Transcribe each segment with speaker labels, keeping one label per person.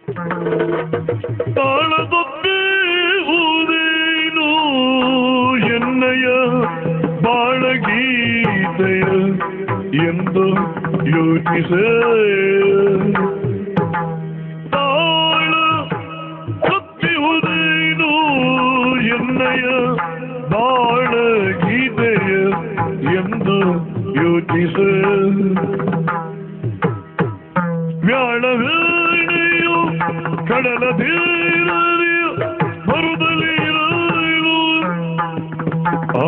Speaker 1: ತಾಳದೊಬ್ಬೆ ಊದೇನು ಎನ್ನಯ ಬಾಳಗೀತೆಯ ಎಂದು ಯೋಚಿಸೆ ತಾಳ ತಪ್ಪಿಹುದೇನು ಎನ್ನಯ ಬಾಳಗೀತೆಯ ಎಂದು ಯೋಚಿಸೆ ವ್ಯಾಳವೇಣೆಯು ಕಡಲ ತೀರಲಿಯು ಮರುದಲಿರು ಆ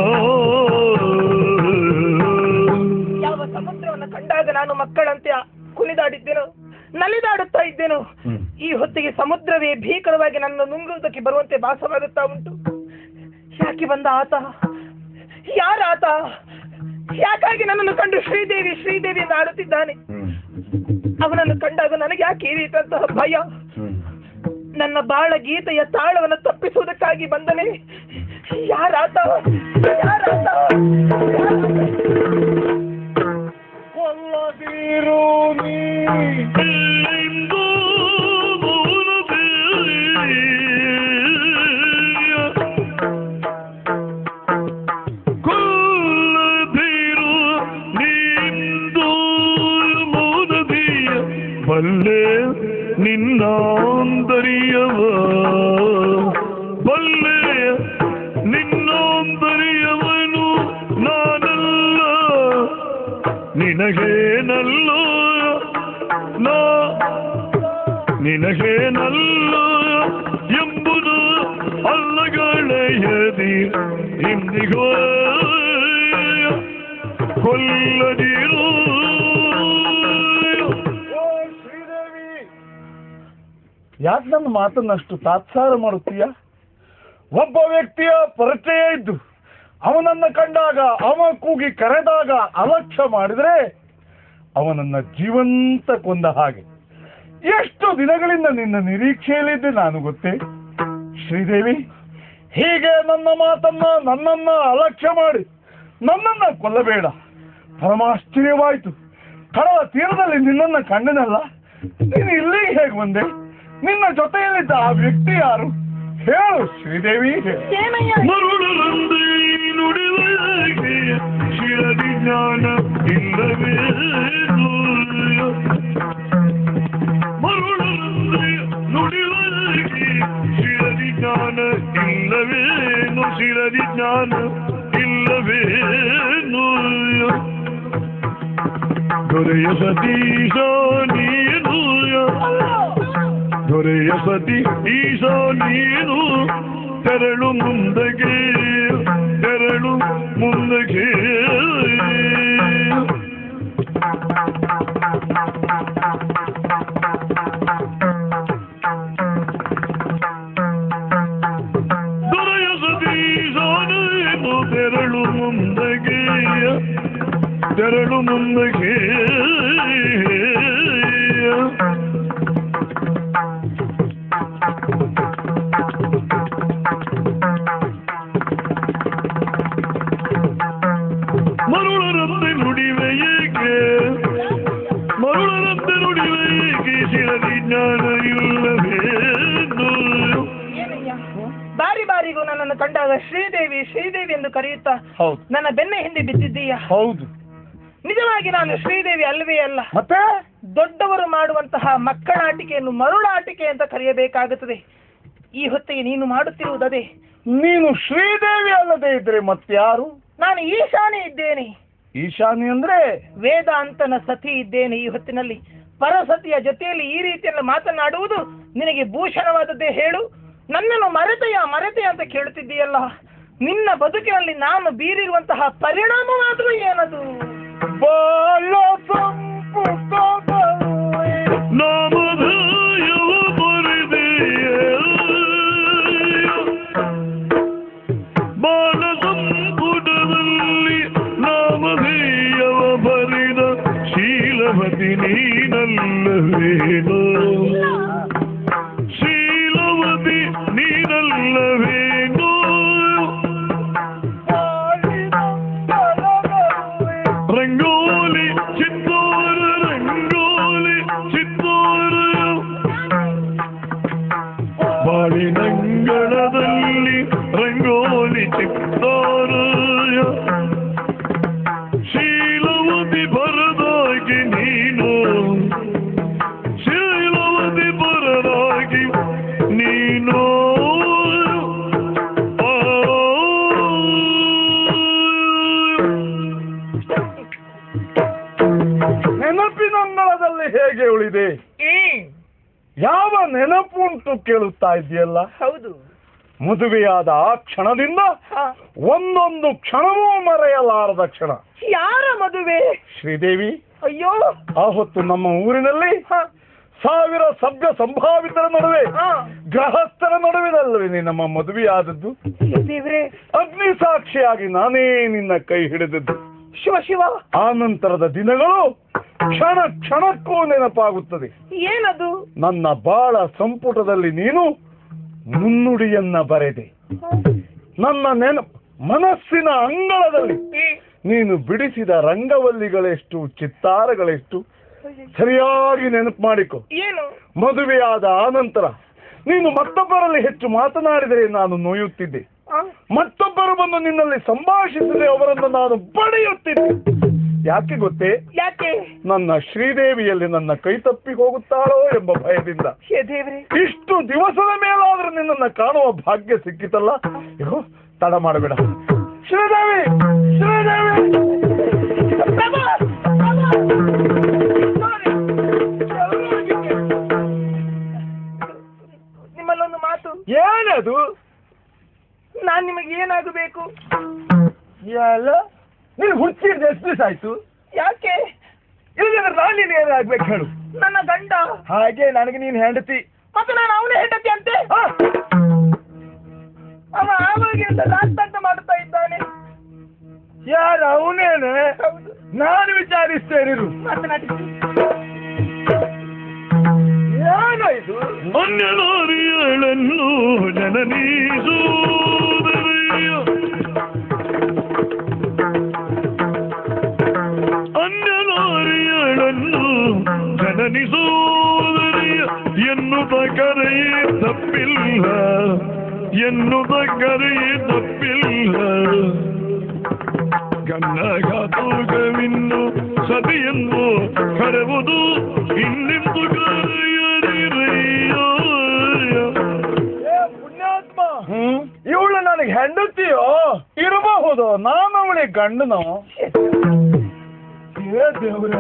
Speaker 2: ಯಾವ ಸಮುದ್ರವನ್ನು ಕಂಡಾಗ ನಾನು ಮಕ್ಕಳಂತೆ ಕುಣಿದಾಡಿದ್ದೇನೋ ನಲಿದಾಡುತ್ತಾ ಇದ್ದೇನೋ
Speaker 1: ಹ್ಮ್.
Speaker 2: ಈ ಹೊತ್ತಿಗೆ ಸಮುದ್ರವೇ ಭೀಕರವಾಗಿ ನನ್ನ ನುಂಗುವುದಕ್ಕೆ ಬರುವಂತೆ ಭಾಸವಾಗುತ್ತಾ ಉಂಟು ಯಾಕೆ ಬಂದ ಆತ ಯಾರ ಆತ ಯಾಕಾಗಿ ನನ್ನನ್ನು ಕಂಡು ಶ್ರೀದೇವಿ ಶ್ರೀದೇವಿ ಎಂದು ಆಡುತ್ತಿದ್ದಾನೆ ಅವನನ್ನು ಕಂಡಾಗ ನನಗೆ ಯಾಕೆ ಈ ರೀತಿಯಂತಹ ಭಯ ನನ್ನ ಬಾಳ ಗೀತೆಯ ತಾಳವನ್ನು ತಪ್ಪಿಸುವುದಕ್ಕಾಗಿ ಬಂದನೆ ಯಾರಾತ ಯಾರಾತ
Speaker 3: ಕೊಲ್ಲದಿರು ನೀ
Speaker 1: ಇಂದು ಕೊಲ್ಲದಿರು ನಿಂದು ಮೋದದಿಯ ಬಲ್ಲೆ ನಿನ್ನಾಂತರಿಯವ ಬಲ್ಲೆ ನಿನ್ನಾಂತರಿಯವನು ನಾನಲ್ಲ ನಿನಗೇನಲ್ಲ ನಾ ನಿನಗೇನಲ್ಲ ಎಂಬುದು ಅಲ್ಲಗಳೆಯದಿ ಇಂದಿಗೋ ಕೊಲ್ಲದಿರು
Speaker 3: ಓ ಶ್ರೀದೇವಿ ಯಾಕೆ ನನ್ನ ಮಾತನ್ನಷ್ಟು ತಾತ್ಸಾರ ಮಾಡುತ್ತೀಯ ಒಬ್ಬ ವ್ಯಕ್ತಿಯ ಪರಿಚಯ ಇದ್ದು ಅವನನ್ನ ಕಂಡಾಗ ಅವ ಕೂಗಿ ಕರೆದಾಗ ಅಲಕ್ಷ್ಯ ಮಾಡಿದ್ರೆ ಅವನನ್ನ ಜೀವಂತ ಕೊಂದ ಹಾಗೆ ಎಷ್ಟು ದಿನಗಳಿಂದ ನಿನ್ನ ನಿರೀಕ್ಷೆಯಲ್ಲಿದ್ದೆ ನಾನು ಗೊತ್ತೇ ಶ್ರೀದೇವಿ ಹೀಗೆ ನನ್ನ ಮಾತನ್ನ ನನ್ನನ್ನ ಅಲಕ್ಷ್ಯ ಮಾಡಿ ನನ್ನನ್ನ ಕೊಲ್ಲಬೇಡ ಪರಮಾಶ್ಚರ್ಯವಾಯಿತು ಕಡಲ ತೀರದಲ್ಲಿ ನಿನ್ನನ್ನ ಕಂಡನಲ್ಲ ನೀನು ಇಲ್ಲಿಗೆ ಹೇಗೆ ಬಂದೆ ನಿನ್ನ ಜೊತೆಯಲ್ಲಿದ್ದ ಆ ವ್ಯಕ್ತಿ ಯಾರು ಹೇಳು ಶ್ರೀದೇವಿ ಹೇಳು.
Speaker 2: ಏನಯ್ಯ
Speaker 1: ಮರುಳರಂದೇ ನುಡಿವಗೆ ಶಿರದಿ ಜ್ಞಾನ ಇಲ್ಲವೇ ಮರುಳರಂದೇ ನುಡಿವಗೆ ಶಿರದಿ ಜ್ಞಾನ ಇಲ್ಲವೇನು ಶಿರದಿ ಜ್ಞಾನ ಇಲ್ಲವೇನು ದೊರೆಯ ಸತೀಶ ನೀನು ದೊರೆಯ ಸತಿ ಈಶ ನೀನು ತೆರಳು ಮುಂದಗೆ ತೆರಳು ಮುಂದಗೆ ದೊರೆಯ ಸತೀಶ ನೀನು ತೆರಳು ಮುಂದಗೆ ತೆರಳು ಮುಂದಗೆ ಮರುಳರಂತೆ ನುಡಿವೆ ಏಕೆ ಮರುಳರಂತೆ ನುಡಿವೆ ಏಕೆ ಶಿರದಿ ಜ್ಞಾನ ಇಲ್ಲವೇನು
Speaker 2: ಏನಯ್ಯ ಬಾರಿ ಬಾರಿಗೂ ನನ್ನನ್ನು ಕಂಡಾಗ ಶ್ರೀದೇವಿ ಶ್ರೀದೇವಿ ಎಂದು ಕರೆಯುತ್ತಾ
Speaker 3: ಹೌದು
Speaker 2: ನನ್ನ ಬೆನ್ನ ಹಿಂದೆ ಬಿದ್ದಿದ್ದೀಯ
Speaker 3: ಹೌದು
Speaker 2: ನಿಜವಾಗಿ ನಾನು ಶ್ರೀದೇವಿ ಅಲ್ವೇ ಅಲ್ಲ
Speaker 3: ಮತ್ತೆ
Speaker 2: ದೊಡ್ಡವರು ಮಾಡುವಂತಹ ಮಕ್ಕಳಾಟಿಕೆಯನ್ನು ಮರುಳಾಟಿಕೆ ಅಂತ ಕರೆಯಬೇಕಾಗುತ್ತದೆ ಈ ಹೊತ್ತಿಗೆ ನೀನು ಮಾಡುತ್ತಿರುವುದದೇ
Speaker 3: ನೀನು ಶ್ರೀದೇವಿ ಅಲ್ಲದೆ ಇದ್ರೆ ಮತ್ಯಾರು
Speaker 2: ನಾನು ಈಶಾನೆ ಇದ್ದೇನೆ
Speaker 3: ಈಶಾನಿ ಅಂದ್ರೆ
Speaker 2: ವೇದಾಂತನ ಸತಿ ಇದ್ದೇನೆ ಈ ಹೊತ್ತಿನಲ್ಲಿ ಪರಸತಿಯ ಜೊತೆಯಲ್ಲಿ ಈ ರೀತಿಯಲ್ಲಿ ಮಾತನಾಡುವುದು ನಿನಗೆ ಭೂಷಣವಾದದ್ದೇ ಹೇಳು ನನ್ನನ್ನು ಮರೆತೆಯ ಮರೆತೆಯ ಅಂತ ಕೇಳುತ್ತಿದ್ದೀಯಲ್ಲ ನಿನ್ನ ಬದುಕಿನಲ್ಲಿ ನಾನು ಬೀರಿರುವಂತಹ ಪರಿಣಾಮವಾದರೂ ಏನದು
Speaker 3: ಬಾಲ ಸಂಪುಟದಲ್ಲಿ
Speaker 1: ನಾಮಧೇಯವ ಬರೆದೆಯ ಬಾಲ ಸಂಪುಟದಲ್ಲಿ ನಾಮಧೇಯವ ಬರೆದ ಶೀಲವತಿ ನೀನಲ್ಲವೇನೋ ಶೀಲವತಿ ನೀನಲ್ಲವೇನೋ ರಂಗೋಲಿ ಚಿತ್ತೋರ ರಂಗೋಲಿ ಚಿತ್ತೋರ ವಿಚಿತ್ತಾರಯ ಶೀಲವತಿ ಬರದಾಗಿ ನೀನು ಶೀಲವತಿ ಬರದಾಗಿ ನೀನು ಆ
Speaker 3: ನೆನಪಿನಂಗಳದಲ್ಲಿ ಹೇಗೆ ಉಳಿದೆ
Speaker 2: ಹ್ಮ್
Speaker 3: ಯಾವ ನೆನಪು ಉಂಟು ಕೇಳುತ್ತಾ ಇದೆಯಲ್ಲ
Speaker 2: ಹೌದು
Speaker 3: ಮದುವೆಯಾದ ಆ ಕ್ಷಣದಿಂದ
Speaker 2: ಹ.
Speaker 3: ಒಂದೊಂದು ಕ್ಷಣವೂ ಮರೆಯಲಾರದ ಕ್ಷಣ
Speaker 2: ಯಾರ ಮದುವೆ
Speaker 3: ಶ್ರೀದೇವಿ
Speaker 2: ಅಯ್ಯೋ
Speaker 3: ಆ ಹೊತ್ತು ನಮ್ಮ ಊರಿನಲ್ಲಿ
Speaker 2: ಹ
Speaker 3: ಸಾವಿರ ಸಭ್ಯ ಸಂಭಾವಿತರ ನಡುವೆ
Speaker 2: ಹ.
Speaker 3: ಗೃಹಸ್ಥರ ನಡುವಿನಲ್ಲವೇ ನಮ್ಮ ಮದುವೆಯಾದದ್ದು
Speaker 2: ದೇವ್ರೆ
Speaker 3: ಅಗ್ನಿ ಸಾಕ್ಷಿಯಾಗಿ ನಾನೇ ನಿನ್ನ ಕೈ ಹಿಡಿದದ್ದು
Speaker 2: ಶಿವ ಶಿವ
Speaker 3: ಆ ನಂತರದ ದಿನಗಳು ಕ್ಷಣ ಕ್ಷಣಕ್ಕೂ ನೆನಪಾಗುತ್ತದೆ
Speaker 2: ಏನದು
Speaker 3: ನನ್ನ ಬಾಳ ಸಂಪುಟದಲ್ಲಿ ನೀನು ಮುನ್ನುಡಿಯನ್ನ ಬರೆದೆ ನನ್ನ ನೆನ ಮನಸ್ಸಿನ ಅಂಗಳದಲ್ಲಿ
Speaker 2: ಹ್ಮ್.
Speaker 3: ನೀನು ಬಿಡಿಸಿದ ರಂಗವಲ್ಲಿಗಳೆಷ್ಟು ಚಿತ್ತಾರಗಳೆಷ್ಟು ಸರಿಯಾಗಿ ನೆನಪು ಮಾಡಿಕೊ
Speaker 2: ಏನು
Speaker 3: ಮದುವೆಯಾದ ಆನಂತರ ನೀನು ಮತ್ತೊಬ್ಬರಲ್ಲಿ ಹೆಚ್ಚು ಮಾತನಾಡಿದರೆ ನಾನು ನೋಯುತ್ತಿದ್ದೆ
Speaker 2: ಹ?
Speaker 3: ಮತ್ತೊಬ್ಬರು ಬಂದು ನಿನ್ನಲ್ಲಿ ಸಂಭಾಷಿಸಿದರೆ ಅವರನ್ನು ನಾನು ಬಡಿಯುತ್ತಿದ್ದೆ ಯಾಕೆ ಗೊತ್ತೇ
Speaker 2: ಯಾಕೆ
Speaker 3: ನನ್ನ ಶ್ರೀದೇವಿಯಲ್ಲಿ ನನ್ನ ಕೈ ತಪ್ಪಿ ಹೋಗುತ್ತಾಳೋ ಎಂಬ ಭಯದಿಂದ
Speaker 2: ಹೇ ದೇವ್ರೆ
Speaker 3: ಇಷ್ಟು ದಿವಸದ ಮೇಲಾದ್ರೂ ನಿನ್ನನ್ನ ಕಾಣುವ ಭಾಗ್ಯ ಸಿಕ್ಕಿತಲ್ಲ ಅಯ್ಯೋ, ತಡ ಮಾಡಬೇಡ ಶ್ರೀದೇವಿ ಶ್ರೀದೇವಿ
Speaker 2: ಪ್ರಭು! ಪ್ರಭು! ನೋಡಿ, ಎಲ್ಲರೂ ಹೀಗೆ. ನಿಮ್ಮಲ್ಲೊಂದು ಮಾತು
Speaker 3: ಏನದು
Speaker 2: ನಾನ್ ನಿಮಗೆ ಏನಾಗಬೇಕು
Speaker 3: ಎಲ್ಲ ನೀನು ಹುಚ್ಚಿಡ್ದು ಎಷ್ಟು ದಿವಸ ಆಯ್ತು
Speaker 2: ಯಾಕೆ
Speaker 3: ಇಲ್ಲದ್ರೆ ನಾನು ನೀನು ಏನಾಗ್ಬೇಕು ಹೇಳು
Speaker 2: ನನ್ನ ಗಂಡ
Speaker 3: ಹಾಗೆ ನನಗೆ ನೀನು ಹೆಂಡತಿ
Speaker 2: ಮತ್ತೆ ನಾನು ಅವನೇ ಹೆಂಡತಿ ಅಂತೆ
Speaker 3: ಆ,
Speaker 2: ಅವ ಆವಾಗಿಂದ ದಾಸ್ತಾಂತ ಮಾಡುತ್ತಾ ಇದ್ದಾನೆ
Speaker 3: ಯಾರು ಅವನೇನೆ
Speaker 2: ಹೌದು
Speaker 3: ನಾನು ವಿಚಾರಿಸ್ತೇನಿರು
Speaker 2: ಮಾತನಾಡಿಸಿ
Speaker 3: ಏನೋ ಇದು
Speaker 1: ಅನ್ಯನಾರಿಯಳನ್ನು ಜನನೀಸೂದರೆಯ ಅನ್ಯನಾರಿಯಳನ್ನು ಜನನಿಸೋದರೆಯ ಎನ್ನುತ್ತ ಕರೆಯೇ ತಪ್ಪಿಲ್ಲ ಎನ್ನುತ್ತ ಕರೆಯೇ ತಪ್ಪಿಲ್ಲ ಗನ್ನಗಾತುಗವಿನ್ನು ಸತಿಯನ್ನು ಕರೆವುದು ಇನ್ನೆಂದು ಕರೆಯದಿರಯ್ಯ
Speaker 3: ಏ ಪುಣ್ಯಾತ್ಮ ಇವಳು ನನಗೆ ಹೆಂಡತಿಯೋ ಇರಬಹುದು ನಾನು ಅವಳಿಗೆ ಗಂಡನೋ ಏ ದೇವ್ರ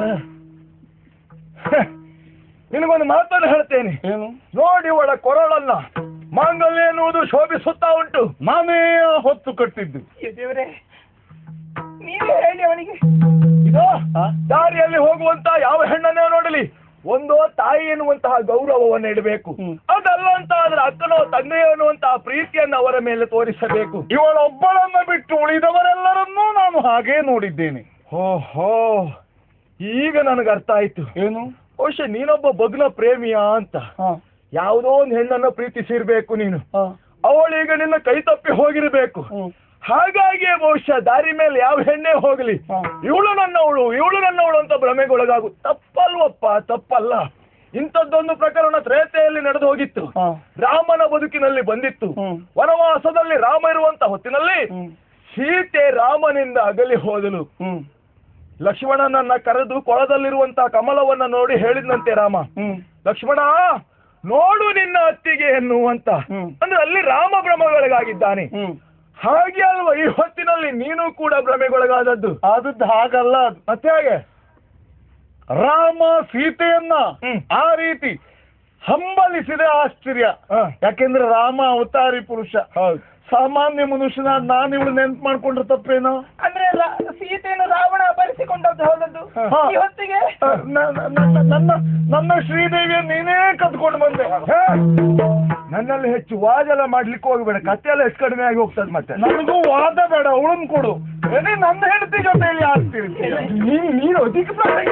Speaker 3: ನಿನಗೊಂದು ಮಾತನ್ನು ಹೇಳ್ತೇನೆ ಏನು ನೋಡಿ ಅವಳ ಕೊರಳನ್ನ ಮಾಂಗಲ್ಯ ಎನ್ನುವುದು ಶೋಭಿಸುತ್ತಾ ಉಂಟು ನಾನೇ ಆ ಹೊತ್ತು ಕಟ್ಟಿದ್ದು
Speaker 2: ಏ ದೇವ್ರೆ ನೀವೇ ಹೇಳಿ ಅವನಿಗೆ
Speaker 3: ಇದು ದಾರಿಯಲ್ಲಿ ಹೋಗುವಂತ ಯಾವ ಹೆಣ್ಣನ್ನೇ ನೋಡಲಿ ಒಂದು ತಾಯಿ ಎನ್ನುವಂತಹ ಗೌರವವನ್ನು ಇಡಬೇಕು ಅದಲ್ಲ ಅಂತ ಆದ್ರೆ ಅಕ್ಕನೋ ತಂದೆಯೋ ಅನ್ನುವಂತಹ ಪ್ರೀತಿಯನ್ನು ಅವರ ಮೇಲೆ ತೋರಿಸಬೇಕು ಇವಳೊಬ್ಬಳನ್ನ ಬಿಟ್ಟು ಉಳಿದವರೆಲ್ಲರನ್ನೂ ನಾನು ಹಾಗೇ ನೋಡಿದ್ದೇನೆ ಓಹೋ ಈಗ ನನಗೆ ಅರ್ಥ ಆಯ್ತು ಏನು ಬಹುಶಃ ನೀನೊಬ್ಬ ಬದುಲ ಪ್ರೇಮಿಯಾ ಅಂತ ಯಾವುದೋ ಒಂದು ಹೆಣ್ಣನ್ನು ಪ್ರೀತಿಸಿರ್ಬೇಕು ನೀನು ಅವಳೀಗ ನಿನ್ನ ಕೈ ತಪ್ಪಿ ಹೋಗಿರ್ಬೇಕು ಹಾಗಾಗಿ ಬಹುಶಃ ದಾರಿ ಮೇಲೆ ಯಾವ ಹೆಣ್ಣೆ ಹೋಗಲಿ ಇವಳು ನನ್ನವಳು ಇವಳು ನನ್ನವಳು ಅಂತ ಭ್ರಮೆಗೊಳಗಾಗು ತಪ್ಪಲ್ವಪ್ಪ ತಪ್ಪಲ್ಲ ಇಂಥದ್ದೊಂದು ಪ್ರಕರಣ ತ್ರೇತೆಯಲ್ಲಿ ನಡೆದು ಹೋಗಿತ್ತು ರಾಮನ ಬದುಕಿನಲ್ಲಿ ಬಂದಿತ್ತು ವನವಾಸದಲ್ಲಿ ರಾಮ ಇರುವಂತ ಹೊತ್ತಿನಲ್ಲಿ ಸೀತೆ ರಾಮನಿಂದ ಅಗಲಿ ಹೋದಳು ಲಕ್ಷ್ಮಣನನ್ನ ಕರೆದು ಕೊಳದಲ್ಲಿರುವಂತಹ ಕಮಲವನ್ನ ನೋಡಿ ಹೇಳಿದ್ನಂತೆ ರಾಮ ಲಕ್ಷ್ಮಣ ನೋಡು ನಿನ್ನ ಅತ್ತಿಗೆ ಎನ್ನುವಂತ ಅಂದ್ರೆ ಅಲ್ಲಿ ರಾಮ ಭ್ರಮೆಗೊಳಗಾಗಿದ್ದಾನೆ ಹಾಗೆ ಅಲ್ವಾ ಈ ಹೊತ್ತಿನಲ್ಲಿ ನೀನು ಕೂಡ ಭ್ರಮೆಗೊಳಗಾದದ್ದು ಆದದ್ದು ಹಾಗಲ್ಲ ಮತ್ತೆ ಹಾಗೆ ರಾಮ ಸೀತೆಯನ್ನ ಆ ರೀತಿ ಹಂಬಲಿಸಿದ ಆಶ್ಚರ್ಯ ಯಾಕೆಂದ್ರೆ ರಾಮ ಅವತಾರಿ ಪುರುಷ ಸಾಮಾನ್ಯ ಮನುಷ್ಯನ ನಾನು ಇವಳು ನೆನ್ಪು ಮಾಡ್ಕೊಂಡ್ರೆ ತಪ್ಪೇನೋ
Speaker 2: ಅಂದ್ರೆ ರಾ- ಸೀತೆಯನ್ನು ರಾವಣ ಅಪಹರಿಸಿಕೊಂಡದ್ದು ಹೋದದ್ದು
Speaker 3: ಹಾ.
Speaker 2: ಈ ಹೊತ್ತಿಗೆ
Speaker 3: ನ- ನ- ನ- ನನ್ನ ನನ್ನ ಶ್ರೀದೇವಿಯ ನೀನೇ ಕದ್ಕೊಂಡು ಬಂದೆ ಹೇ? ನನ್ನಲ್ಲಿ ಹೆಚ್ಚು ವಾದ ಎಲ್ಲ ಮಾಡ್ಲಿಕ್ಕೆ ಹೋಗ್ಬೇಡ ಕತ್ತೆ ಎಲ್ಲ ಎಷ್ಟು ಕಡಿಮೆ ಆಗಿ ಹೋಗ್ತದೆ ಮತ್ತೆ ನನಗೂ ವಾದ ಬೇಡ ಅವಳನ್ ಕೊಡು ಏನೇ ನನ್ನ ಹೆಂಡತಿ ಜೊತೆಯಲ್ಲಿ ಆಗ್ತೀರಿ ನೀನ್ ನೀನು ಅಧಿಕ ಪ್ರಸಂಗ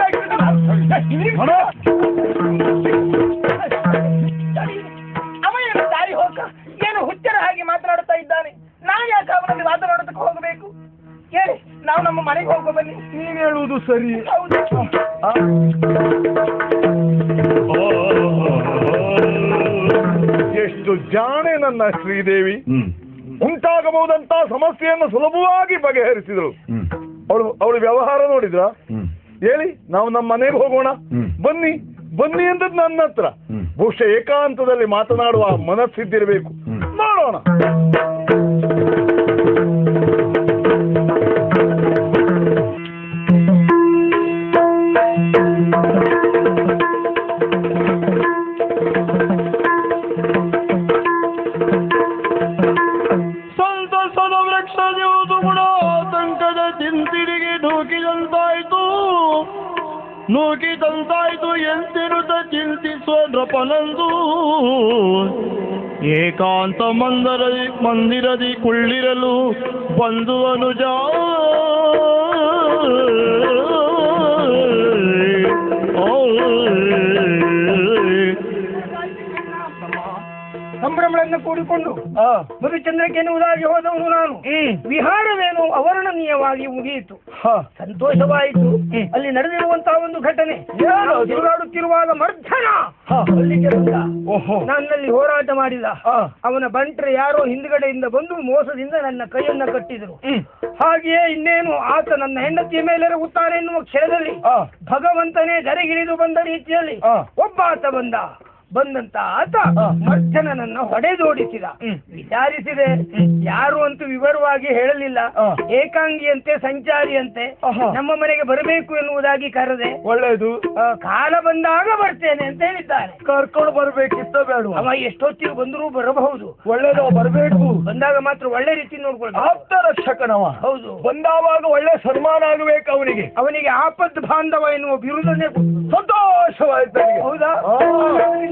Speaker 2: ಅವ ಏನು ದಾರಿ ಹೋಗ ಏನು ಹುಚ್ಚರ ಹಾಗೆ ಮಾತನಾಡುತ್ತಾ ಇದ್ದಾನೆ ನಾನು ಯಾಕೆ ಅವನಲ್ಲಿ ಮಾತನಾಡೋದಕ್ಕೆ ಹೋಗಬೇಕು ಹೇಳಿ ನಾವು ನಮ್ಮ ಮನೆಗೆ ಹೋಗೋ ಬನ್ನಿ
Speaker 3: ನೀನ್ ಹೇಳುವುದು ಸರಿ
Speaker 2: ಹೌದು
Speaker 3: ಆ, ಎಷ್ಟು ಜಾಣೆ ನನ್ನ ಶ್ರೀದೇವಿ
Speaker 1: ಹ್ಮ್
Speaker 3: ಉಂಟಾಗಬಹುದಂತ ಸಮಸ್ಯೆಯನ್ನು ಸುಲಭವಾಗಿ ಬಗೆಹರಿಸಿದರು
Speaker 1: ಹ್ಮ್
Speaker 3: ಅವಳು ಅವಳು ವ್ಯವಹಾರ ನೋಡಿದ್ರ
Speaker 1: ಹ್ಮ್
Speaker 3: ಹೇಳಿ ನಾವು ನಮ್ಮ ಮನೆಗೆ ಹೋಗೋಣ
Speaker 1: ಹ್ಮ್.
Speaker 3: ಬನ್ನಿ ಬನ್ನಿ ಅಂದದ್ದು ನನ್ನ ಹತ್ರ
Speaker 1: ಹ್ಮ್.
Speaker 3: ಬಹುಶಃ ಏಕಾಂತದಲ್ಲಿ ಮಾತನಾಡುವ ಮನಸ್ಸಿದ್ದಿರಬೇಕು
Speaker 1: ಹ್ಮ್.
Speaker 3: ನೋಡೋಣ
Speaker 1: ಸಂತಸದ ವೃಕ್ಷ ದೇವುದು ಗುಣ ಆತಂಕದ ಚಿಂತಿರಿಗೆ ನೂಕಿದಂತಾಯ್ತು ನೂಕಿದಂತಾಯ್ತು ಎಂತಿರುತ್ತ ಚಿಂತಿಸುವ ನೃಪನಂದು ಏಕಾಂತ ಮಂದರದಿ ಮಂದಿರದಿ ಕುಳ್ಳಿರಲು ಬಂದು ಅನುಜ
Speaker 2: ಸಂಭ್ರಮಗಳನ್ನು ಕೂಡಿಕೊಂಡು
Speaker 3: ಆ,
Speaker 2: ಮಧುಚಂದ್ರಕ್ಕೆ ಎನ್ನುವುದಾಗಿ ಹೋದವನು ನಾನು ವಿಹಾರವೇನು ಅವರ್ಣನೀಯವಾಗಿ ಮುಗಿಯಿತು
Speaker 3: ಹ,
Speaker 2: ಸಂತೋಷವಾಯಿತು ಅಲ್ಲಿ ನಡೆದಿರುವಂತಹ ಒಂದು ಘಟನೆ
Speaker 3: ಏನು ಅದು?
Speaker 2: ತಿರುಗಾಡುತ್ತಿರುವಾಗ ಮರ್ಧನ
Speaker 3: ಹ.
Speaker 2: ಅಲ್ಲಿಗೆ ಬಂದ
Speaker 3: ಓಹೋ
Speaker 2: ನನ್ನಲ್ಲಿ ಹೋರಾಟ ಮಾಡಿದ
Speaker 3: ಆ,
Speaker 2: ಅವನ ಬಂಟ್ರೆ ಯಾರೋ ಹಿಂದ್ಗಡೆಯಿಂದ ಬಂದು ಮೋಸದಿಂದ ನನ್ನ ಕೈಯನ್ನ ಕಟ್ಟಿದರು
Speaker 3: ಹ್ಮ್.
Speaker 2: ಹಾಗೆಯೇ ಇನ್ನೇನು ಆತ ನನ್ನ ಹೆಂಡತಿಯ ಮೇಲೆ ಎನ್ನುವ ಕ್ಷಣದಲ್ಲಿ
Speaker 3: ಆ,
Speaker 2: ಭಗವಂತನೇ ಗರಿಗಿಳಿದು ಬಂದ ರೀತಿಯಲ್ಲಿ
Speaker 3: ಆ.
Speaker 2: ಒಬ್ಬ ಆತ ಬಂದ ಬಂದಂತ ಆತ
Speaker 3: ಆ.
Speaker 2: ಮರ್ಜನನನ್ನ ಹೊಡೆದೋಡಿಸಿದ
Speaker 3: ಹ್ಮ್.
Speaker 2: ವಿಚಾರಿಸಿದೆ ಯಾರು ಅಂತೂ ವಿವರವಾಗಿ ಹೇಳಲಿಲ್ಲ
Speaker 3: ಆ.
Speaker 2: ಏಕಾಂಗಿಯಂತೆ ಸಂಚಾರಿಯಂತೆ
Speaker 3: ಆಹಾ.
Speaker 2: ನಮ್ಮ ಮನೆಗೆ ಬರಬೇಕು ಎನ್ನುವುದಾಗಿ ಕರೆದೆ
Speaker 3: ಒಳ್ಳೇದು
Speaker 2: ಆ, ಕಾಲ ಬಂದಾಗ ಬರ್ತೇನೆ ಅಂತ ಹೇಳಿದ್ದಾನೆ
Speaker 3: ಕರ್ಕೊಂಡು ಬರ್ಬೇಕಿತ್ತ ಬೇಡ
Speaker 2: ಅವ ಎಷ್ಟೊತ್ತಿಗೆ ಬಂದರೂ ಬರಬಹುದು
Speaker 3: ಒಳ್ಳೇದು ಬರ್ಬೇಕು
Speaker 2: ಬಂದಾಗ ಮಾತ್ರ ಒಳ್ಳೆ ರೀತಿ ನೋಡ್ಕೊಳ್ಬೇಕು
Speaker 3: ಆಪ್ತ ರಕ್ಷಕನವ
Speaker 2: ಹೌದು
Speaker 3: ಬಂದಾವಾಗ ಒಳ್ಳೆ ಸನ್ಮಾನ ಆಗಬೇಕು ಅವನಿಗೆ
Speaker 2: ಅವನಿಗೆ ಆಪದ್ ಬಾಂಧವ ಎನ್ನುವ ಬಿರುದನ್ನೇ ಕೊಡು.
Speaker 3: ಸಂತೋಷವಾಯ್ತು ನನಗೆ.
Speaker 2: ಹೌದಾ
Speaker 3: ಆ.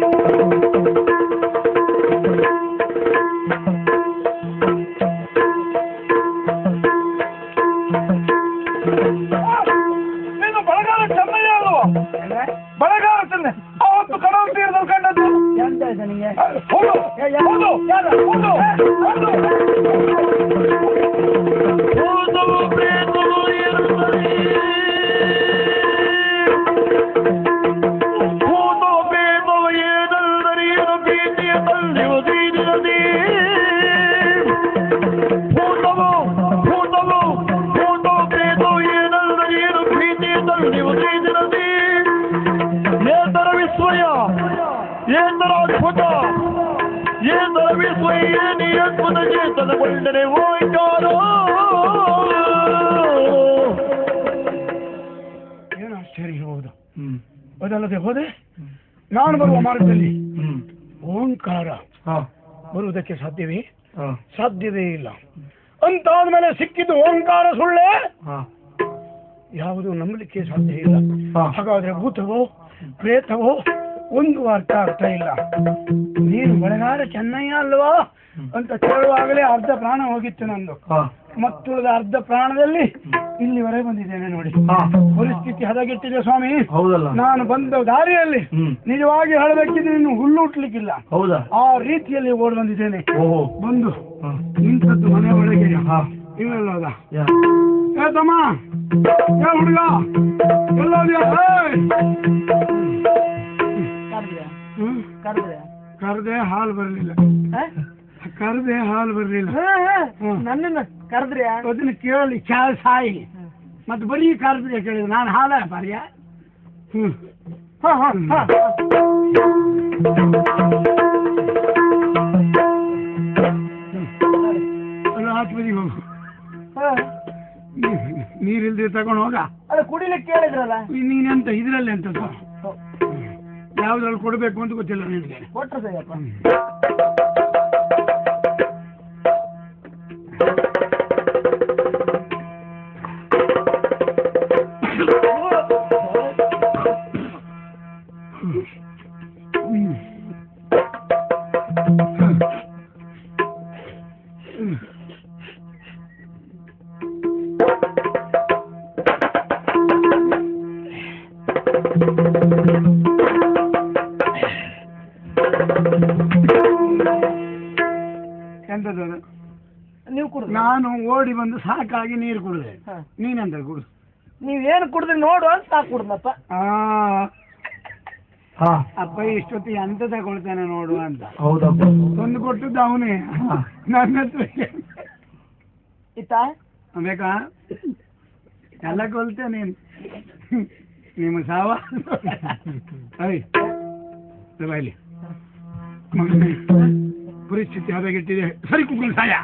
Speaker 3: ನೀನು ಬಳಗಾರ ಚೆನ್ನಯ್ಯ ಅಲ್ವಾ ಬಳಗಾರ ಚೆನ್ನ ಅವತ್ತು ಕಡಲ ತೀರದಲ್ಲಿ ಕಂಡದ್ದು
Speaker 2: ಎಂತ ಆಯ್ತು ನಿಂಗೆ
Speaker 3: ಹೌದು ಹೌದು ಹೌದು ಹೌದು
Speaker 1: ಭೂತವು ಪ್ರೇತವು ಇರುತ್ತದೆ ಭೂತವು ಪ್ರೇತವು ಏನೆಂದರೆ ಏನು ಭೀತಿಯ ತಂದೆಯು ತೀರಿರದೆ ಭೂತವು ಭೂತವು ಭೂತವು ಪ್ರೇತವು ಏನೆಂದರೆ ಏನು ಭೀತಿಯ ತಂದೆಯು ತೀರಿರದೆ ಏತರ ವಿಸ್ಮಯ ಏತರ ಅದ್ಭುತ ಏತರ ವಿಸ್ಮಯ ಏನಿ ಅದ್ಭುತ ಚೇತನಗೊಂಡರೆ ಹೋಯ್ತಾರೋ
Speaker 4: ಏನು ಆಶ್ಚರ್ಯ ಹೌದು ಅದಲ್ಲದೆ ಹೋದೆ ನಾನು ಬರುವ ಮಾರ್ಗದಲ್ಲಿ ಓಂಕಾರ ಬರುವುದಕ್ಕೆ ಸಾಧ್ಯವೇ ಸಾಧ್ಯವೇ ಇಲ್ಲ ಅಂತಾದ್ಮೇಲೆ ಸಿಕ್ಕಿದ್ದು ಓಂಕಾರ ಸುಳ್ಳೆ ಯಾವುದು ನಂಬಲಿಕ್ಕೆ ಸಾಧ್ಯ ಇಲ್ಲ ಹಾಗಾದ್ರೆ ಭೂತವೋ ಪ್ರೇತವೋ ಒಂದು ಅರ್ಥ ಆಗ್ತಾ ಇಲ್ಲ ನೀನು ಬೆಳಗಾರ ಚೆನ್ನಯ್ಯ ಅಲ್ವಾ ಅಂತ ಕೇಳುವಾಗಲೇ ಅರ್ಧ ಪ್ರಾಣ ಹೋಗಿತ್ತು ನಂದು ಮತ್ತುಳಿದ ಅರ್ಧ ಪ್ರಾಣದಲ್ಲಿ ಇಲ್ಲಿವರೆಗೆ ಬಂದಿದ್ದೇನೆ ನೋಡಿ ಪರಿಸ್ಥಿತಿ ಹದಗೆಟ್ಟಿದೆ ಸ್ವಾಮಿ
Speaker 1: ಹೌದಲ್ಲ
Speaker 4: ನಾನು ಬಂದ ದಾರಿಯಲ್ಲಿ
Speaker 1: ಹ್ಮ್.
Speaker 4: ನಿಜವಾಗಿ ಹೇಳಬೇಕಿದ್ರೆ ಇನ್ನು ಹುಲ್ಲು ಹುಟ್ಲಿಕ್ಕಿಲ್ಲ
Speaker 1: ಹೌದಾ
Speaker 4: ಆ ರೀತಿಯಲ್ಲಿ ಓಡ್ ಬಂದಿದ್ದೇನೆ
Speaker 1: ಓಹೋ
Speaker 4: ಬಂದು ನಿಂತದ್ದು ಮನೆ ಒಳಗೆ ಇವೆಲ್ಲ ಹೌದಾ ಏ ತಮ್ಮ ಏ ಹುಡುಗ ಎಲ್ಲೋದ್ಯಾ ಹ್ಮ್ ಕರ್ದೆ ಹಾಲು ಬರಲಿಲ್ಲ ಕರ್ದೆ ಹಾಲು ಬರಲಿಲ್ಲ ಹ್ಮ್.
Speaker 2: ನನ್ನನ್ನ ಕರೆದ್ರೆ
Speaker 4: ಅದನ್ನ ಕೇಳಿ ಚಾ ಸಾಯಿ ಮತ್ತೆ ಬರೀ ಕರ್ದ್ರೆ ಕೇಳಿದ್ರು ನಾನು ಹಾಲ ಪಾರ್ಯ ಹ್ಮ್ ಅದು ಆಚೆ ಬದಿಗೆ ಹೋಗು ನೀ- ನೀರಿಲ್ದೆ ತಗೊಂಡು ಹೋಗ
Speaker 2: ಅದು ಕುಡಿಲಿಕ್ಕೆ ಕೇಳಿದ್ರಲ್ಲ
Speaker 4: ನೀನೆಂತ ಇದ್ರಲ್ಲಿ ಎಂತ ಯಾವ್ದ್ರಲ್ಲಿ ಕೊಡ್ಬೇಕು ಅಂತ ಗೊತ್ತಿಲ್ಲ ನಿನಗೆ
Speaker 2: ಕೊಟ್ರ ಸರಿಯಪ್ಪ
Speaker 4: ಎಂತದ್ದು ಅದು?
Speaker 2: ನೀವು ಕುಡಿದು
Speaker 4: ನಾನು ಓಡಿ ಬಂದು ಸಾಕಾಗಿ ನೀರು ಕುಡಿದೆ
Speaker 2: ಹಾ.
Speaker 4: ನೀನೆಂತ ಕುಡಿದು
Speaker 2: ನೀವೇನು ಕುಡಿದ್ರಿ ನೋಡು ಅಂತ ನಾ ಕುಡ್ದಪ್ಪ
Speaker 4: ಆ
Speaker 1: ಹಾ
Speaker 4: ಅಪ್ಪ ಇಷ್ಟೊತ್ತಿಗೆ ಅಂತ ತಗೊಳ್ತಾನೆ ನೋಡು ಅಂತ
Speaker 1: ಹೌದಪ್ಪ
Speaker 4: ತಂದು ಕೊಟ್ಟದ್ದು ಅವನೇ ನನ್ನ ಹತ್ರ
Speaker 2: ಇತ್ತಾ
Speaker 4: ಬೇಕಾ ಎಲ್ಲ ಕೊಲ್ತೆ ನೀನು ನಿಮ್ಮ ಸಾವ ಅಯ್ ಇಲ್ಲಿ ಮಗನೇ ಪರಿಸ್ಥಿತಿ ಹದಗೆಟ್ಟಿದೆ ಸರಿ ಕುಗ್ಕೊಂಡು ಸಾಯ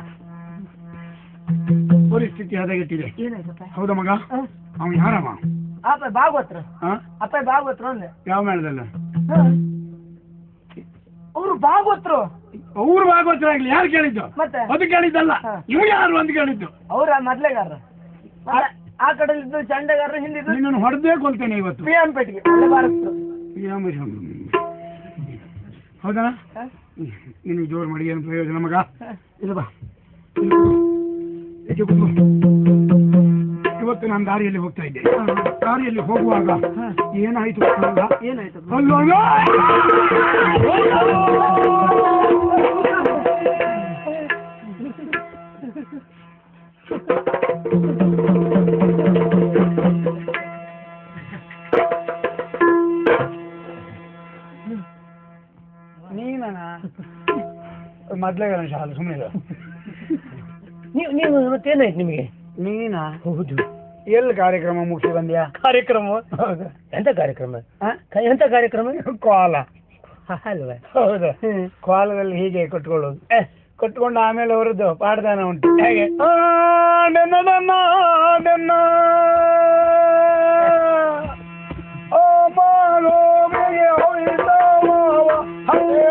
Speaker 4: ಪರಿಸ್ಥಿತಿ ಹದಗೆಟ್ಟಿದೆ
Speaker 2: ಏನಾಯ್ತಪ್ಪ
Speaker 4: ಹೌದಾ ಮಗ ಅವನು ಯಾರವ
Speaker 2: ಅಪ್ಪ ಭಾಗವತ್ರ
Speaker 4: ಹಾ
Speaker 2: ಅಪ್ಪ ಭಾಗವತ್ರ ಅಂದೆ
Speaker 4: ಯಾವ ಮೇಳದಲ್ಲ
Speaker 2: ಅವರು ಭಾಗವತ್ರು
Speaker 4: ಅವ್ರು ಭಾಗವತರಾಗ್ಲಿ ಯಾರು ಕೇಳಿದ್ದು
Speaker 2: ಮತ್ತೆ
Speaker 4: ಅದು ಕೇಳಿದ್ದಲ್ಲ
Speaker 2: ಹಾ.
Speaker 4: ಇವು ಯಾರು ಅಂತ ಕೇಳಿದ್ದು
Speaker 2: ಅವ್ರ ಮೊದ್ಲೆಗಾರ ಆ ಕಡೆ ಇದ್ದು ಚಂಡಗಾರ ಹಿಂದಿದ್ದು
Speaker 4: ನಿನ್ನನ್ನು ಹೊಡೆದೇ ಕೊಲ್ತೇನೆ ಇವತ್ತು
Speaker 2: ಪಿ ಎಂ ಪೇಟೆಗೆ ಅಲ್ಲೇ ಬಾರಿಸ್ತು
Speaker 4: ಯಾವ ಹೌದಾ
Speaker 2: ಹಾ?
Speaker 4: ನಿನಗೆ ಜೋರು ಮಾಡಿ ಏನು ಪ್ರಯೋಜನ ಮಗ
Speaker 2: ಹಾ.
Speaker 4: ಇಲ್ಲ ಬಾ ಈಚೆ ಕೂತ್ಕೋ. ಇವತ್ತು ನಾನು ದಾರಿಯಲ್ಲಿ ಹೋಗ್ತಾ ಇದ್ದೆ ದಾರಿಯಲ್ಲಿ ಹೋಗುವಾಗ ಏನಾಯ್ತು ಗೊತ್ತಾ?
Speaker 2: ಏನಾಯ್ತಪ್ಪ
Speaker 4: ಅಲ್ಲೋ, ಅಲ್ಲೋ! ನೀನನ ಮೊದ್ಲೇಗಲ್ಲ ಶಾಲೆ ಸುಮ್ಮನೆ
Speaker 2: ನೀವು ನೀವು ಮತ್ತೇನಾಯ್ತು ನಿಮಗೆ
Speaker 4: ನೀನಾ
Speaker 2: ಹೌದು
Speaker 4: ಎಲ್ಲಿ ಕಾರ್ಯಕ್ರಮ ಮುಗಿಸಿ ಬಂದ್ಯಾ
Speaker 2: ಕಾರ್ಯಕ್ರಮ
Speaker 4: ಹೌದಾ
Speaker 2: ಎಂತ ಕಾರ್ಯಕ್ರಮ
Speaker 4: ಆ?
Speaker 2: ಕ- ಎಂತ ಕಾರ್ಯಕ್ರಮ
Speaker 4: ಕೋಲ
Speaker 2: ಅಲ್ವಾ
Speaker 4: ಹೌದಾ ಕೋಲದಲ್ಲಿ ಹೀಗೆ ಕಟ್ಕೊಳ್ಳೋದು ಕಟ್ಕೊಂಡು ಆಮೇಲೆ ಅವರದ್ದು ಪಾಡ್ದಾನ ಉಂಟು ಹೇಗೆ ಆ, ನನ್ನ ನನ್ನ ನನ್ನ ಆ ಮಾಲೋಮಿಗೆ ಹೋಯಿತ ಮಾವ ಹಳೆ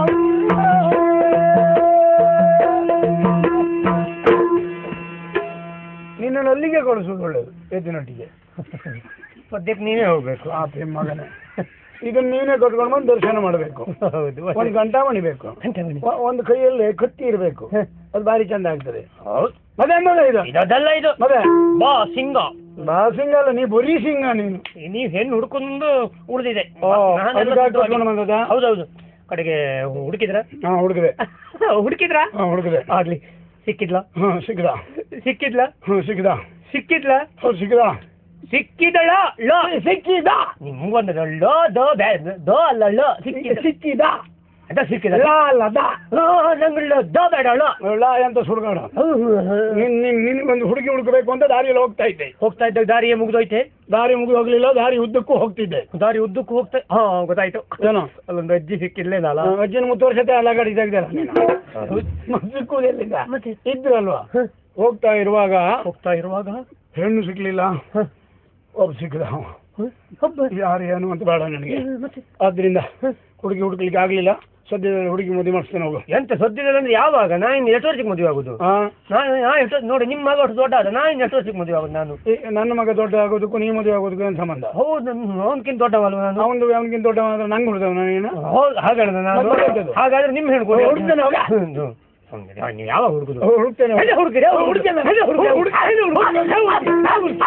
Speaker 4: ನಿನ್ನನ್ನು ಅಲ್ಲಿಗೆ ಕಳಿಸೋದು ಒಳ್ಳೇದು ಎದ್ದಿನೊಟ್ಟಿಗೆ
Speaker 2: ಸದ್ಯಕ್ಕೆ ನೀವೇ ಹೋಗ್ಬೇಕು
Speaker 4: ಆ ಪ್ರೇಮ ಮಗನೇ ಇದನ್ನ ನೀನೇ ಕಟ್ಕೊಂಡು ಬಂದು ದರ್ಶನ ಮಾಡಬೇಕು
Speaker 2: ಹೌದು
Speaker 4: ಒಂದು ಗಂಟ ಮಣಿಬೇಕು
Speaker 2: ಗಂಟೆ ಮಣಿ.
Speaker 4: ಒ- ಒಂದು ಕೈಯಲ್ಲಿ ಕತ್ತಿ ಇರಬೇಕು
Speaker 2: ಹ.
Speaker 4: ಅದು ಭಾರಿ ಚಂದ ಆಗ್ತದೆ
Speaker 2: ಹೌದು
Speaker 4: ಮತ್ತೆ ಅನ್ನೋದೇ ಇದು
Speaker 2: ಇದಲ್ಲ ಇದು
Speaker 4: ಮತ್ತೆ
Speaker 2: ಬಾ ಸಿಂಗ
Speaker 4: ಬಾ ಸಿಂಗ ಅಲ್ಲ ನೀ ಬರೀ ಸಿಂಗ ನೀನು
Speaker 2: ನೀವ್ ಹೆಣ್ಣು ಹುಡ್ಕೊಂಡು ಉಳಿದಿದೆ
Speaker 4: ಓ, ಅದಕ್ಕಾಗಿ ಕರ್ಕೊಂಡು ಬಂದದ್ದಾ?
Speaker 2: ಹೌದೌದು ಕಡೆಗೆ ಹುಡುಕಿದ್ರ
Speaker 4: ಹಾ ಹುಡುಗದೆ
Speaker 2: ಹುಡುಕಿದ್ರ
Speaker 4: ಹಾ ಹುಡುಗದೆ
Speaker 2: ಆಗ್ಲಿ ಸಿಕ್ಕಿದ್ಲ
Speaker 4: ಹಾ ಸಿಕ್ಕದ
Speaker 2: ಸಿಕ್ಕಿದ್ಲ
Speaker 4: ಹ್ಞೂ ಸಿಕ್ಕದ
Speaker 2: ಸಿಕ್ಕಿದ್ಲ
Speaker 4: ಹೌದು ಸಿಕ್ಕದ
Speaker 2: ಸಿಕ್ಕಿದಳ ಲ
Speaker 4: ಸಿಕ್ಕಿದ
Speaker 2: ನಿಮ್ಗೊಂದು ಲ ದ ಬ್ಯಾ ದ ಅಲ್ಲ ಲ ಸಿಕ್ಕಿದ
Speaker 4: ಸಿಕ್ಕಿದ
Speaker 2: ಅಂತ ಸಿಕ್ಕಿದ
Speaker 4: ಲಾ ಲದ
Speaker 2: ನಂಗೆ ಲ ದ ಬೇಡ ಲ
Speaker 4: ಲಾ ಅಂತ ಸುಡುಗಾಡ ನಿನ್ ನಿನ್ ನಿನ್ಗೊಂದು ಹುಡುಗಿ ಹುಡುಕಬೇಕು ಅಂತ ದಾರಿಯಲ್ಲಿ ಹೋಗ್ತಾ ಇದ್ದೆ
Speaker 2: ಹೋಗ್ತಾ ಇದ್ದಾಗ ದಾರಿಯೇ ಮುಗಿದೋಯ್ತೆ
Speaker 4: ದಾರಿ ಮುಗಿದು ಹೋಗ್ಲಿಲ್ಲ ದಾರಿ ಉದ್ದಕ್ಕೂ ಹೋಗ್ತಿದ್ದೆ
Speaker 2: ದಾರಿ ಉದ್ದಕ್ಕೂ ಹೋಗ್ತಾ ಹಾ ಗೊತ್ತಾಯ್ತು
Speaker 4: ಏನೋ
Speaker 2: ಅಲ್ಲೊಂದು ಅಜ್ಜಿ ಸಿಕ್ಕಿರ್ಲೇನಲ್ಲ
Speaker 4: ಆ, ಅಜ್ಜಿನ ಮುತ್ತುವರ್ಷತೆ ಎಲ್ಲ ಗಾಡಿ ತೆಗ್ದಲ್ಲ ನೀನು ಸಿಕ್ಕುವುದೆಲ್ಲಿಂದ
Speaker 2: ಮತ್ತೆ
Speaker 4: ಇದ್ದು ಅಲ್ವಾ ಹೋಗ್ತಾ ಇರುವಾಗ
Speaker 2: ಹೋಗ್ತಾ ಇರುವಾಗ
Speaker 4: ಹೆಣ್ಣು ಸಿಕ್ಲಿಲ್ಲ
Speaker 2: ಹ,
Speaker 4: ಒಬ್ಬ ಸಿಕ್ಕದ ಅವ.
Speaker 2: ಹ, ಒಬ್ಬ
Speaker 4: ಯಾರು ಏನು ಅಂತ ಬೇಡ ನನಗೆ
Speaker 2: ಮತ್ತೆ
Speaker 4: ಆದ್ರಿಂದ ಹುಡುಗಿ ಹುಡುಕ್ಲಿಕ್ಕೆ ಆಗ್ಲಿಲ್ಲ ಸದ್ಯದಲ್ಲಿ ಹುಡುಗಿ ಮದುವೆ ಮಾಡಿಸ್ತೇನೆ ಹೋಗು
Speaker 2: ಎಂತ ಸದ್ಯದಲ್ಲಿ ಅಂದ್ರೆ ಯಾವಾಗ ನಾ ಇನ್ನು ಎಷ್ಟು ವರ್ಷಕ್ಕೆ ಮದುವೆ ಆಗುದು
Speaker 4: ಆ,
Speaker 2: ನಾ ನಾ ಎಷ್ಟು ನೋಡಿ ನಿಮ್ಮ ಮಗ ಅಷ್ಟು ದೊಡ್ಡ ಆದ ನಾ ಇನ್ನು ಎಷ್ಟು ವರ್ಷಕ್ಕೆ ಮದುವೆ ಆಗುದು ನಾನು
Speaker 4: ಈ ನನ್ನ ಮಗ ದೊಡ್ಡ ಆಗೋದಕ್ಕೂ ನೀ ಮದುವೆ ಆಗೋದಕ್ಕೂ ಏನು ಸಂಬಂಧ
Speaker 2: ಹೌದು ಅವನಕ್ಕಿಂತ ದೊಡ್ಡವಲ್ವ ನಾನು
Speaker 4: ಅವನು ಅವನಿಗಿಂತ ದೊಡ್ಡ ಮಾತ್ರ ನಂಗೆ ಹುಡ್ದವ ನೀನು
Speaker 2: ಹೌದು ಹಾಗಾದ್ರೆ ನಾನು
Speaker 4: ಮತ್ತೆ ಎಂತದು?
Speaker 2: ಹಾಗಾದ್ರೆ ನಿಮ್ಮ ಹೆಣ್ಣು
Speaker 4: ಹುಡುಕ್ತೇನೆ ಹೋಗ.
Speaker 2: ನೀವು ಯಾವಾಗ ಹುಡುಗುದು
Speaker 4: ಅವ್ರು ಹುಡುಕ್ತೇನೆ ಹೋಗು.
Speaker 2: ಎಲ್ಲಿ ಹುಡುಕಿರಿ? ಅವ್ರು ಹುಡುಕಿಲ್ಲ. ಎಲ್ಲಿ ಹುಡುಕಿರಿ?
Speaker 4: ಹುಡುಕ.
Speaker 2: ಎಲ್ಲಿ ಹುಡುಕಿರಿ?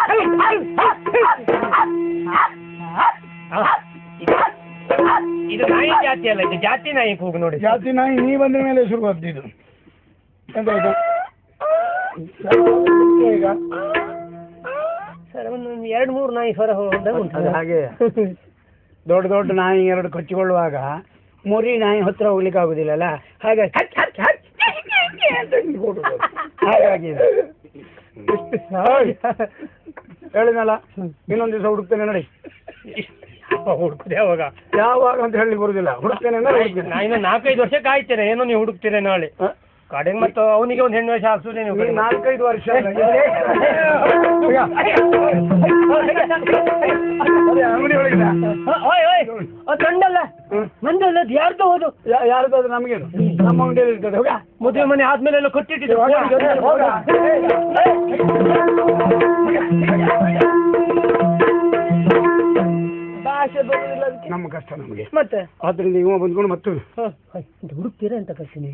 Speaker 2: ಆ, ಇದು- ಇದು ನಾಯಿ ಜಾತಿ ಅಲ್ಲ ಇದು ಜಾತಿ ನಾಯಿ ಕೂಗು ನೋಡಿ
Speaker 4: ಜಾತಿ ನಾಯಿ ನೀ ಬಂದ ಮೇಲೆ ಶುರು ಆಗ್ತಿದ್ದು ಎಂತ ಆಯ್ತು ಈಗ
Speaker 2: ಸರ್ ಒಂದು ಎರಡು ಮೂರು ನಾಯಿ ಸ್ವರ ಹೋದಾಗ ಉಂಟು
Speaker 4: ಅದು ಹಾಗೆ ದೊಡ್ಡ ದೊಡ್ಡ ನಾಯಿ ಎರಡು ಕಚ್ಚಿಕೊಳ್ಳುವಾಗ ಮುರಿ ನಾಯಿ ಹತ್ರ ಹೋಗ್ಲಿಕ್ಕೆ ಆಗುದಿಲ್ಲಲ್ಲ ಹಾಗೆ ಹಚ್ ಹಚ್ ಹಚ್ ಅಂತ ಹಿಡ್ಕೊಡುದು. ಹಾಗಾಗಿ ಇದು. ಓಯ್, ಹೇಳಿದ್ನಲ್ಲ ಇನ್ನೊಂದು ದಿವಸ ಹುಡುಕ್ತೇನೆ ನೋಡಿ
Speaker 2: ಹುಡುಕುದೆ ಯಾವಾಗ
Speaker 4: ಯಾವಾಗ ಅಂತ ಹೇಳಿ ಬರುದಿಲ್ಲ ಹುಡುಕ್ತೇನೆ ಅಂದ್ರೆ ಹುಡುಕ್ತೇನೆ.
Speaker 2: ನಾ ಇನ್ನು ನಾಲ್ಕೈದು ವರ್ಷ ಕಾಯ್ತೇನೆ ಏನೋ ನೀವು ಹುಡುಕ್ತೀರ ನಾಳೆ
Speaker 4: ಹ?
Speaker 2: ಕಡೆಗೆ ಮತ್ತು ಅವನಿಗೆ ಒಂದು ಹೆಣ್ಣು ವೇಷ ಹಾಕ್ಸುದೇ ನೀವು
Speaker 4: ಈ
Speaker 2: ಕಡೆಗೆ.
Speaker 4: ನಾಲ್ಕೈದು ವರ್ಷ ಅಲ್ಲ, ಈಗ. ಅದೇ ಅಂಗಡಿ ಒಳಗಿದ
Speaker 2: ಹ, ಓಯ್ ಓಯ್ ಅದು ನಂದಲ್ಲ
Speaker 4: ಹ್ಮ್.
Speaker 2: ನಂದಲ್ಲ ಅದು ಯಾರ್ದೋ ಹೌದು
Speaker 4: ಯಾ- ಯಾರ್ದಾದ್ರು ನಮಗೇನು ನಮ್ಮ ಅಂಗಡಿಯಲ್ಲಿ ಇರ್ತದೆ ಹೋಗ
Speaker 2: ಮದುವೆ ಮನೆ ಆದ್ಮೇಲೆ ಎಲ್ಲ ಕೊಟ್ಟಿಟ್ಟಿದ್ದು
Speaker 4: ಹೋಗ. ಹೋಗ.
Speaker 2: ಭಾಷೆ ಬರುದಿಲ್ಲ ಅದಕ್ಕೆ
Speaker 4: ನಮ್ಮ ಕಷ್ಟ ನಮಗೆ
Speaker 2: ಮತ್ತೆ
Speaker 4: ಆದ್ರಿಂದ ಇವ ಬಂದ್ಕೊಂಡು ಮತ್ತೆ
Speaker 2: ಹ, ಹ, ಇದು ಹುಡುಕ್ತೀರಾ ಅಂತ ಕಳ್ತೀನಿ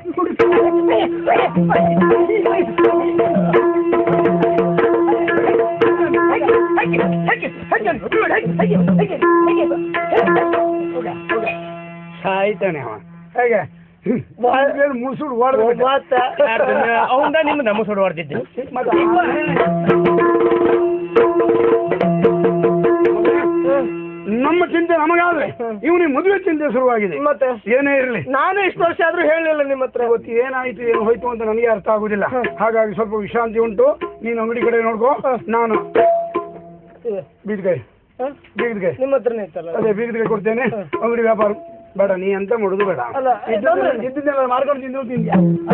Speaker 4: ಸಾಯ್ತಾನೆ ಅವ ಹೇಗೆ ಮುಸುಡು
Speaker 2: ಅವಂದ ನಿಮ್ಮ ನಮ್ಮ ಸುಡು ಹೊಡೆದಿದ್ದೆ
Speaker 4: ನಮ್ಮ ಚಿಂತೆ ನಮಗಾದ್ರೆ ಇವನಿಗೆ ಮದುವೆ ಚಿಂತೆ ಶುರುವಾಗಿದೆ
Speaker 2: ಮತ್ತೆ
Speaker 4: ಏನೇ ಇರಲಿ
Speaker 2: ನಾನು ಇಷ್ಟು ವರ್ಷ ಆದ್ರೂ ಹೇಳಲಿಲ್ಲ ನಿಮ್ಮ ಹತ್ರ
Speaker 4: ಇವತ್ತು ಏನಾಯ್ತು ಏನು ಹೋಯ್ತು ಅಂತ ನನಗೆ ಅರ್ಥ ಆಗುದಿಲ್ಲ ಹಾಗಾಗಿ ಸ್ವಲ್ಪ ವಿಶ್ರಾಂತಿ ಉಂಟು ನೀನು ಅಂಗಡಿ ಕಡೆ ನೋಡ್ಕೋ ನಾನು ಬೀದಿಗೆ
Speaker 2: ಹ?
Speaker 4: ಬೀದಿಗೆ
Speaker 2: ನಿಮ್ಮ ಹತ್ರನೇ ಇತ್ತಲ್ಲ
Speaker 4: ಅದೇ ಬೀದಿಗೆ ಕೊಡ್ತೇನೆ ಅಂಗಡಿ ವ್ಯಾಪಾರ ಬೇಡ ನೀ ಅಂತ ಮಾಡುದು ಬೇಡ
Speaker 2: ಅಲ್ಲ,
Speaker 4: ಇದ್ದದ್ದೆಲ್ಲ- ಇದ್ದದ್ದೆಲ್ಲ ಮಾರ್ಕೊಂಡು ತಿಂದು ತಿಂದ್ಯಾ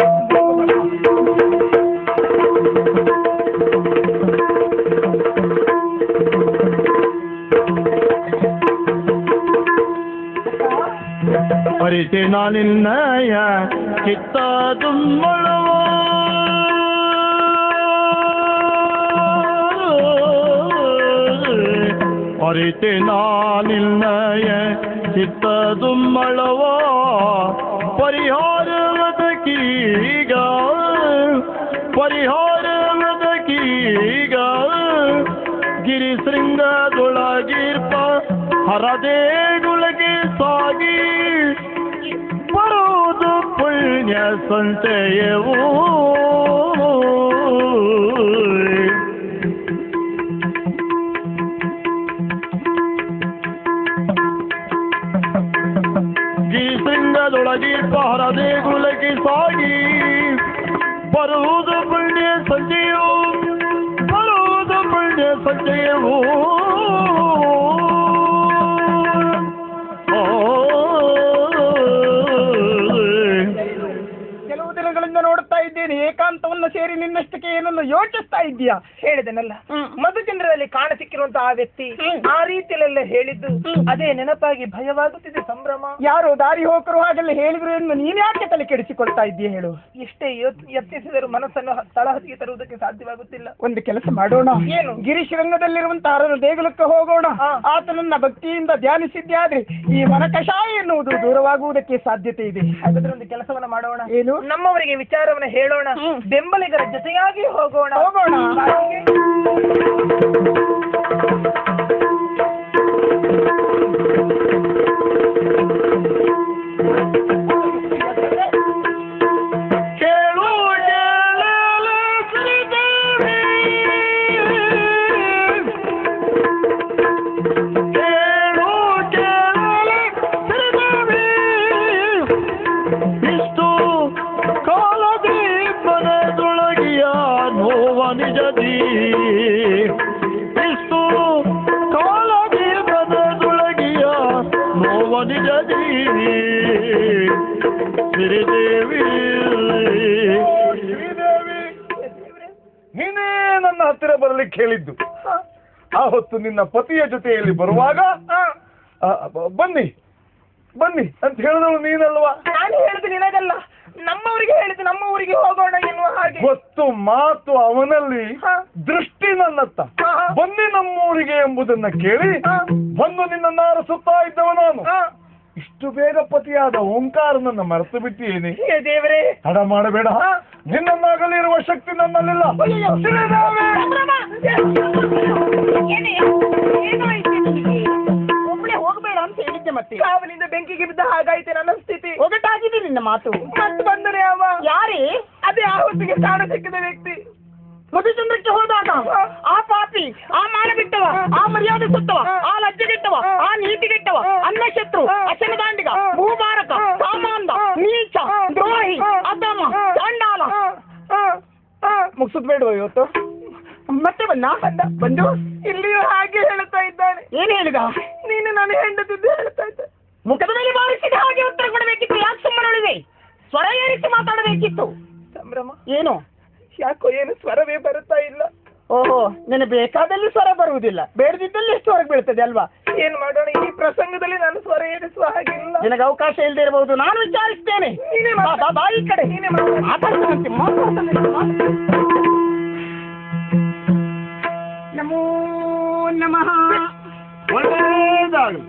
Speaker 1: ಅರಿತೆ ನಾನಿನ್ನಯ ಚಿತ್ತ ದುಮ್ಮಳವ ಅರಿತೆ ನಾನಿನ್ನಯ ಚಿತ್ತ ದುಮ್ಮಳವ ಪರಿಹಾರವದಕೀಗ ಪರಿಹಾರವದಕೀಗ ಗಿರಿ ಶೃಂಗದೊಳಗಿರ್ಪ ಹರದೇಗುಲಗೆ ಸಾಗಿ ಬರುವುದು ಪುಣ್ಯ ಸಂಚಯವು ಗಿರಿ ಶೃಂಗದೊಳಗಿರ್ಪ ಹರದೇಗುಲಗೆ ಸಾಗಿ ಬರುವುದು ಪುಣ್ಯ ಸಂಚಯವು ಬರುವುದು ಪುಣ್ಯ ಸಂಚಯವು
Speaker 2: ಕೆಲವು ದಿನಗಳಿಂದ ನೋಡ್ತಾ ಇದ್ದೇನೆ ಏಕಾಂತವನ್ನು ಸೇರಿ ನಿನ್ನಷ್ಟಕ್ಕೆ ಏನನ್ನು ಯೋಚಿಸ್ತಾ ಇದ್ದೀಯಾ ಹೇಳಿದನಲ್ಲ ಮಧುಚಂದ್ರದಲ್ಲಿ ಕಾಣ ಸಿಕ್ಕಿರುವಂತಹ ಆ ವ್ಯಕ್ತಿ ಆ ರೀತಿಯಲ್ಲೆಲ್ಲ ಹೇಳಿದ್ದು ಅದೇ ನೆನಪಾಗಿ ಭಯವಾಗುತ್ತಿದೆ ಸಂಭ್ರಮ ಯಾರು ದಾರಿ ಹೋಕರು ಹಾಗೆಲ್ಲ ಹೇಳಿದ್ರು ಎಂದು ನೀನ್ ಯಾಕೆ ತಲೆ ಕೆಡಿಸಿಕೊಳ್ತಾ ಇದ್ದೀಯ ಹೇಳು ಎಷ್ಟೇ ಯೋಚ್- ಯತ್ನಿಸಿದರೂ ಮನಸ್ಸನ್ನು ಹ- ತಳಹದಿಗೆ ತರುವುದಕ್ಕೆ ಸಾಧ್ಯವಾಗುತ್ತಿಲ್ಲ ಒಂದು ಕೆಲಸ ಮಾಡೋಣ ಏನು ಗಿರಿಶೃಂಗದಲ್ಲಿರುವಂತಹ ಅರನ ದೇಗುಲಕ್ಕೆ ಹೋಗೋಣ ಆತನನ್ನ ಭಕ್ತಿಯಿಂದ ಧ್ಯಾನಿಸಿದ್ದೆ ಈ ಮನ ಕಷಾಯ ಎನ್ನುವುದು ದೂರವಾಗುವುದಕ್ಕೆ ಸಾಧ್ಯತೆ ಇದೆ ಹಾಗಾದ್ರೆ ಒಂದು ಕೆಲಸವನ್ನ ಮಾಡೋಣ ಏನು ನಮ್ಮವರಿಗೆ ವಿಚಾರವನ್ನ ಹೇಳೋಣ ಬೆಂಬಲಿಗರ ಜೊತೆಯಾಗಿ ಹೋಗೋಣ ಹೋಗೋಣ
Speaker 1: ಕೇಳು ಕೇಳಲು ಶ್ರೀದೇವಿ. ಕೇಳು ಕೇಳಲು ಶ್ರೀದೇವಿ. ಇಷ್ಟು ಕಾಲದಿ ಮನದೊಳಗಿಯ ನೋವ ನಿಜದಿ ಇಷ್ಟು ಕಾಲದಿ ಮನದೊಳಗಿಯ ನೋವ ನಿಜದಿ ಶ್ರೀದೇವಿ
Speaker 3: ಶ್ರೀದೇವಿ ನೀನೇ ನನ್ನ ಹತ್ತಿರ ಬರಲಿಕ್ಕೆ ಹೇಳಿದ್ದು ಆ ಹೊತ್ತು ನಿನ್ನ ಪತಿಯ ಜೊತೆಯಲ್ಲಿ ಬರುವಾಗ ಆ, ಬ- ಬನ್ನಿ ಬನ್ನಿ ಅಂತ ಹೇಳಿದಳು ನೀನಲ್ವಾ
Speaker 2: ನಾನು ಹೇಳಿದ್ದು ನಿನಗಲ್ಲ ನಮ್ಮವರಿಗೆ ಹೇಳಿದ್ದು ನಮ್ಮ ಊರಿಗೆ ಹೋಗೋಣ ಎನ್ನುವ ಹಾಗೆ
Speaker 3: ಗೊತ್ತು ಮಾತು ಅವನಲ್ಲಿ
Speaker 2: ಹಾ.
Speaker 3: ದೃಷ್ಟಿ ನನ್ನತ್ತ
Speaker 2: ಹಾ, ಹಾ.
Speaker 3: ಬನ್ನಿ ನಮ್ಮೂರಿಗೆ ಎಂಬುದನ್ನ ಕೇಳಿ
Speaker 2: ಹಾ.
Speaker 3: ಬಂದು ನಿನ್ನನ್ನು ಅರಸುತ್ತಾ ಇದ್ದವ ನಾನು
Speaker 2: ಹಾ.
Speaker 3: ಇಷ್ಟು ಬೇಗ ಪತಿಯಾದ ಓಂಕಾರನನ್ನ ಮರೆತು ಬಿಟ್ಟಿಯೇನೆ
Speaker 2: ಹೇ ದೇವರೇ
Speaker 3: ತಡ ಮಾಡಬೇಡ
Speaker 2: ಹಾ.
Speaker 3: ನಿನ್ನನ್ನಾಗಲಿರುವ ಶಕ್ತಿ ನನ್ನಲ್ಲಿಲ್ಲ
Speaker 2: ಒಬ್ಬಳೆ ಹೋಗಬೇಡ ಅಂತ ಹೇಳಿದ್ದೆ ಮತ್ತೆ ಕಾವಲಿಂದ ಬೆಂಕಿಗೆ ಬಿದ್ದ ಹಾಗಾಯ್ತೆ ನನ್ನ ಸ್ಥಿತಿ ಒಗಟಾಗಿದೆ ನಿನ್ನ ಮಾತು ಮತ್ತೆ ಬಂದರೆ ಅವ ಯಾರೇ ಅದೇ ಆ ಹೊತ್ತಿಗೆ ಕಾಣ ಸಿಕ್ಕಿದ ವ್ಯಕ್ತಿ ಮಧುಚಂದ್ರಕ್ಕೆ ಹೋದಾಗ ಆ ಪಾಪಿ ಆ ಮಾನವಿಟ್ಟವ ಆ ಮರ್ಯಾದೆ ಸುತ್ತವ ಆ ಲಜ್ಜೆಗೆಟ್ಟವ ಆ ನೀತಿಗೆಟ್ಟವ ಅನ್ನಶತ್ರು ಅಶನದಾಂಡಿಗ ಭೂಭಾರಕ ಸಾಮಾಂಧ ನೀಚ ದ್ರೋಹಿ ಅಧಮ ಚಾಂಡಾಲ ಮುಗಿಸುದ್ ಬೇಡವ ಇವತ್ತು ಮತ್ತೆ ಬಂದ ಬಂದ ಬಂದು ಇಲ್ಲಿಯೂ ಹಾಗೆ ಹೇಳ್ತಾ ಇದ್ದಾನೆ ಏನ್ ಹೇಳಿದ ನೀನು ನಾನು ಹೆಂಡತಿದ್ದು ಹೇಳ್ತಾ ಇದ್ದ ಮುಖದ ಮೇಲೆ ಬಾರಿಸಿದ ಹಾಗೆ ಉತ್ತರ ಕೊಡಬೇಕಿತ್ತು ಯಾಕೆ ಸುಮ್ಮನೆ ಉಳಿದೆ ಸ್ವರ ಏರಿಸಿ ಮಾತಾಡಬೇಕಿತ್ತು ಸಂಭ್ರಮ ಏನು ಯಾಕೋ ಏನು ಸ್ವರವೇ ಬರುತ್ತಾ ಇಲ್ಲ ಓಹೋ ನಿನಗೆ ಬೇಕಾದಲ್ಲಿ ಸ್ವರ ಬರುವುದಿಲ್ಲ ಬೇಡದಿದ್ದಲ್ಲಿ ಎಷ್ಟು ಹೊರಗೆ ಬೀಳ್ತದೆ ಅಲ್ವಾ ಏನ್ ಮಾಡೋಣ ಈ ಪ್ರಸಂಗದಲ್ಲಿ ನಾನು ಸ್ವರ ಏರಿಸುವ ಹಾಗಿಲ್ಲ ನಿನಗೆ ಅವಕಾಶ ಇಲ್ಲದೆ ಇರಬಹುದು ನಾನು ವಿಚಾರಿಸ್ತೇನೆ ಬಾ, ಬಾ, ಬಾ ಈ ಕಡೆ ಮಾತಾಡ್ತಾನಂತೆ ಮಾತಾಡ್ತಾನಂತೆ ಮಾತಾಡ್ತಾನೆ. ನಮೋ ನಮಃ
Speaker 3: ಒಳ್ಳೆಯದಾಗಲಿ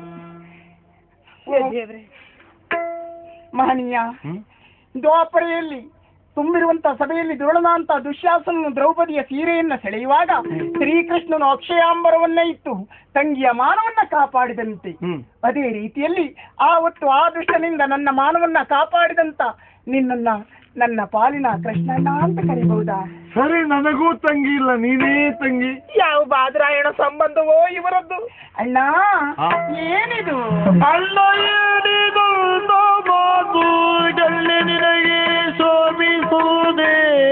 Speaker 2: ಮಹನೀಯ ದ್ವಾಪರೆಯಲ್ಲಿ ತುಂಬಿರುವಂತಹ ಸಭೆಯಲ್ಲಿ ದ್ರೋಣನ ಅಂತ ದುಶ್ಯಾಸನ ದ್ರೌಪದಿಯ ಸೀರೆಯನ್ನ ಸೆಳೆಯುವಾಗ ಶ್ರೀಕೃಷ್ಣನು ಅಕ್ಷಯಾಂಬರವನ್ನ ಇಟ್ಟು ತಂಗಿಯ ಮಾನವನ್ನ ಕಾಪಾಡಿದಂತೆ
Speaker 3: ಹ್ಮ್.
Speaker 2: ಅದೇ ರೀತಿಯಲ್ಲಿ ಆ ಹೊತ್ತು ಆ ದುಷ್ಟನಿಂದ ನನ್ನ ಮಾನವನ್ನ ಕಾಪಾಡಿದಂತ ನಿನ್ನನ್ನ ನನ್ನ ಪಾಲಿನ ಕೃಷ್ಣಣ್ಣ ಅಂತ ಕರಿಬಹುದಾ
Speaker 1: ಸರಿ ನನಗೂ ತಂಗಿ ಇಲ್ಲ ನೀನೇ ತಂಗಿ
Speaker 2: ಯಾವ ಬಾದ್ರಾಯಣ ಸಂಬಂಧವೋ ಇವರದ್ದು
Speaker 4: ಅಣ್ಣ
Speaker 1: ಆ?
Speaker 4: ಏನಿದು
Speaker 1: ಅಲ್ಲ ಏನಿದಂತ ಮಾತು ಗಲ್ಲೆ ನಿನಗೆ ಶೋಭಿಸುವುದೇ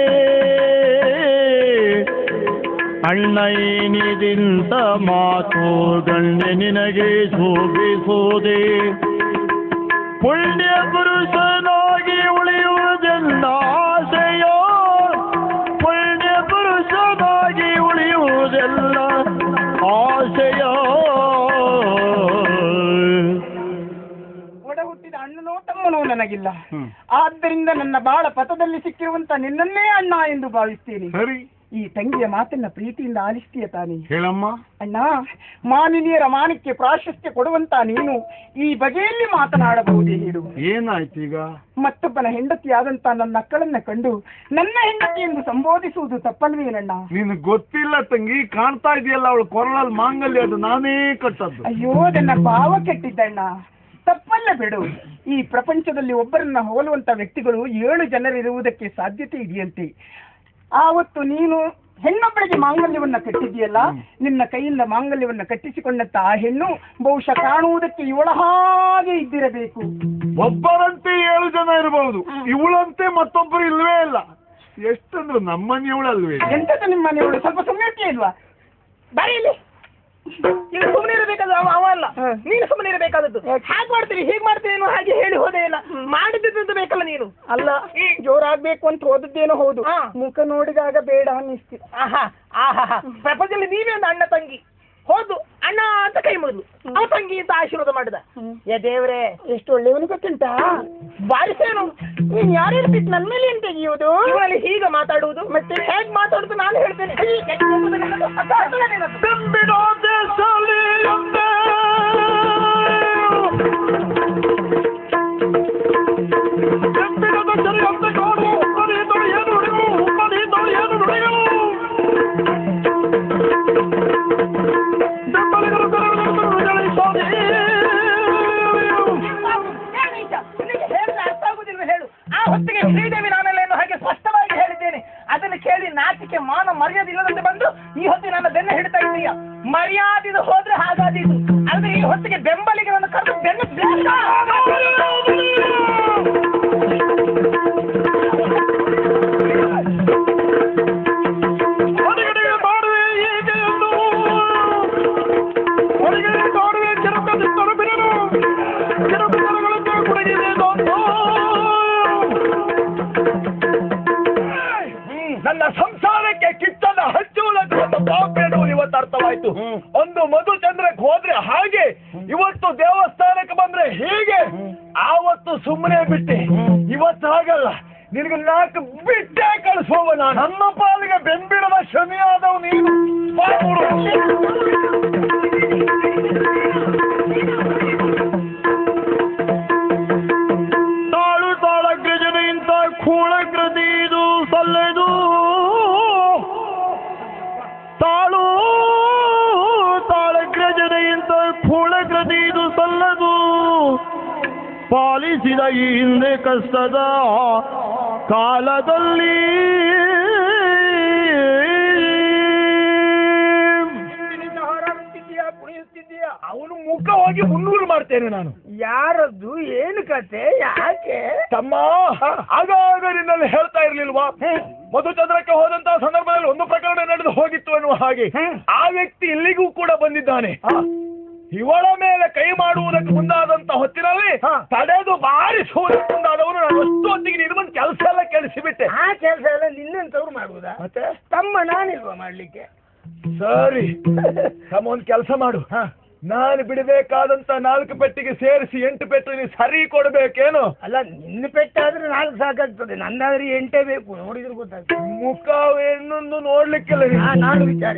Speaker 1: ಅಣ್ಣ ಏನಿದಿಂತ ಮಾತು ಗಂಡೆ ನಿನಗೆ ಶೋಭಿಸುವುದೇ ಪುಣ್ಯ ಪುರುಷನಾಗಿ ಉಳಿಯುವುದೆಲ್ಲ ಆಸೆಯ ಪುಣ್ಯ ಪುರುಷನಾಗಿ ಉಳಿಯುವುದೆಲ್ಲ ಆಸೆಯ
Speaker 4: ಒಡ ಹುಟ್ಟಿದ ಅಣ್ಣನೋ ತಮ್ಮನೋ ನನಗಿಲ್ಲ
Speaker 1: ಹ್ಮ್.
Speaker 4: ಆದ್ದರಿಂದ ನನ್ನ ಬಾಳ ಪಥದಲ್ಲಿ ಸಿಕ್ಕಿರುವಂತ ನಿನ್ನನ್ನೇ ಅಣ್ಣ ಎಂದು ಭಾವಿಸ್ತೀನಿ
Speaker 1: ಸರಿ
Speaker 4: ಈ ತಂಗಿಯ ಮಾತನ್ನ ಪ್ರೀತಿಯಿಂದ ಆಲಿಸ್ತೀಯ ತಾನೆ
Speaker 1: ಹೇಳಮ್ಮ
Speaker 4: ಅಣ್ಣ ಮಾನಿನಿಯರ ಮಾನಕ್ಕೆ ಪ್ರಾಶಸ್ತ್ಯ ಕೊಡುವಂತ ನೀನು ಈ ಬಗೆಯಲ್ಲಿ ಮಾತನಾಡಬಹುದೇ ಹೇಳು
Speaker 1: ಏನಾಯ್ತು ಈಗ
Speaker 4: ಮತ್ತೊಬ್ಬನ ಹೆಂಡತಿಯಾದಂತ ನನ್ನ ಅಕ್ಕಳನ್ನ ಕಂಡು ನನ್ನ ಹೆಂಡತಿ ಎಂದು ಸಂಬೋಧಿಸುವುದು ತಪ್ಪಲ್ವೇನಣ್ಣ
Speaker 1: ನಿನಗೆ ಗೊತ್ತಿಲ್ಲ ತಂಗಿ ಕಾಣ್ತಾ ಇದೆಯಲ್ಲ ಅವಳು ಕೊರಳಲ್ಲಿ ಮಾಂಗಲ್ಯ ಅದು ನಾನೇ ಕಟ್ಟದ್ದು
Speaker 4: ಅಯ್ಯೋ ನನ್ನ ಭಾವ ಕೆಟ್ಟಿದ್ದಣ್ಣ ತಪ್ಪಲ್ಲ ಬಿಡು ಈ ಪ್ರಪಂಚದಲ್ಲಿ ಒಬ್ಬರನ್ನ ಹೋಲುವಂತ ವ್ಯಕ್ತಿಗಳು ಏಳು ಜನರಿರುವುದಕ್ಕೆ ಸಾಧ್ಯತೆ ಇದೆಯಂತೆ ಆವತ್ತು ನೀನು ಹೆಣ್ಣೊಬ್ಬಳಿಗೆ ಮಾಂಗಲ್ಯವನ್ನ ಕಟ್ಟಿದೆಯಲ್ಲ ನಿನ್ನ ಕೈಯಿಂದ ಮಾಂಗಲ್ಯವನ್ನ ಕಟ್ಟಿಸಿಕೊಂಡಂತ ಆ ಹೆಣ್ಣು ಬಹುಶಃ ಕಾಣುವುದಕ್ಕೆ ಇವಳ ಹಾಗೆ ಇದ್ದಿರಬೇಕು
Speaker 1: ಒಬ್ಬರಂತೆ ಏಳು ಜನ ಇರಬಹುದು ಇವಳಂತೆ ಮತ್ತೊಬ್ಬರು ಇಲ್ವೇ ಇಲ್ಲ ಎಷ್ಟಂದ್ರು ನಮ್ಮನೆಯವಳಲ್ವೇ
Speaker 4: ಎಂತದ್ದು ನಿಮ್ಮ ಮನೆಯವಳು ಸ್ವಲ್ಪ ಸುಮ್ಮನೆ ಇಲ್ವಾ
Speaker 2: ಬರೀ ಇಲ್ಲಿ ಈಗ ಸುಮ್ಮನೆ ಇರಬೇಕಾದ ಅವ ಅವ ಅಲ್ಲ
Speaker 4: ಹ.
Speaker 2: ನೀನು ಸುಮ್ಮನೆ ಇರಬೇಕಾದದ್ದು ಹಾಗೆ ಮಾಡ್ತೀರಿ ಹೀಗೆ ಮಾಡ್ತೀನಿ ಅನ್ನೋ ಹಾಗೆ ಹೇಳಿ ಹೋದೇ ಇಲ್ಲ ಮಾಡಿದ್ದು ಬೇಕಲ್ಲ ನೀನು
Speaker 4: ಅಲ್ಲ ಜೋರಾಗ್ಬೇಕು ಅಂತ ಓದದ್ದೇನೋ ಹೌದು
Speaker 2: ಹಾ.
Speaker 4: ಮುಖ ನೋಡಿದಾಗ ಬೇಡ ಅನ್ನಿಸ್ತಿ
Speaker 2: ಆಹಾ ಆಹಾ ಪ್ರಪಂಚದಲ್ಲಿ ನೀವೇ ಒಂದು ಅಣ್ಣ ತಂಗಿ ಹೋದು ಅಣ್ಣ ಅಂತ ಕೈ ಮುಗಿದು ಅವ ತಂಗಿ ಅಂತ ಆಶೀರ್ವಾದ ಮಾಡಿದ ಏ ದೇವ್ರೆ
Speaker 4: ಎಷ್ಟು ಒಳ್ಳೆಯವನು ಗೊತ್ತುಂಟಾ
Speaker 2: ಬಾರಿಸೇನು
Speaker 4: ನೀನ್ ಯಾರ್ಯಾರು ಬಿಟ್ಟು ನನ್ನ ಮೇಲೆ ಏನ್ ತೆಗಿಯೋದು
Speaker 2: ಇವನಲ್ಲಿ ಹೀಗೆ ಮಾತಾಡುವುದು ಮತ್ತೆ ಹೇಗೆ ಮಾತಾಡುದು ನಾನು ಹೇಳ್ತೇನೆ ಈ ಕೆಟ್ಟ ಕೂದಲು ನಿನ್ನದು, ಅಸಹ್ಯ ನಿನ್ನದು.
Speaker 1: ಬೆಂಬಿಡೋ ದೇಶಲಿಯೊಂದೇ ಬೆಂಬಿಡದ ಸರಿಯಂತೆ ಕಾಣು ಉಪ್ಪದಿದ್ದು ಏನು ನುಡಿಗಳು ಉಪ್ಪದಿದ್ದು ಏನು ನುಡಿಗಳು ಬೆಂಬಲಿಗರು ಬೆರಳುಗಳು ನುಡಿಗಳಿಸೋದೇ
Speaker 2: ಏನೀಶ? ನಿನಗೆ ಹೇಳಿದ್ರೆ ಅರ್ಥ ಆಗುದಿಲ್ವ ಹೇಳು ಆ ಹೊತ್ತಿಗೆ ಶ್ರೀದೇವಿ ನಾನಲ್ಲ ಎಂದು ಹಾಗೆ ಸ್ಪಷ್ಟವಾಗಿ ಹೇಳಿದ್ದೇನೆ ಅದನ್ನು ಕೇಳಿ ನಾಚಿಕೆ ಮಾನ ಮರ್ಯಾದೆ ಇಲ್ಲದಂತೆ ಬಂದು ಈ ಹೊತ್ತಿಗೆ ನನ್ನ ಬೆನ್ನ ಹಿಡಿತಾ ಇದ್ದೀಯ ಮರ್ಯಾದಿದು ಹೋದ್ರೆ ಹಾಗಾದೀತು ಆದ್ರೆ ಈ ಹೊತ್ತಿಗೆ ಬೆಂಬಲಿಗೆ ಒಂದು ಕರೆದು ಬೆನ್ನು
Speaker 1: ಹೊರಗಡೆಗೆ ಮಾಡುವೆ ಹೀಗೆ ಎಂದು ಹೊರಗಡೆ ಮಾಡುವೆ ಚಿರಕದಿದ್ದರು ಬಿರನು ಚಿರಬಿರಗಳನ್ನು ಕುಡಗಿದೆ ದೊಂದು
Speaker 3: ನನ್ನ ಸಂಸಾರಕ್ಕೆ ಕಿಚ್ಚನ್ನ ಹಚ್ಚುವುದಕ್ಕೆ ಒಂದು ಪಾಪ ಎನ್ನುವುದು ಇವತ್ತು ಅರ್ಥವಾಯ್ತು ಒಂದು ಮಧುಚಂದ್ರಕ್ಕೆ ಹೋದ್ರೆ ಹಾಗೆ ಇವತ್ತು ದೇವಸ್ಥಾನಕ್ಕೆ ಬಂದ್ರೆ ಹೀಗೆ ಆವತ್ತು ಸುಮ್ಮನೆ ಬಿಟ್ಟೆ ಇವತ್ತು ಹಾಗಲ್ಲ ನಿನಗೆ ನಾಲ್ಕು ಬಿಟ್ಟೆ ಕಳಿಸುವ ನಾನು
Speaker 1: ನನ್ನ ಪಾಲಿಗೆ ಬೆಂಬಿಡದ ಶನಿಯಾದವು ನೀನು ಬಾಬುರು. ತಾಳು ತಾಳಗ್ರಜನ ಇಂಥ ಕೂಳಗ್ರದಿ ಇದು ಸಲ್ಲದು ತಾಳು ತಾಳಗ್ರಜನ ಇಂಥ ಕೂಳಗ್ರದಿ ಇದು ಸಲ್ಲದು ಪಾಲಿಸಿದ ಈ ಹಿಂದೆ ಕಷ್ಟದ ಕಾಲದಲ್ಲಿ
Speaker 3: ಕುಣಿಯುತ್ತಿದ್ದೀಯಾ ಅವನು ಮುಖ ಹೋಗಿ ಮುನ್ನೂರು ಮಾಡ್ತೇನೆ ನಾನು
Speaker 4: ಯಾರದ್ದು ಏನು ಕತೆ ಯಾಕೆ
Speaker 3: ತಮ್ಮ ಆಗಾಗ ನಿನ್ನಲ್ಲಿ ಹೇಳ್ತಾ ಇರ್ಲಿಲ್ವಾ ಮಧುಚಂದ್ರಕ್ಕೆ ಹೋದಂತಹ ಸಂದರ್ಭದಲ್ಲಿ ಒಂದು ಪ್ರಕರಣ ನಡೆದು ಹೋಗಿತ್ತು ಅನ್ನುವ ಹಾಗೆ ಆ ವ್ಯಕ್ತಿ ಇಲ್ಲಿಗೂ ಕೂಡ ಬಂದಿದ್ದಾನೆ ಇವಳ ಮೇಲೆ ಕೈ ಮಾಡುವುದಕ್ಕೆ ಮುಂದಾದಂತ ಹೊತ್ತಿನಲ್ಲಿ ತಡೆದು ಬಾರಿಸುವುದಕ್ಕೆ ಮುಂದಾದವನು ನಾನು ಅಷ್ಟು ಹೊತ್ತಿಗೆ ನೀನು ಬಂದು ಕೆಲಸ ಎಲ್ಲ ಕೆಡಿಸಿಬಿಟ್ಟೆ
Speaker 4: ಆ ಕೆಲಸ ಎಲ್ಲ ನಿನ್ನಂತವ್ರು ಮಾಡುವುದಾ
Speaker 3: ಮತ್ತೆ
Speaker 4: ತಮ್ಮ ನಾನಿಲ್ವಾ ಮಾಡ್ಲಿಕ್ಕೆ
Speaker 3: ಸರಿ ತಮ್ಮ ಒಂದು ಕೆಲಸ ಮಾಡು ನಾನು ಬಿಡಬೇಕಾದಂತ ನಾಲ್ಕು ಪೆಟ್ಟಿಗೆ ಸೇರಿಸಿ ಎಂಟು ಪೆಟ್ಟು ನೀವು ಸರಿ ಕೊಡ್ಬೇಕೇನು
Speaker 4: ಅಲ್ಲ ನಿನ್ನ ಪೆಟ್ಟಾದ್ರೆ ನಾಲ್ಕು ಸಾಕಾಗ್ತದೆ ನಂದಾದ್ರೆ ಎಂಟೇ ಬೇಕು ನೋಡಿದ್ರೆ ಗೊತ್ತಾಗ್ತದೆ
Speaker 3: ಮುಖ ಇನ್ನೊಂದು ನೋಡ್ಲಿಕ್ಕಿಲ್ಲ ನೀನು.
Speaker 4: ಹಾ, ನಾನು ವಿಚಾರ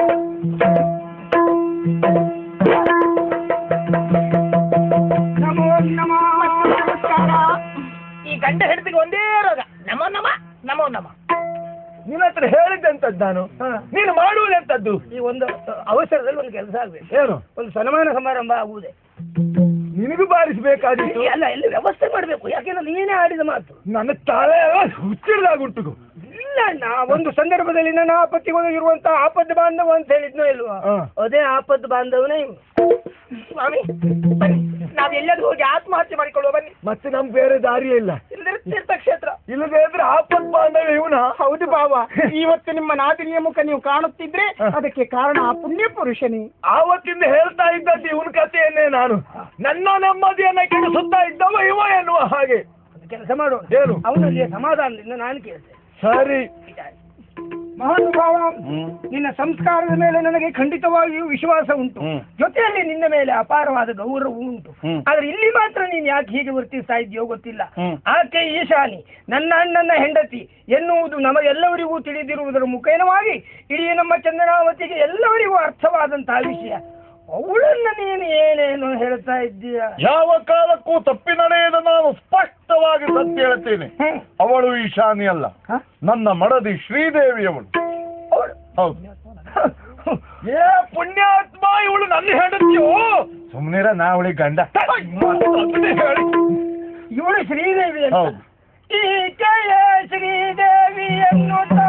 Speaker 4: ನಮೋ ನಮೋ ನಮಸ್ಕಾರ
Speaker 2: ಈ ಗಂಡ ಹೆಂಡತಿಗೆ ಒಂದೇ ರೋಗ ನಮೋ ನಮ ನಮೋ ನಮ
Speaker 3: ನಿನ್ನ ಹತ್ರ ಹೇಳಿದ್ದಂತದ್ದು ನಾನು ನೀನು ಮಾಡುವುದೆಂತದ್ದು
Speaker 4: ಈ ಒಂದು ಅವಸರದಲ್ಲಿ ಒಂದು ಕೆಲಸ ಆಗ್ಬೇಕು
Speaker 3: ಏನು
Speaker 4: ಒಂದು ಸನ್ಮಾನ ಸಮಾರಂಭ ಆಗುವುದೇ
Speaker 3: ನಿನಗೂ ಬಾರಿಸಬೇಕಾದಿತ್ತು
Speaker 4: ಅಲ್ಲ ಎಲ್ಲಿ ವ್ಯವಸ್ಥೆ ಮಾಡಬೇಕು ಯಾಕೆಂದ್ರೆ ನೀನೇ ಆಡಿದ ಮಾತು
Speaker 3: ನನ್ನ ತಲೆ ಎಲ್ಲ ಹುಚ್ಚಿಡ್ದಾಗುಂಟು
Speaker 4: ಇಲ್ಲ ಅಲ್ಲ ಅಣ್ಣ ಒಂದು ಸಂದರ್ಭದಲ್ಲಿ ನನ್ನ ಆಪತ್ತಿಗೆ ಇರುವಂತಹ ಆಪತ್ತು ಬಾಂಧವ ಅಂತ ಹೇಳಿದ್ನೋ ಇಲ್ವಾ
Speaker 3: ಹ.
Speaker 4: ಅದೇ ಆಪತ್ತು ಬಾಂಧವನೇ ಇವ್ನು.
Speaker 2: ಸ್ವಾಮಿ ಬನ್ನಿ ನಾವೆಲ್ಲರೂ ಹೋಗಿ ಆತ್ಮಹತ್ಯೆ ಮಾಡಿಕೊಳ್ಳುವ ಬನ್ನಿ
Speaker 3: ಮತ್ತೆ ನಮ್ ಬೇರೆ ದಾರಿಯೇ ಇಲ್ಲ
Speaker 2: ಇಲ್ಲದ್ರೆ ತೀರ್ಥಕ್ಷೇತ್ರ
Speaker 3: ಇಲ್ಲದೆ ಇದ್ರೆ ಆಪತ್ ಬಾಂಧವ ಇವನ
Speaker 4: ಹೌದು ಬಾವ ಇವತ್ತು ನಿಮ್ಮ ನಾದಿನಿಯ ಮುಖ ನೀವು ಕಾಣುತ್ತಿದ್ರೆ ಅದಕ್ಕೆ ಕಾರಣ ಆ ಪುಣ್ಯ ಪುರುಷನೇ
Speaker 3: ಆವತ್ತಿಂದ ಹೇಳ್ತಾ ಇದ್ದದ್ದು ಇವನ ಕಥೆಯನ್ನೇ ನಾನು ನನ್ನ ನೆಮ್ಮದಿಯನ್ನ ಕೆಡಿಸುತ್ತಾ ಇದ್ದವ ಇವ ಎನ್ನುವ ಹಾಗೆ
Speaker 4: ಕೆಲಸ ಮಾಡೋಣ
Speaker 3: ಏನು?
Speaker 4: ಅವನಲ್ಲಿ ಸಮಾಧಾನದಿಂದ ನಾನು ಕೇಳ್ತೇನೆ
Speaker 3: ಸರಿ
Speaker 4: ಮಹಾನುಭಾವ ನಿನ್ನ ಸಂಸ್ಕಾರದ ಮೇಲೆ ನನಗೆ ಖಂಡಿತವಾಗಿಯೂ ವಿಶ್ವಾಸ ಉಂಟು
Speaker 3: ಹ್ಮ್.
Speaker 4: ಜೊತೆಯಲ್ಲಿ ನಿನ್ನ ಮೇಲೆ ಅಪಾರವಾದ ಗೌರವ ಉಂಟು
Speaker 3: ಹ್ಮ್.
Speaker 4: ಆದ್ರೆ ಇಲ್ಲಿ ಮಾತ್ರ ನೀನ್ ಯಾಕೆ ಹೀಗೆ ವರ್ತಿಸ್ತಾ ಇದೆಯೋ ಗೊತ್ತಿಲ್ಲ
Speaker 3: ಹ್ಮ್.
Speaker 4: ಆಕೆ ಈಶಾನಿ ನನ್ನ ಅಣ್ಣನ ಹೆಂಡತಿ ಎನ್ನುವುದು ನಮಗೆಲ್ಲವರಿಗೂ ತಿಳಿದಿರುವುದರ ಮುಖೇನವಾಗಿ ಇಡೀ ನಮ್ಮ ಚಂದನಾವತಿಗೆ ಎಲ್ಲವರಿಗೂ ಅರ್ಥವಾದಂತಹ ವಿಷಯ ಅವಳನ್ನ ನೀನು ಏನೇನು ಹೇಳ್ತಾ ಇದ್ದೀಯ
Speaker 1: ಯಾವ ಕಾಲಕ್ಕೂ ತಪ್ಪಿ ನಡೆಯದ ನಾನು ಸ್ಪಷ್ಟವಾಗಿ ಸತ್ಯ ಹೇಳ್ತೇನೆ
Speaker 4: ಹ್ಮ್.
Speaker 1: ಅವಳು ಈಶಾನಿ ಅಲ್ಲ
Speaker 4: ಹ?
Speaker 1: ನನ್ನ ಮಡದಿ ಶ್ರೀದೇವಿಯವಳು
Speaker 4: ಅವಳು
Speaker 1: ಹೌದು
Speaker 3: ಏ ಪುಣ್ಯಾತ್ಮ ಇವಳು ನನ್ನ ಹೆಂಡತಿಯೋ
Speaker 1: ಸುಮ್ನಿರ ನಾ ಅವಳಿಗೆ ಗಂಡ
Speaker 3: ಅದನ್ನೇ ಹೇಳಿ
Speaker 4: ಇವಳು ಶ್ರೀದೇವಿ ಅಂತ
Speaker 1: ಹೌದು
Speaker 4: ಈಕೆಯ ಶ್ರೀದೇವಿ ಎನ್ನುತ್ತಾ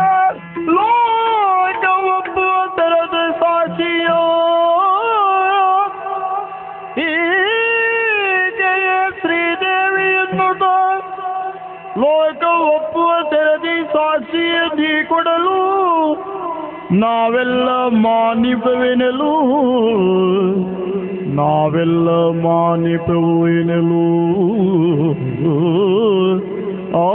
Speaker 3: ಲೋಕವೊಬ್ಬುವುದರದ ಸಾಕ್ಷಿಯೋ ಈ ಜಯ ಶ್ರೀದೇವಿ ಎನ್ನುತ್ತ ಲೋಕ ಒಪ್ಪುವ ತೆರದಿ ಸಾಕ್ಷಿಯಲ್ಲಿ ಕೊಡಲು ನಾವೆಲ್ಲ ಮಾನಿಪವೆನಲು ನಾವೆಲ್ಲ ಮಾನಿಪವು ಎನಲು ಆ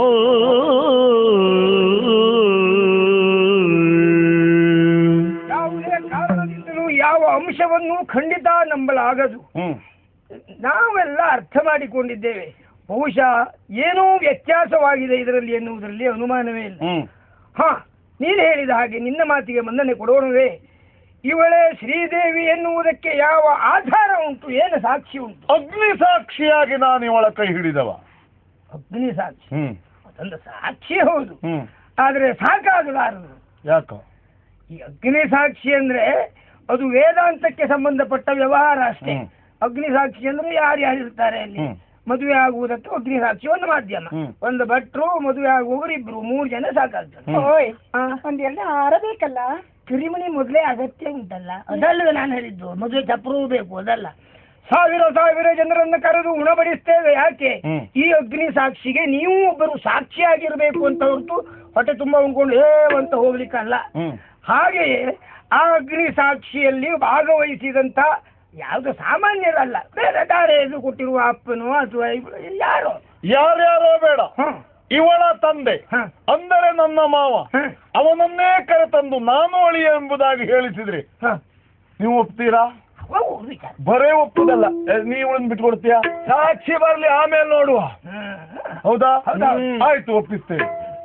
Speaker 4: ಯಾವುದೇ ಕಾರಣದಿಂದಲೂ ಯಾವ ಅಂಶವನ್ನು ಖಂಡಿತ ನಂಬಲಾಗದು
Speaker 1: ಹ್ಮ್
Speaker 4: ನಾವೆಲ್ಲ ಅರ್ಥ ಮಾಡಿಕೊಂಡಿದ್ದೇವೆ ಬಹುಶಃ ಏನೋ ವ್ಯತ್ಯಾಸವಾಗಿದೆ ಇದರಲ್ಲಿ ಎನ್ನುವುದರಲ್ಲಿ ಅನುಮಾನವೇ ಇಲ್ಲ
Speaker 1: ಹ್ಮ್
Speaker 4: ಹಾ ನೀನು ಹೇಳಿದ ಹಾಗೆ ನಿನ್ನ ಮಾತಿಗೆ ಮನ್ನಣೆ ಕೊಡೋಣವೇ ಇವಳೇ ಶ್ರೀದೇವಿ ಎನ್ನುವುದಕ್ಕೆ ಯಾವ ಆಧಾರ ಉಂಟು ಏನು ಸಾಕ್ಷಿ ಉಂಟು
Speaker 1: ಅಗ್ನಿ ಸಾಕ್ಷಿಯಾಗಿ ನಾನು ಇವಳ ಕೈ ಹಿಡಿದವ
Speaker 4: ಅಗ್ನಿ ಸಾಕ್ಷಿ
Speaker 1: ಹ್ಮ್
Speaker 4: ಅದೊಂದು ಸಾಕ್ಷಿ ಹೌದು
Speaker 1: ಹ್ಮ್
Speaker 4: ಆದ್ರೆ ಸಾಕಾಗಲಾರದು
Speaker 1: ಯಾಕ
Speaker 4: ಈ ಅಗ್ನಿ ಸಾಕ್ಷಿ ಅಂದ್ರೆ ಅದು ವೇದಾಂತಕ್ಕೆ ಸಂಬಂಧಪಟ್ಟ ವ್ಯವಹಾರ ಅಷ್ಟೇ
Speaker 1: ಹ್ಮ್.
Speaker 4: ಅಗ್ನಿ ಸಾಕ್ಷಿ ಅಂದ್ರೆ ಯಾರು ಯಾರು ಇರ್ತಾರೆ ಅಲ್ಲಿ
Speaker 1: ಹ್ಮ್.
Speaker 4: ಮದುವೆ ಆಗುವುದಕ್ಕೆ ಅಗ್ನಿ ಸಾಕ್ಷಿ ಒಂದು ಮಾಧ್ಯಮ
Speaker 1: ಹ್ಮ್.
Speaker 4: ಒಂದು ಭಟ್ರು ಮದುವೆ ಆಗುವವರು ಇಬ್ರು ಮೂರು ಜನ ಸಾಕಾಗ್ತದೆ
Speaker 1: ಹ್ಮ್.
Speaker 4: ಓಯ್ ಒಂದೆಲ್ಲ ಆರಬೇಕಲ್ಲ ಕಿರಿಮಣಿ ಮೊದಲೇ ಅಗತ್ಯ ಉಂಟಲ್ಲ ಅದಲ್ಲ ನಾನು ಹೇಳಿದ್ದು ಮದುವೆ ಚಪ್ರೂ ಬೇಕು ಅದಲ್ಲ ಸಾವಿರ ಸಾವಿರ ಜನರನ್ನ ಕರೆದು ಉಣಬಡಿಸ್ತೇವೆ ಯಾಕೆ
Speaker 1: ಹ್ಮ್.
Speaker 4: ಈ ಅಗ್ನಿ ಸಾಕ್ಷಿಗೆ ನೀವು ಒಬ್ಬರು ಸಾಕ್ಷಿಯಾಗಿರ್ಬೇಕು ಅಂತ ಹೊರತು ಹೊಟ್ಟೆ ತುಂಬಾ ಉಂಡ್ಕೊಂಡು ಏ ಅಂತ ಹೋಗ್ಲಿಕ್ಕಲ್ಲ
Speaker 1: ಹ್ಮ್
Speaker 4: ಹಾಗೆಯೇ ಆ ಅಗ್ನಿ ಸಾಕ್ಷಿಯಲ್ಲಿ ಭಾಗವಹಿಸಿದಂತ ಯಾವುದು ಸಾಮಾನ್ಯರಲ್ಲ ಬೇರೆ ದಾರೆ ಎದು ಕೊಟ್ಟಿರುವ ಅಪ್ಪನು ಅಥವಾ ಇವ್ರು ಯಾರು
Speaker 1: ಯಾರ್ಯಾರೋ ಬೇಡ
Speaker 4: ಹ್ಮ್
Speaker 1: ಇವಳ ತಂದೆ
Speaker 4: ಹ,
Speaker 1: ಅಂದರೆ ನನ್ನ ಮಾವ
Speaker 4: ಹ,
Speaker 1: ಅವನನ್ನೇ ಕರೆತಂದು ನಾನು ಅಳಿಯ ಎಂಬುದಾಗಿ ಹೇಳಿಸಿದ್ರೆ
Speaker 4: ಹ.
Speaker 1: ನೀವು ಒಪ್ತೀರಾ
Speaker 4: ಹೋಗು, ವಿಚಾರ.
Speaker 1: ಬರೇ ಒಪ್ಪುದಲ್ಲ ಏ, ನೀ ಇವಳನ್ನ ಬಿಟ್ಕೊಡ್ತೀಯಾ
Speaker 3: ಸಾಕ್ಷಿ ಬರ್ಲಿ ಆಮೇಲೆ ನೋಡುವ
Speaker 4: ಹ್ಮ್.
Speaker 1: ಹೌದಾ
Speaker 4: ಹೌದಾ?
Speaker 1: ಹ್ಮ್. ಆಯ್ತು ಒಪ್ಪಿಸ್ತೇನೆ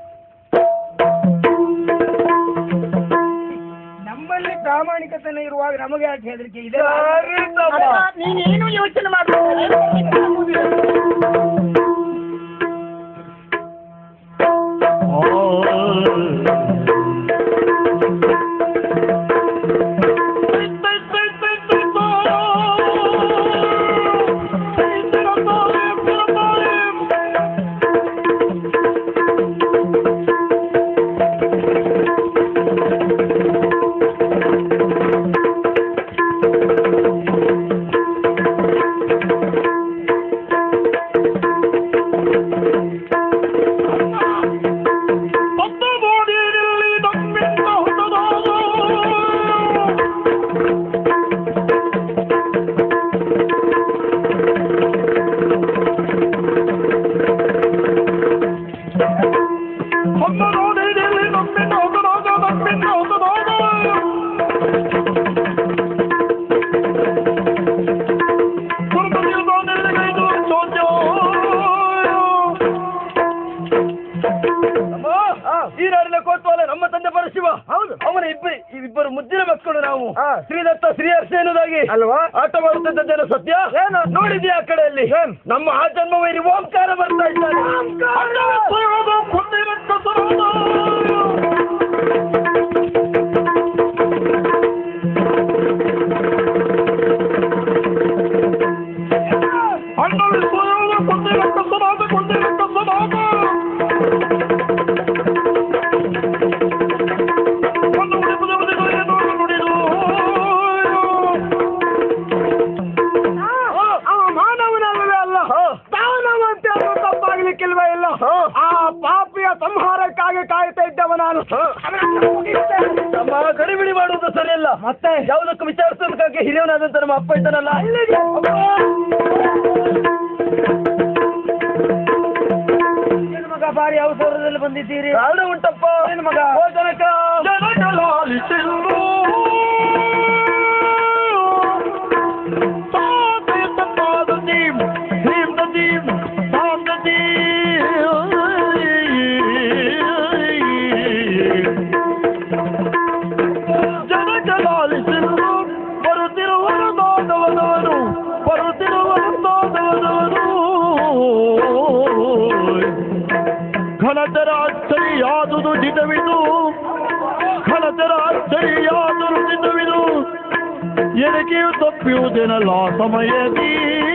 Speaker 4: ನಮ್ಮಲ್ಲಿ ಪ್ರಾಮಾಣಿಕತನ ಇರುವಾಗ ನಮಗೆ ಯಾಕೆ ಹೆದರಿಕೆ ಇದೆ
Speaker 3: ಸರಿ ತಮ್ಮ.
Speaker 4: ನೀನೇನು ಯೋಚನೆ ಮಾಡ್ಬೋದು
Speaker 3: ಅಮ್ಮ, ಈ ನಾಡಿನ ಕೋತ್ವಾಲ ನಮ್ಮ ತಂದೆ ಪರಶಿವ ಹೌದು ಅವನ ಇಬ್ಬರು ಇಬ್ಬರು ಮುದ್ದಿನ ಮಕ್ಕಳು ನಾವು ಶ್ರೀದತ್ತ ಶ್ರೀಹರ್ಷ ಎನ್ನುವುದಾಗಿ
Speaker 4: ಅಲ್ವಾ
Speaker 3: ಆಟ ಜನ ಸತ್ಯ ನೋಡಿದ್ಯಾ ಆ ಕಡೆಯಲ್ಲಿ ನಮ್ಮ ಆ ಜನ್ಮವೈರಿ ಓಂಕಾರ ಬರ್ತಾ ಇದ್ದಾರೆ ನಮ್ಮ ಗಡಿಬಿಡಿ ಮಾಡುವುದು ಸರಿಯಲ್ಲ
Speaker 4: ಮತ್ತೆ
Speaker 3: ಯಾವುದಕ್ಕೂ ವಿಚಾರಿಸೋದಕ್ಕಾಗಿ ಹಿರಿಯವನಾದಂತ ನಮ್ಮ ಅಪ್ಪ ಇದ್ದಾನಲ್ಲ
Speaker 4: ಏನು ಮಗ ಬಾರಿ ಅವಸರದಲ್ಲಿ ಬಂದಿದ್ದೀರಿ
Speaker 3: ಕಾರಣ ಉಂಟಪ್ಪ
Speaker 4: ಏನು ಮಗ?
Speaker 3: ಓ ಜನಕ
Speaker 1: ಜನಕಲಾಲಿಸಲು ಬರುತ್ತಿರುವನು ಬರುತ್ತಿರುವನು ಘನತರ ಅಚ್ಚರಿಯಾದುದು ದಿನವಿದು ಘನತರ ಅಚ್ಚರಿಯಾದುದು ದಿನವಿದು ಎನಗೆಯು ತಪ್ಪಿಯುವುದೇನಲ್ಲ ಸಮಯದಿ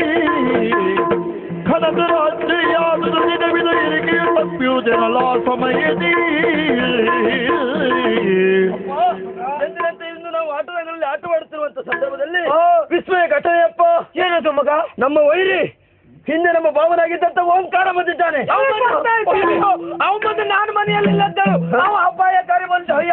Speaker 1: ಘನತರ ಅಚ್ಚರಿಯಾದುದು ದಿನವಿದು ಎನಗೆಯು ತಪ್ಪಿಯುವುದೇನಲ್ಲ ಸಮಯದಿ
Speaker 3: ಎಂದಿನಂತೆ ಇಂದು ನಾವು ಆಟದಲ್ಲಿ ಆಟವಾಡುತ್ತಿರುವಂತ ಸಂದರ್ಭದಲ್ಲಿ ವಿಸ್ಮಯ ಘಟನೆಯಪ್ಪ
Speaker 4: ಏನದು ಮಗ
Speaker 3: ನಮ್ಮ ವೈರಿ ಹಿಂದೆ ನಮ್ಮ ಭಾವನಾಗಿದ್ದಂತ ಓಂಕಾರ ಬಂದಿದ್ದಾನೆ
Speaker 2: ಅವನು ಬಂದು ನಾನು ಮನೆಯಲ್ಲಿಲ್ಲದ್ದಳು ಅವ ಅಪಾಯಕಾರಿ ಬಂದು ಅಯ್ಯೋ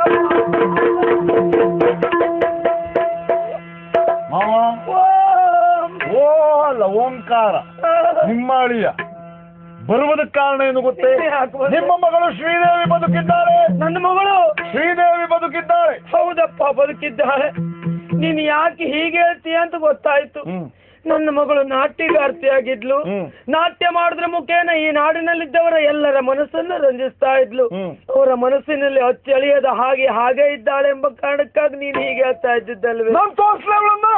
Speaker 1: ಮಾವ ಓ ಅಲ್ಲ ಓಂಕಾರ ನಿಮ್ಮ ಅಳಿಯ ಬರುವುದಕ್ಕೆ ಕಾರಣ ಏನು ಗೊತ್ತೇ ನಿಮ್ಮ ಮಗಳು ಶ್ರೀದೇವಿ ಬದುಕಿದ್ದಾರೆ
Speaker 2: ನನ್ನ ಮಗಳು
Speaker 1: ಶ್ರೀದೇವಿ ಬದುಕಿದ್ದಾರೆ
Speaker 2: ಹೌದಪ್ಪ ಬದುಕಿದ್ದಾಳೆ ನೀನು ಯಾಕೆ ಹೀಗೆ ಹೇಳ್ತೀಯ ಅಂತ ಗೊತ್ತಾಯ್ತು
Speaker 1: ಹ್ಮ್.
Speaker 2: ನನ್ನ ಮಗಳು ನಾಟ್ಯಗಾರ್ತಿಯಾಗಿದ್ಲು
Speaker 1: ಹ್ಮ್.
Speaker 2: ನಾಟ್ಯ ಮಾಡಿದ್ರ ಮುಖೇನ ಈ ನಾಡಿನಲ್ಲಿದ್ದವರ ಎಲ್ಲರ ಮನಸ್ಸನ್ನು ರಂಜಿಸ್ತಾ ಇದ್ಲು
Speaker 1: ಹ್ಮ್.
Speaker 2: ಅವರ ಮನಸ್ಸಿನಲ್ಲಿ ಅಚ್ಚಳಿಯದ ಹಾಗೆ ಹಾಗೆ ಇದ್ದಾಳೆ ಎಂಬ ಕಾರಣಕ್ಕಾಗಿ ನೀನು ಹೀಗೆ ಹೇಳ್ತಾ ಇದ್ದಿದ್ದಲ್ವೇ
Speaker 1: ನಾನ್ ತೋರಿಸ್ಲೇ ಅವಳನ್ನ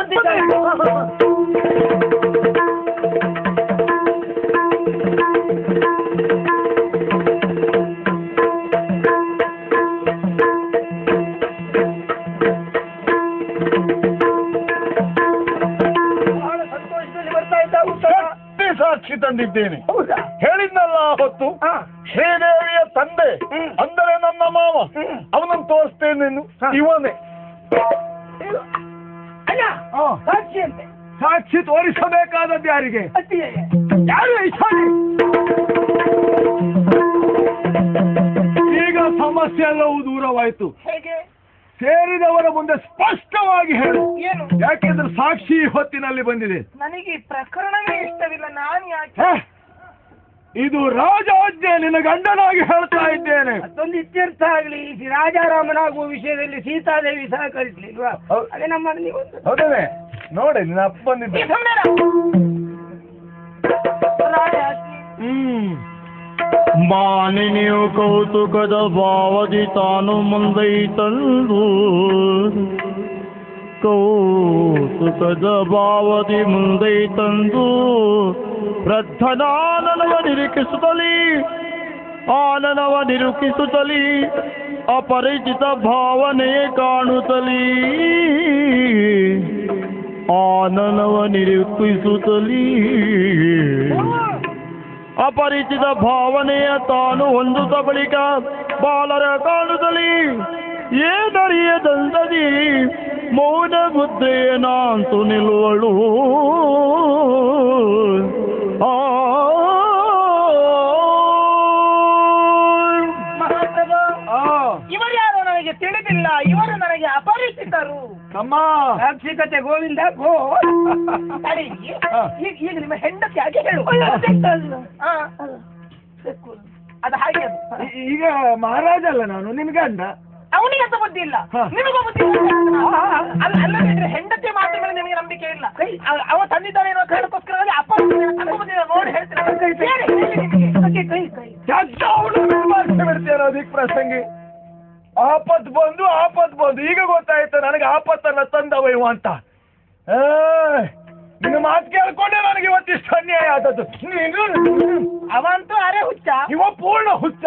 Speaker 2: ಬಹಳ ಸಂತೋಷದಲ್ಲಿ ಬರ್ತಾ ಇದ್ದ ಉತ್ತರ
Speaker 1: ಗಟ್ಟಿ ಸಾಕ್ಷಿ ತಂದಿದ್ದೇನೆ
Speaker 2: ಹೌದಾ
Speaker 1: ಹೇಳಿದ್ನಲ್ಲ ಆ ಹೊತ್ತು
Speaker 2: ಹಾ.
Speaker 1: ಶ್ರೀದೇವಿಯ ತಂದೆ
Speaker 2: ಹ್ಮ್.
Speaker 1: ಅಂದರೆ ನನ್ನ ಮಾವ
Speaker 2: ಹ್ಮ್.
Speaker 1: ಅವನನ್ನು ತೋರಿಸ್ತೇನೆ ನೀನು
Speaker 2: ಹಾ.
Speaker 1: ಇವನೇ
Speaker 2: ಇದು. ಅಣ್ಣ
Speaker 1: ಹಾ.
Speaker 2: ಸಾಕ್ಷಿ ಅಂತೆ
Speaker 1: ಸಾಕ್ಷಿ ತೋರಿಸಬೇಕಾದದ್ದು ಯಾರಿಗೆ
Speaker 2: ಅತ್ತಿಗೆ
Speaker 1: ಯಾರು ಐಶಾನಿ ಈಗ ಸಮಸ್ಯೆ ಎಲ್ಲವೂ ದೂರವಾಯಿತು
Speaker 2: ಹೇಗೆ
Speaker 1: ಸೇರಿದವರ ಮುಂದೆ ಸ್ಪಷ್ಟವಾಗಿ ಹೇಳು
Speaker 2: ಏನು
Speaker 1: ಯಾಕೆಂದ್ರೆ ಸಾಕ್ಷಿ ಈ ಹೊತ್ತಿನಲ್ಲಿ ಬಂದಿದೆ
Speaker 2: ನನಗೆ ಈ ಪ್ರಕರಣವೇ ಇಷ್ಟವಿಲ್ಲ ನಾನು ಯಾಕೆ
Speaker 1: ಹೇ, ಇದು ರಾಜಾಜ್ಞೆ ನಿನ್ನ ಗಂಡನಾಗಿ ಹೇಳ್ತಾ ಇದ್ದೇನೆ
Speaker 4: ಮತ್ತೊಂದು ಇತ್ಯರ್ಥ ಆಗ್ಲಿ ಈ ರಾಜಾರಾಮನಾಗುವ ವಿಷಯದಲ್ಲಿ ಸೀತಾದೇವಿ ಸಹಕರಿಸ್ಲಿಲ್ವಾ
Speaker 1: ಹೌದು.
Speaker 4: ಅದೇ ನಮ್ಮ ನೀವು
Speaker 1: ಹೌದೇ ನೋಡಿ ನಿನ್ನ ಅಪ್ಪ ಬಂದಿದ್ದೆ ಹ್ಮ್ ಮಾನಿನಿಯು ಕೌತುಕದ ಭಾವದಿ ತಾನು ಮುಂದೈ ತಂದು ಕೌತುಕದ ಭಾವದಿ ಮುಂದೈ ತಂದು ವೃದ್ಧನಾನನವ ನಿರೀಕ್ಷಿಸುತ್ತಲೀ ಆನನವ ನಿರೂಪಿಸುತ್ತಲೀ ಅಪರಿಚಿತ ಭಾವನೆ ಕಾಣುತ್ತಲೀ ಆನನವ ನಿರೂಪಿಸುತ್ತಲೀ ಅಪರಿಚಿತ ಭಾವನೆಯ ತಾನು ಹೊಂದುತ್ತ ಬಳಿಕ ಬಾಲರ ಕಾಣುತ್ತಲೀ ಏನರಿಯದಂದದಿ ಮೌನ ಮುದ್ರೆಯನಾಂತು ನಿಲ್ಲುವಳು ಆ
Speaker 2: ಇವರು ಯಾರು ನನಗೆ ತಿಳಿದಿಲ್ಲ ಇವರು ನನಗೆ ಅಪರಿಚಿತರು
Speaker 1: ತಮ್ಮ
Speaker 4: ಸಾಕ್ಷಿಕತೆ ಗೋವಿಂದ ಗೋ
Speaker 2: ತಡಿ.
Speaker 1: ಹಾ.
Speaker 2: ಈಗ ಈಗ ನಿಮ್ಮ ಹೆಂಡತಿ ಹಾಗೆ ಹೇಳು ಹಾ. ಅದು ಹಾಗೆ ಅದು
Speaker 1: ಈ- ಈಗ ಮಹಾರಾಜ ಅಲ್ಲ ನಾನು ನಿನ್ ಗಂಡ
Speaker 2: ಅವನಿಗೆ ಅಂತ ಬುದ್ಧಿ ಇಲ್ಲ
Speaker 1: ಹಾ.
Speaker 2: ನಿಮಗೂ ಬುದ್ಧಿ ಇಲ್ಲ ಅಲ್ಲ ಅಲ್ಲದಿದ್ರೆ ಹೆಂಡತಿ ಮಾತ್ರ ಮೇಲೆ ನಿಮಗೆ ನಂಬಿಕೆ ಇಲ್ಲ ಅವ- ಅವ ತಂದಿದ್ದಾನೆ ಅನ್ನೋ ಕಾರಣಕ್ಕೋಸ್ಕರವಾಗಿ ಅಪ್ಪ ತನಗೂ ಬುದ್ಧಿ ಇಲ್ಲ. ನೋಡಿ ಹೇಳ್ತೀನಿ ಹೇಳಿ, ಹೇಳಿ ನಿಮಗೆ. ಕೈ ಕೈ
Speaker 1: ಚಚ್ಚ ಅವಳು ಬಿಡ್ತೀರ ಅದಕ್ಕೆ ಪ್ರಸಂಗಿ ಆಪತ್ ಬಂದು ಆಪತ್ ಬಂದು ಈಗ ಗೊತ್ತಾಯ್ತು ನನಗೆ ಆಪತ್ತನ್ನ ತಂದವ ಇವ ಅಂತ ಏ, ನಿನ್ನ ಮಾತು ಕೇಳ್ಕೊಂಡೆ ನನಗೆ ಇವತ್ತಿಷ್ಟು ಅನ್ಯಾಯ ಆದದ್ದು ನೀನು
Speaker 2: ಅವಂತೂ ಅರೆ ಹುಚ್ಚ
Speaker 1: ಇವ ಪೂರ್ಣ ಹುಚ್ಚ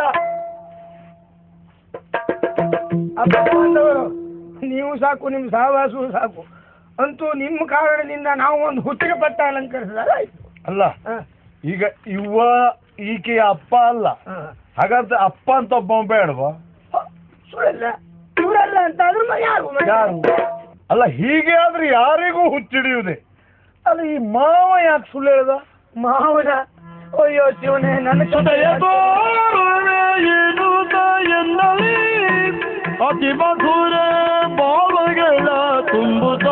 Speaker 4: ಅಪ್ಪ ಬಾಂಧವರು, ನೀವು ಸಾಕು ನಿಮ್ಮ ಸಹವಾಸವು ಸಾಕು ಅಂತೂ ನಿಮ್ಮ ಕಾರಣದಿಂದ ನಾವು ಒಂದು ಹುಟ್ಟಿಗೆ ಪಟ್ಟ ಅಲಂಕರಿಸಿದಾರಾಯ್ತು
Speaker 1: ಅಲ್ಲ ಈಗ ಇವ ಈಕೆಯ ಅಪ್ಪ ಅಲ್ಲ ಹಾಗಾದ್ರೆ ಅಪ್ಪ ಅಂತ ಒಬ್ಬ ಬೇಡವಾ
Speaker 4: ಸುಳ್ಳಲ್ಲ ಇವರಲ್ಲ ಅಂತ ಆದ್ರೂ ಮ- ಯಾರು ಮ-
Speaker 1: ಯಾರು ಅಲ್ಲ ಹೀಗೆ ಆದ್ರೆ ಯಾರಿಗೂ ಹುಚ್ಚಿಡಿಯುವುದೇ ಅಲ್ಲ ಈ ಮಾವ ಯಾಕೆ ಸುಳ್ಳು ಹೇಳ್ದ
Speaker 4: ಮಾವನ ಅಯ್ಯೋ ಶಿವನೇ ನನ್ನ
Speaker 1: ಸುದಯ ತೋರುವೆ ಎನ್ನುತ್ತ ಎನ್ನಲಿ
Speaker 5: ಅತಿ ಮಧುರ ಭಾವಗಳ ತುಂಬುತ್ತ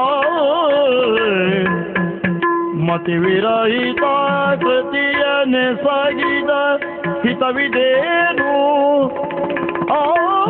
Speaker 5: ಮತಿ ವಿರಹಿತ ಕೃತಿಯನ್ನೇ ಸಾಗಿದ ಹಿತವಿದೇನು ಆ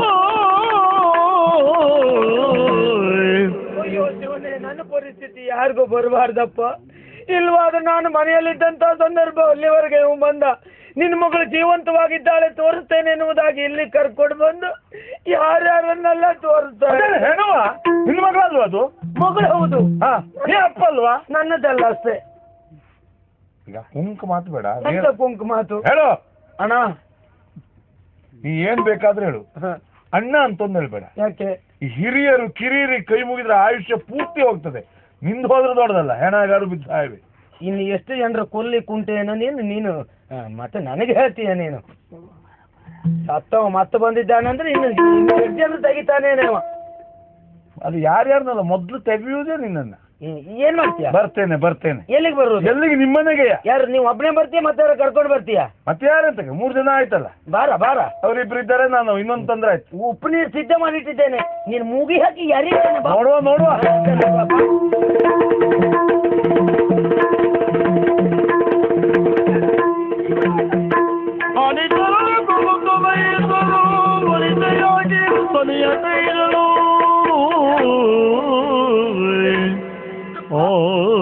Speaker 4: ಅಯ್ಯೋ ಶಿವನೇ ನನ್ನ ಪರಿಸ್ಥಿತಿ ಯಾರಿಗೂ ಬರಬಾರ್ದಪ್ಪ ಇಲ್ವಾದ್ರೆ ನಾನು ಮನೆಯಲ್ಲಿದ್ದಂತ ಸಂದರ್ಭ ಅಲ್ಲಿವರೆಗೆ ಇವ್ ಬಂದ ನಿನ್ನ ಮಗಳು ಜೀವಂತವಾಗಿದ್ದಾಳೆ ತೋರಿಸ್ತೇನೆ ಎನ್ನುವುದಾಗಿ ಇಲ್ಲಿ ಕರ್ಕೊಂಡು ಬಂದು ಯಾರ್ಯಾರನ್ನೆಲ್ಲ ತೋರಿಸ್ತಾರೆ
Speaker 3: ಅದೇನು ಹೆಣವ ನಿನ್ನ ಮಗಳಲ್ವಾ ಅದು
Speaker 4: ಮಗಳು ಹೌದು
Speaker 3: ಹಾ ನೀ ಅಪ್ಪ ಅಲ್ವಾ
Speaker 4: ನನ್ನದಲ್ಲ ಅಷ್ಟೇ
Speaker 3: ಈಗ ಕುಂಕ ಮಾತು ಬೇಡ
Speaker 4: ಎಂತ ಕುಂಕು ಮಾತು
Speaker 3: ಹೇಳು
Speaker 4: ಅಣ್ಣ
Speaker 3: ನೀ ಏನ್ ಬೇಕಾದ್ರೆ ಹೇಳು
Speaker 4: ಹ,
Speaker 3: ಅಣ್ಣ ಅಂತಂದು ಹೇಳ್ಬೇಡ
Speaker 4: ಯಾಕೆ
Speaker 3: ಈ ಹಿರಿಯರು ಕಿರಿಯರಿ ಕೈ ಮುಗಿದ್ರೆ ಆಯುಷ್ಯ ಪೂರ್ತಿ ಹೋಗ್ತದೆ ನಿಂದು ಹೋದ್ರೆ ದೊಡ್ಡದಲ್ಲ ಹೆಣಗಾರು ಬಿದ್ದು ಸಾಯ್ವೆ
Speaker 4: ಇನ್ನು ಎಷ್ಟು ಜನರ ಕೊಲ್ಲಿ ಕುಂಟೇನೋ ನೀನು ನೀನು ಆ, ಮತ್ತೆ ನನಗೆ ಹೇಳ್ತೀಯ ನೀನು ಸತ್ತವ ಮತ್ತೆ ಬಂದಿದ್ದಾನಂದ್ರೆ ಇನ್ನು ಇನ್ನು ಎಷ್ಟು ಜನ ತೆಗಿತಾನೇನೇವ
Speaker 3: ಅದು ಯಾರ್ಯಾರನ್ನಲ್ಲ ಮೊದ್ಲು ತೆಗೆಯುವುದೇ ನಿನ್ನನ್ನ
Speaker 4: ಈ- ಏನ್ ಮಾಡ್ತೀಯ
Speaker 3: ಬರ್ತೇನೆ ಬರ್ತೇನೆ
Speaker 4: ಎಲ್ಲಿಗೆ ಬರುವುದು
Speaker 3: ಎಲ್ಲಿಗೆ ನಿಮ್ಮನೆಗೆ
Speaker 4: ಯಾರು ನೀವು ಒಬ್ಬನೇ ಬರ್ತೀಯ ಮತ್ತೆ ಯಾರು ಕರ್ಕೊಂಡು ಬರ್ತೀಯ
Speaker 3: ಮತ್ತೆ ಯಾರಂತ ಮೂರ್ ಜನ ಆಯ್ತಲ್ಲ
Speaker 4: ಬಾರ ಬಾರ
Speaker 3: ಅವರಿಬ್ರು ಇದ್ದಾರೆ ನಾನು ಇನ್ನೊಂದು ತೊಂದ್ರೆ ಆಯ್ತು
Speaker 4: ಉಪ್ಪು ನೀರು ಸಿದ್ಧ ಮಾಡಿಟ್ಟಿದ್ದೇನೆ ನೀನು ಮೂಗಿ ಹಾಕಿ ಯಾರಿದ್ದೇನೆ ಬಾ.
Speaker 3: ನೋಡುವ ನೋಡುವ
Speaker 4: ಬಾ, ಬಾ.
Speaker 5: ಅನಿತರು ಕುಮುಕ ಬಯಸಲು ಒಲಿತೆಯಾಗಿ ಸನಿಯ ಕೈಗಳು ಓ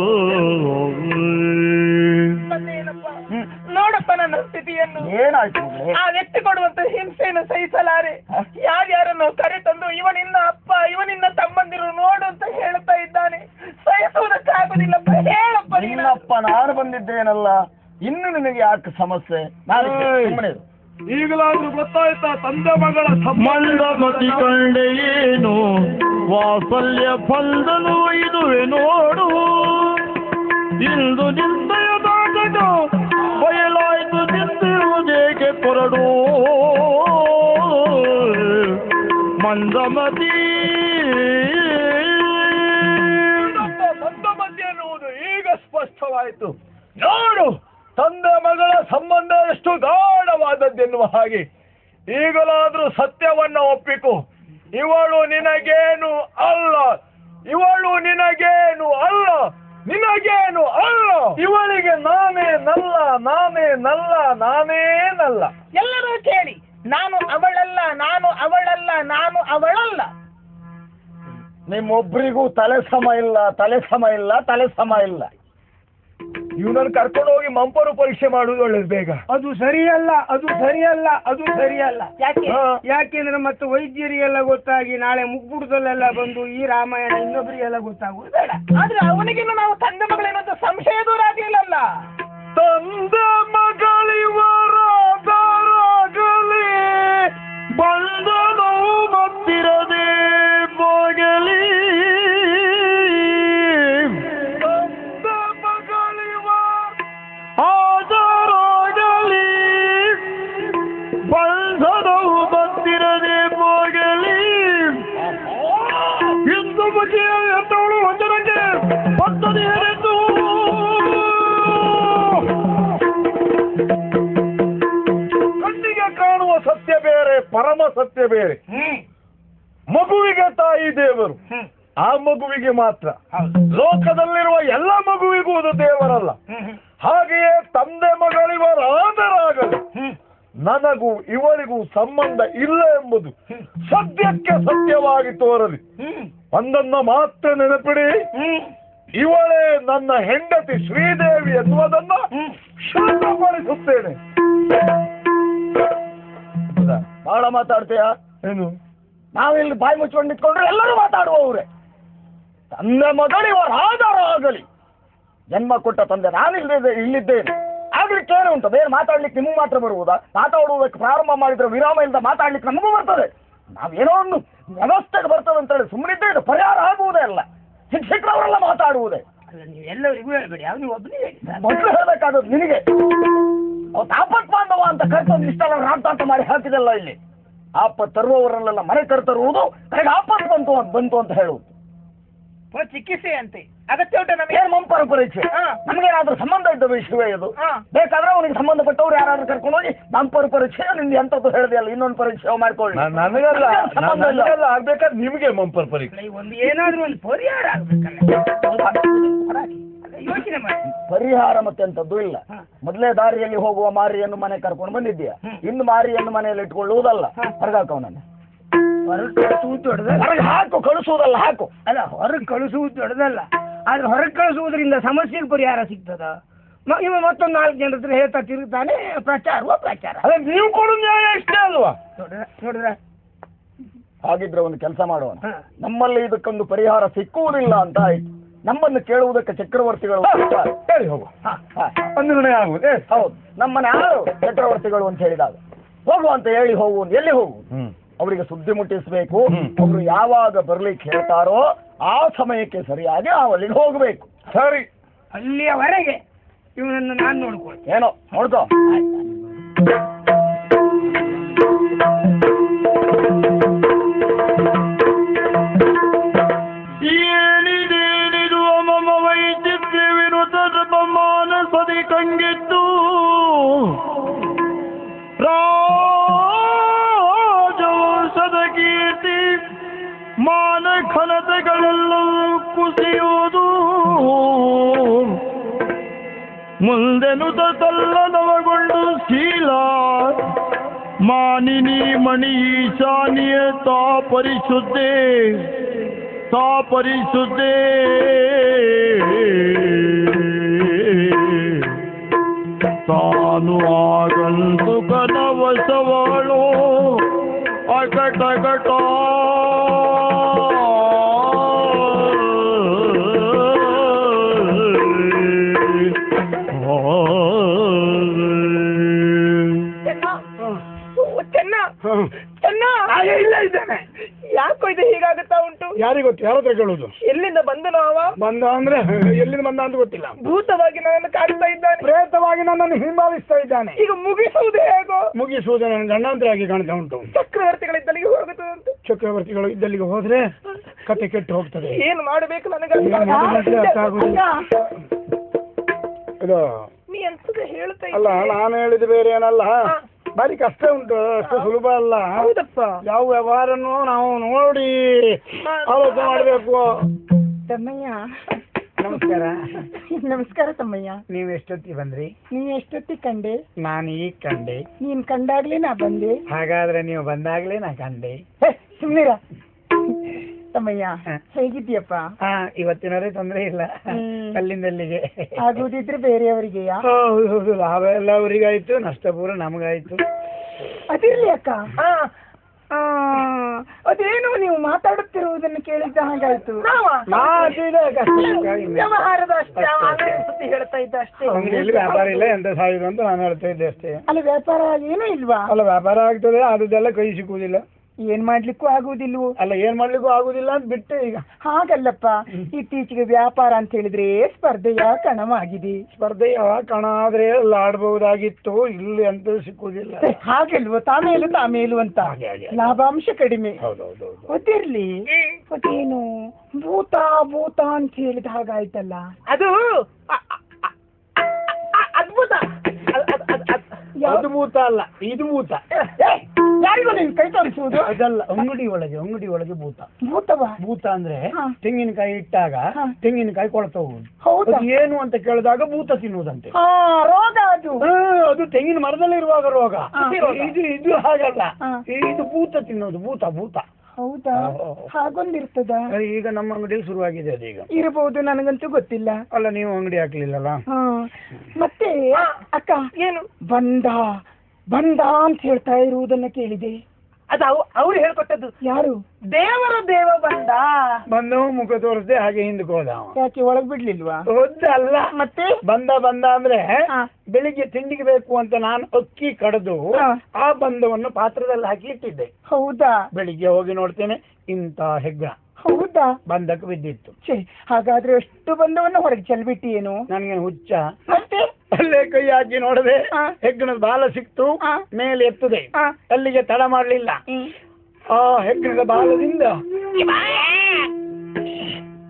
Speaker 2: ಮತ್ತೇನಪ್ಪ? ನೋಡಪ್ಪ ನನ್ನ ಸ್ಥಿತಿಯನ್ನು
Speaker 3: ಏನಾಯ್ತು
Speaker 2: ಆ ವ್ಯಕ್ತಿ ಕೊಡುವಂತ ಹಿಂಸೆಯನ್ನು ಸಹಿಸಲಾರೆ ಯಾರ್ಯಾರನ್ನು ಕರೆತಂದು ಇವನಿನ್ನ ಅಪ್ಪ ಇವನಿನ್ನ ತಮ್ಮಂದಿರು ನೋಡು ಅಂತ ಹೇಳ್ತಾ ಇದ್ದಾನೆ ಸಹಿಸುವುದಕ್ಕಾಗುದಿಲ್ಲಪ್ಪ ಹೇಳಪ್ಪ ನೀನು
Speaker 3: ನಿನ್ನಪ್ಪ ನಾನು ಬಂದಿದ್ದೇನಲ್ಲ ಇನ್ನು ನಿನಗೆ ಯಾಕೆ ಸಮಸ್ಯೆ ನಾನು ಸುಮ್ಮನೆ ಇರು.
Speaker 1: ಈಗಲಾದ್ರೂ ಗೊತ್ತಾಯ್ತಾ ತಂದೆ ಮಗಳ ಸಂಬಂಧ
Speaker 5: ಮಂದಮತಿ ಕಂಡೆ ಏನು ವಾತ್ಸಲ್ಯ ಫಲದನು ಇದುವೆ ನೋಡು ಇಂದು ನಿಂದೆಯ ನಾಟಕ ಬಯಲಾಯ್ತು ನಿಂತಿರುವುದೇಕೆ ಕೊರಡು ಮಂದಮತಿ
Speaker 3: ಸಂತಮತಿ ಎನ್ನುವುದು ಈಗ ಸ್ಪಷ್ಟವಾಯಿತು ನೋಡು ತಂದೆ ಮಗಳ ಸಂಬಂಧ ಎಷ್ಟು ಗಾಢವಾದದ್ದೆನ್ನುವ ಹಾಗೆ ಈಗಲಾದ್ರೂ ಸತ್ಯವನ್ನ ಒಪ್ಪಿಕು ಇವಳು ನಿನಗೇನು ಅಲ್ಲ ಇವಳು ನಿನಗೇನು ಅಲ್ಲ ನಿನಗೇನು ಅಲ್ಲ ಇವಳಿಗೆ ನಾನೇ ನಲ್ಲ ನಾನೇ ನಲ್ಲ ನಾನೇ ನಲ್ಲ
Speaker 2: ಎಲ್ಲರೂ ಕೇಳಿ ನಾನು ಅವಳಲ್ಲ ನಾನು ಅವಳಲ್ಲ ನಾನು ಅವಳಲ್ಲ
Speaker 3: ನಿಮ್ಮೊಬ್ರಿಗೂ ತಲೆ ಸಮ ಇಲ್ಲ ತಲೆ ಸಮ ಇಲ್ಲ ತಲೆ ಸಮ ಇಲ್ಲ ಇವನನ್ನು ಕರ್ಕೊಂಡು ಹೋಗಿ ಮಂಪರು ಪರೀಕ್ಷೆ ಮಾಡುವುದು ಒಳ್ಳೇದು ಬೇಗ
Speaker 4: ಅದು ಸರಿಯಲ್ಲ ಅದು ಸರಿಯಲ್ಲ ಅದು ಸರಿಯಲ್ಲ
Speaker 2: ಯಾಕೆ
Speaker 3: ಹಾ.
Speaker 4: ಯಾಕೆಂದ್ರೆ ಮತ್ತೆ ವೈದ್ಯರಿಗೆಲ್ಲ ಗೊತ್ತಾಗಿ ನಾಳೆ ಮುಗ್ಗುಡದಲ್ಲೆಲ್ಲ ಬಂದು ಈ ರಾಮಾಯಣ ಇನ್ನೊಬ್ಬರಿಗೆಲ್ಲ ಗೊತ್ತಾಗುವುದು ಬೇಡ
Speaker 2: ಆದ್ರೆ ಅವನಿಗಿನ್ನು ನಾವು ತಂದೆ ಮಗಳೇನಂತ ಸಂಶಯ ದೂರ ಆಗ್ಲಿಲ್ಲಲ್ಲ
Speaker 3: ತಂದೆ ಮಗಳಿವರಾಗಲಿ
Speaker 5: ಬಂಧನವು ಮತ್ತಿರದೆ ಹೋಗಲಿ
Speaker 3: ತಂದೆ ಮಗಳಿವ
Speaker 5: ಆದರಾಗಲಿ ಬಂಧನವು ಮತ್ತಿರದೆ ಹೋಗಲಿ ಇಂದು ಬಗೆಯ ಎತ್ತವಳು ಒಂದರಂಗೆ ಬರ್ತದೆ ಎಂದು
Speaker 3: ಕಣ್ಣಿಗೆ ಕಾಣುವ ಸತ್ಯ ಬೇರೆ ಪರಮ ಸತ್ಯ ಬೇರೆ ಮಗುವಿಗೆ ತಾಯಿ ದೇವರು ಆ ಮಗುವಿಗೆ ಮಾತ್ರ ಲೋಕದಲ್ಲಿರುವ ಎಲ್ಲ ಮಗುವಿಗೂ ಅದು ದೇವರಲ್ಲ ಹಾಗೆಯೇ ತಂದೆ ಮಗಳಿವರಾದರಾಗಲಿ ನನಗೂ ಇವಳಿಗೂ ಸಂಬಂಧ ಇಲ್ಲ ಎಂಬುದು ಸತ್ಯಕ್ಕೆ ಸತ್ಯವಾಗಿ ತೋರಲಿ ಒಂದನ್ನ ಮಾತ್ರ ನೆನಪಿಡಿ ಇವಳೇ ನನ್ನ ಹೆಂಡತಿ ಶ್ರೀದೇವಿ ಎನ್ನುವುದನ್ನ ಶುದ್ಧಪಡಿಸುತ್ತೇನೆ ಬಹಳ ಮಾತಾಡ್ತೀಯಾ ಏನು ನಾವಿಲ್ಲಿ ಬಾಯಿ ಮುಚ್ಕೊಂಡು ನಿಂತ್ಕೊಂಡ್ರೆ ಎಲ್ಲರೂ ಮಾತಾಡುವವ್ರೆ ತಂದೆ ಮಗಳಿವರ ಆಧಾರ ಆಗಲಿ ಜನ್ಮ ಕೊಟ್ಟ ತಂದೆ ನಾನಿಲ್ಲದೆ ಇಲ್ಲಿದ್ದೇನೆ ಆಗ್ಲಿಕ್ಕೆ ಏನು ಉಂಟು ಬೇರೆ ಮಾತಾಡ್ಲಿಕ್ಕೆ ನಿಮಗೆ ಮಾತ್ರ ಬರುವುದಾ ಮಾತಾಡುವುದಕ್ಕೆ ಪ್ರಾರಂಭ ಮಾಡಿದ್ರೆ ವಿರಾಮ ಇಲ್ಲದ ಮಾತಾಡ್ಲಿಕ್ಕೆ ನಮಗೂ ಬರ್ತದೆ ನಾವೇನೋ ಒಂದು ವ್ಯವಸ್ಥೆಗೆ ಬರ್ತದೆ ಅಂತ ಹೇಳಿ ಸುಮ್ಮನಿದ್ದೇ ಇದು ಪರಿಹಾರ ಆಗುವುದೇ ಅಲ್ಲ ಶಿಕ್ಷಕರವರೆಲ್ಲ ಮಾತಾಡುವುದೇ
Speaker 4: ಅಲ್ಲ ನೀವು ಎಲ್ಲರಿಗೂ ಹೇಳ್ಬೇಡಿ ಯಾವ ನೀವು ಒಬ್ಬನೇ ಹೇಳಿ ಸರ್.
Speaker 3: ಮೊದಲು ಹೇಳಬೇಕಾದದ್ದು ನಿನಗೆ ಅವತ್ತು ಆಪತ್ ಬಾಂಧವ ಅಂತ ಕರ್ತವ್ಯ ಇಷ್ಟೆಲ್ಲ ರಾಂತಾಂತ ಮಾಡಿ ಹಾಕಿದಲ್ಲ ಇಲ್ಲಿ ಆಪತ್ ತರುವವರನ್ನೆಲ್ಲ ಮನೆ ಕರ್ತರುವುದು ಕಡೆಗೆ ಆಪತ್ ಬಂತು ಅಂತ ಬಂತು ಅಂತ ಹೇಳುವುದು
Speaker 2: ಓ ಚಿಕಿತ್ಸೆ ಅಂತೆ ಅಗತ್ಯ ಉಂಟು ನಮಗೆ
Speaker 3: ಏನ್ ಮಂಪರ ಪರೀಕ್ಷೆ
Speaker 2: ಹಾ.
Speaker 3: ನಮಗೇನಾದ್ರೂ ಸಂಬಂಧ ಇದ್ದ ವಿಷಯವೇ ಇದು
Speaker 2: ಹಾ.
Speaker 3: ಬೇಕಾದ್ರೆ ಅವನಿಗೆ ಸಂಬಂಧಪಟ್ಟವ್ರು ಯಾರಾದ್ರೂ ಕರ್ಕೊಂಡು ಹೋಗಿ ಮಂಪರ ಪರೀಕ್ಷೆ ನಿಂದು ಎಂತದ್ದು ಹೇಳಿದೆ ಅಲ್ಲ ಇನ್ನೊಂದು ಪರೀಕ್ಷೆ ಮಾಡ್ಕೊಳ್ಳಿ
Speaker 1: ನನಗಲ್ಲ
Speaker 3: ನಮ್ಗೇನ್ ಸಂಬಂಧ ಇಲ್ಲ.
Speaker 1: ನನಗೆಲ್ಲ ಆಗ್ಬೇಕಾದ್ರೆ ನಿಮಗೆ ಮಂಪರ್ ಪರೀಕ್ಷೆ
Speaker 4: ಒಂದು ಏನಾದ್ರೂ ಒಂದು ಪರಿಹಾರ ಆಗ್ಬೇಕಲ್ಲ ಯೋಚನೆ ಮಾಡಿ
Speaker 3: ಪರಿಹಾರ ಮತ್ತೆ ಅಂತದ್ದು ಇಲ್ಲ
Speaker 4: ಹಾ.
Speaker 3: ಮೊದಲೇ ದಾರಿಯಲ್ಲಿ ಹೋಗುವ ಮಾರಿಯನ್ನು ಮನೆ ಕರ್ಕೊಂಡು ಬಂದಿದ್ದೀಯ ಇನ್ನು ಮಾರಿಯನ್ನು ಮನೆಯಲ್ಲಿ ಇಟ್ಕೊಳ್ಳುವುದಲ್ಲ ಹೊರಗಾಕ ಅವನನ್ನು
Speaker 4: ಹೊರಗೆ ಕಳಿಸುವುದು ದೊಡ್ಡದಲ್ಲ
Speaker 3: ಹೊರಗೆ ಹಾಕು ಕಳಿಸುವುದಲ್ಲ ಹಾಕು
Speaker 4: ಅಲ್ಲ ಹೊರಗೆ ಕಳಿಸುವುದು ದೊಡ್ಡದಲ್ಲ ಆದ್ರೆ ಹೊರಗೆ ಕಳಿಸುವುದರಿಂದ ಸಮಸ್ಯೆಗೆ ಪರಿಹಾರ ಸಿಗ್ತದ ಮ- ಇವ ಮತ್ತೊಂದು ನಾಲ್ಕು ಜನರ ಹತ್ರ ಹೇಳ್ತಾ ತಿರುಗ್ತಾನೆ ಪ್ರಚಾರವೋ ಪ್ರಚಾರ
Speaker 1: ಅದೇ ನೀವು ಕೊಡೋ ನ್ಯಾಯ ಇಷ್ಟೇ ಅಲ್ವಾ
Speaker 4: ನೋಡ್ರ ನೋಡ್ರ
Speaker 3: ಹಾಗಿದ್ರೆ ಒಂದು ಕೆಲಸ ಮಾಡುವ
Speaker 4: ಹಾ.
Speaker 3: ನಮ್ಮಲ್ಲಿ ಇದಕ್ಕೊಂದು ಪರಿಹಾರ ಸಿಕ್ಕುವುದಿಲ್ಲ ಅಂತ ಆಯ್ತು ನಮ್ಮನ್ನು ಕೇಳುವುದಕ್ಕೆ ಚಕ್ರವರ್ತಿಗಳು ಬರ್ತಾರೆ.
Speaker 1: ಹೇಳಿ ಹೋಗು
Speaker 3: ಹಾ, ಹಾ.
Speaker 1: ಒಂದು ನಿರ್ಣಯ ಆಗುವುದು ಏ,
Speaker 3: ಹೌದು ನಮ್ಮನ್ನ ಯಾರು ಚಕ್ರವರ್ತಿಗಳು ಅಂತ ಹೇಳಿದಾಗ ಹೋಗು ಅಂತ ಹೇಳಿ ಹೋಗು ಎಲ್ಲಿ ಹೋಗು
Speaker 1: ಹ್ಮ್
Speaker 3: ಅವರಿಗೆ ಸುದ್ದಿ ಮುಟ್ಟಿಸ್ಬೇಕು
Speaker 1: ಹ್ಮ್.
Speaker 3: ಅವರು ಯಾವಾಗ ಬರ್ಲಿಕ್ಕೆ ಹೇಳ್ತಾರೋ ಆ ಸಮಯಕ್ಕೆ ಸರಿಯಾಗಿ ನಾವು ಅಲ್ಲಿಗೆ ಹೋಗ್ಬೇಕು
Speaker 1: ಸರಿ
Speaker 4: ಅಲ್ಲಿಯವರೆಗೆ ಇವನನ್ನು ನಾನು ನೋಡ್ಕೊಳ್ತೀನಿ
Speaker 3: ಏನೋ ನೋಡ್ಕೋ
Speaker 5: ಏನಿದೇನಿದು ಮಮ ವೈದ್ಯ ವಿರುದ್ಧ ಮಾನಸದಿ ಕಂಗಿದ್ದು ರಾಜವಂಶದ ಕೀರ್ತಿ ಮಾನ ಘನತೆಗಳೆಲ್ಲವೂ ಕುಸಿಯುವುದು ಮುಂದೆನುತ ತಲ್ಲನವಗೊಂಡು ಶೀಲ ಮಾನಿನಿ ಮಣಿ ಈಶಾನಿಯ ತಾ ಪರಿಶುದ್ಧೆ ತಾ ಪರಿಶುದ್ಧೆ ತಾನು ಆಗಂತುಕನ ವಶವಾಳು ಅಕಟಕಟ
Speaker 2: ಚೆನ್ನ ಓ, ಚೆನ್ನ ಚೆನ್ನ
Speaker 4: ಇಲ್ಲ ಇದ್ದಾನೆ
Speaker 2: ಯಾಕೋ ಇದು ಹೀಗಾಗುತ್ತಾ ಉಂಟು
Speaker 4: ಯಾರಿಗೆ ಗೊತ್ತು ಯಾರ ಹತ್ರ ಕೇಳುದು
Speaker 2: ಎಲ್ಲಿಂದ ಬಂದನು ಅವ
Speaker 4: ಬಂದ ಅಂದ್ರೆ ಎಲ್ಲಿಂದ ಬಂದ ಅಂತ ಗೊತ್ತಿಲ್ಲ
Speaker 2: ಭೂತವಾಗಿ ನನ್ನನ್ನು ಕಾಡ್ತಾ ಇದ್ದಾನೆ
Speaker 4: ಪ್ರೇತವಾಗಿ ನನ್ನನ್ನು ಹಿಂಬಾಲಿಸ್ತಾ ಇದ್ದಾನೆ
Speaker 2: ಈಗ ಮುಗಿಸುವುದು ಹೇಗೋ
Speaker 4: ಮುಗಿಸುವುದು ನನ್ನ ಗಂಡಾಂತರಾಗಿ ಕಾಣ್ತಾ ಉಂಟು
Speaker 2: ಚಕ್ರವರ್ತಿಗಳಿದ್ದಲ್ಲಿಗೆ ಹೋಗುತ್ತದಂತೆ
Speaker 4: ಚಕ್ರವರ್ತಿಗಳು ಇದ್ದಲ್ಲಿಗೆ ಹೋದ್ರೆ ಕತೆ ಕೆಟ್ಟು ಹೋಗ್ತದೆ
Speaker 2: ಏನು ಮಾಡಬೇಕು ನನಗೆ
Speaker 4: ಏನು ಮಾಡೋದಂತ ಅರ್ಥ ಆಗುದಿಲ್ಲ. ಇದು
Speaker 2: ನೀ ಎಂತದ ಹೇಳ್ತಾ
Speaker 4: ಅಲ್ಲ
Speaker 2: ಇದ್ದೀಯ?
Speaker 4: ನಾನು ಹೇಳಿದ ಬೇರೆ ಏನಲ್ಲ ಬಾರಿ ಕಷ್ಟ ಉಂಟು ಅಷ್ಟು ಸುಲಭ ಅಲ್ಲ
Speaker 2: ಹೌದಪ್ಪ
Speaker 4: ಯಾವ ವ್ಯವಹಾರನು ನಾವು ನೋಡಿ ಆಲೋಚನೆ ಮಾಡಬೇಕು
Speaker 6: ತಮ್ಮಯ್ಯ
Speaker 4: ನಮಸ್ಕಾರ
Speaker 6: ನಮಸ್ಕಾರ ತಮ್ಮಯ್ಯ
Speaker 4: ನೀವು ಎಷ್ಟೊತ್ತಿಗೆ ಬಂದ್ರಿ
Speaker 6: ನೀನ್ ಎಷ್ಟೊತ್ತಿಗೆ ಕಂಡೆ
Speaker 4: ನಾನು ಈಗ ಕಂಡೆ
Speaker 6: ನೀನ್ ಕಂಡಾಗ್ಲೇ ನಾ ಬಂದೆ
Speaker 4: ಹಾಗಾದ್ರೆ ನೀವು ಬಂದಾಗ್ಲೇ ನಾ ಕಂಡೆ
Speaker 6: ಹೇ, ಸುಮ್ನಿರ ತಮ್ಮಯ್ಯ
Speaker 4: ಹ.
Speaker 6: ಹೇಗಿದ್ದೀಯಪ್ಪ
Speaker 4: ಹಾ ಇವತ್ತಿನವರೇ ತೊಂದರೆ ಇಲ್ಲ
Speaker 6: ಹ್ಮ್.
Speaker 4: ಅಲ್ಲಿಂದ ಅಲ್ಲಿಗೆ
Speaker 6: ಆಗುದಿದ್ರೆ ಬೇರೆಯವರಿಗೆಯಾ
Speaker 4: ಹೌದು ಹೌದು ಲಾಭ ಎಲ್ಲ ಅವರಿಗಾಯ್ತು ನಷ್ಟ ಪೂರ ನಮಗಾಯ್ತು
Speaker 6: ಅದಿರ್ಲಿ ಅಕ್ಕ
Speaker 2: ಹಾ
Speaker 6: ಆ, ಅದೇನು ನೀವು ಮಾತಾಡುತ್ತಿರುವುದನ್ನು ಕೇಳಿದ್ದ ಹಾಗಾಯ್ತು
Speaker 4: ಮಾತಿದೆ ಕಷ್ಟ ಕಾಯಿ ಮೇಲೆ.
Speaker 2: ವ್ಯವಹಾರದ ಅಷ್ಟೇ ಅವ ಅಂಗಡಿ ಸುದ್ದಿ ಹೇಳ್ತಾ ಇದ್ದ ಅಷ್ಟೇ
Speaker 4: ಅಂಗಡಿಯಲ್ಲಿ ವ್ಯಾಪಾರ ಇಲ್ಲ ಎಂತ ಸಾಯುದು ಅಂತ ನಾನು ಹೇಳ್ತಾ ಇದ್ದೆ ಅಷ್ಟೇ
Speaker 6: ಅಲ್ಲಿ ವ್ಯಾಪಾರ ಏನೂ ಇಲ್ವಾ
Speaker 4: ಅಲ್ಲ ವ್ಯಾಪಾರ ಆಗ್ತದೆ ಆದದ್ದೆಲ್ಲ ಕೈ ಸಿಕ್ಕುವುದಿಲ್ಲ
Speaker 6: ಏನ್ ಮಾಡ್ಲಿಕ್ಕೂ ಆಗುದಿಲ್ವೋ
Speaker 4: ಅಲ್ಲ ಏನ್ ಮಾಡ್ಲಿಕ್ಕೂ ಆಗುದಿಲ್ಲ ಅಂತ ಬಿಟ್ಟೆ ಈಗ
Speaker 6: ಹಾಗಲ್ಲಪ್ಪ ಇತ್ತೀಚೆಗೆ ವ್ಯಾಪಾರ ಅಂತ ಹೇಳಿದ್ರೆ ಸ್ಪರ್ಧೆಯ ಕಣವಾಗಿದೆ
Speaker 4: ಸ್ಪರ್ಧೆಯ ಕಣ ಆದ್ರೆ ಅಲ್ಲಿ ಆಡ್ಬಹುದಾಗಿತ್ತು ಇಲ್ಲಿ ಅಂತ ಸಿಕ್ಕುವುದಿಲ್ಲ
Speaker 6: ಛೆ, ಹಾಗಲ್ವೋ ತಾಮೇಲು ತಾಮೇಲು ಅಂತ
Speaker 4: ಹಾಗೆ, ಹಾಗೆ, ಹಾಗೆ.
Speaker 6: ಲಾಭಾಂಶ ಕಡಿಮೆ
Speaker 4: ಹೌದೌದು
Speaker 6: ಗೊತ್ತಿರ್ಲಿ ಅದೇನು ಭೂತ ಭೂತ ಅಂತ ಹೇಳಿದ ಹಾಗಾಯ್ತಲ್ಲ
Speaker 2: ಅದು ಅ- ಅ- ಅ- ಅ- ಅದ್ಭುತ ಅದ್- ಅದ್- ಅದ್- ಅದ್-
Speaker 6: ಯಾವ-
Speaker 4: ಅದು ಭೂತ ಅಲ್ಲ ಇದು ಭೂತ
Speaker 6: ಏ, ಯಾರಿಗೂ ನೀನು ಕೈ ತೋರಿಸುವುದು
Speaker 4: ಅದಲ್ಲ ಅಂಗಡಿ ಒಳಗೆ ಅಂಗಡಿ ಒಳಗೆ ಭೂತ
Speaker 6: ಭೂತವ
Speaker 4: ಭೂತ ಅಂದ್ರೆ
Speaker 6: ಹಾ.
Speaker 4: ತೆಂಗಿನಕಾಯಿ ಇಟ್ಟಾಗ
Speaker 6: ಹಾ.
Speaker 4: ತೆಂಗಿನಕಾಯಿ ಕೊಳ್ತಾ ಹೋಗುದು
Speaker 6: ಹೌದಾ
Speaker 4: ಅದು ಏನು ಅಂತ ಕೇಳಿದಾಗ ಭೂತ ತಿನ್ನುವುದಂತೆ
Speaker 6: ಹಾ ರೋಗ ಅದು
Speaker 4: ಆ, ಅದು ತೆಂಗಿನ ಮರದಲ್ಲಿ ಇರುವಾಗ ರೋಗ
Speaker 6: ಹಾ.
Speaker 4: ಇದು ಇದು ಹಾಗಲ್ಲ
Speaker 6: ಹಾ.
Speaker 4: ಇದು ಭೂತ ತಿನ್ನೋದು ಭೂತ ಭೂತ
Speaker 6: ಹೌದಾ
Speaker 4: ಹಾ.
Speaker 6: ಹಾಗೊಂದಿರ್ತದ
Speaker 4: ಈಗ ನಮ್ಮ ಅಂಗಡಿಯಲ್ಲಿ ಶುರುವಾಗಿದೆ ಅದೀಗ
Speaker 6: ಇರಬಹುದು ನನಗಂತೂ ಗೊತ್ತಿಲ್ಲ
Speaker 4: ಅಲ್ಲ ನೀವು ಅಂಗಡಿ ಹಾಕ್ಲಿಲ್ಲಲ್ಲ
Speaker 6: ಹಾ ಮತ್ತೆ ಅಕ್ಕ
Speaker 2: ಏನು
Speaker 6: ಬಂದ ಬಂದ ಅಂತ ಹೇಳ್ತಾ ಇರುವುದನ್ನ ಕೇಳಿದೆ
Speaker 2: ಅದು ಅವ್- ಅವ್ರು ಹೇಳ್ಕೊಟ್ಟದ್ದು
Speaker 6: ಯಾರು
Speaker 2: ದೇವರ ದೇವ ಬಂದ
Speaker 4: ಬಂದು ಮುಖ ತೋರಿಸ್ದೆ ಹಾಗೆ ಹಿಂದಕ್ಕೆ ಹೋದ ಅವ.
Speaker 6: ಯಾಕೆ ಒಳಗ್ ಬಿಡ್ಲಿಲ್ವಾ
Speaker 4: ಹೌದಲ್ಲ
Speaker 6: ಮತ್ತೆ
Speaker 4: ಬಂದ ಬಂದ ಅಂದ್ರೆ
Speaker 6: ಹಾ.
Speaker 4: ಬೆಳಿಗ್ಗೆ ತಿಂಡಿಗೆ ಬೇಕು ಅಂತ ನಾನು ಅಕ್ಕಿ ಕಡ್ದು
Speaker 6: ಹಾ.
Speaker 4: ಆ ಬಂದವನ್ನು ಪಾತ್ರದಲ್ಲಿ ಹಾಕಿ ಇಟ್ಟಿದ್ದೆ
Speaker 6: ಹೌದಾ
Speaker 4: ಬೆಳಿಗ್ಗೆ ಹೋಗಿ ನೋಡ್ತೇನೆ ಇಂತ ಹೆಗ್ಗ
Speaker 6: ಹೌದಾ
Speaker 4: ಬಂದಕ್ಕೆ ಬಿದ್ದಿತ್ತು
Speaker 6: ಛೇ ಹಾಗಾದ್ರೆ ಅಷ್ಟು ಬಂದವನ್ನ ಹೊರಗೆ ಚೆಲ್ಬಿಟ್ಟಿ ಏನು
Speaker 4: ನನಗೆ ಹುಚ್ಚ
Speaker 6: ಮತ್ತೆ
Speaker 4: ಅಲ್ಲೇ ಕೈ ಹಾಕಿ ನೋಡದೆ
Speaker 6: ಹಾ.
Speaker 4: ಹೆಗ್ಗಣದ ಬಾಲ ಸಿಕ್ತು
Speaker 6: ಹಾ.
Speaker 4: ಮೇಲೆ ಎತ್ತದೆ
Speaker 6: ಹಾ.
Speaker 4: ಅಲ್ಲಿಗೆ ತಡ ಮಾಡ್ಲಿಲ್ಲ
Speaker 6: ಹ್ಮ್.
Speaker 4: ಆ ಹೆಗ್ಗಣದ ಬಾಲದಿಂದ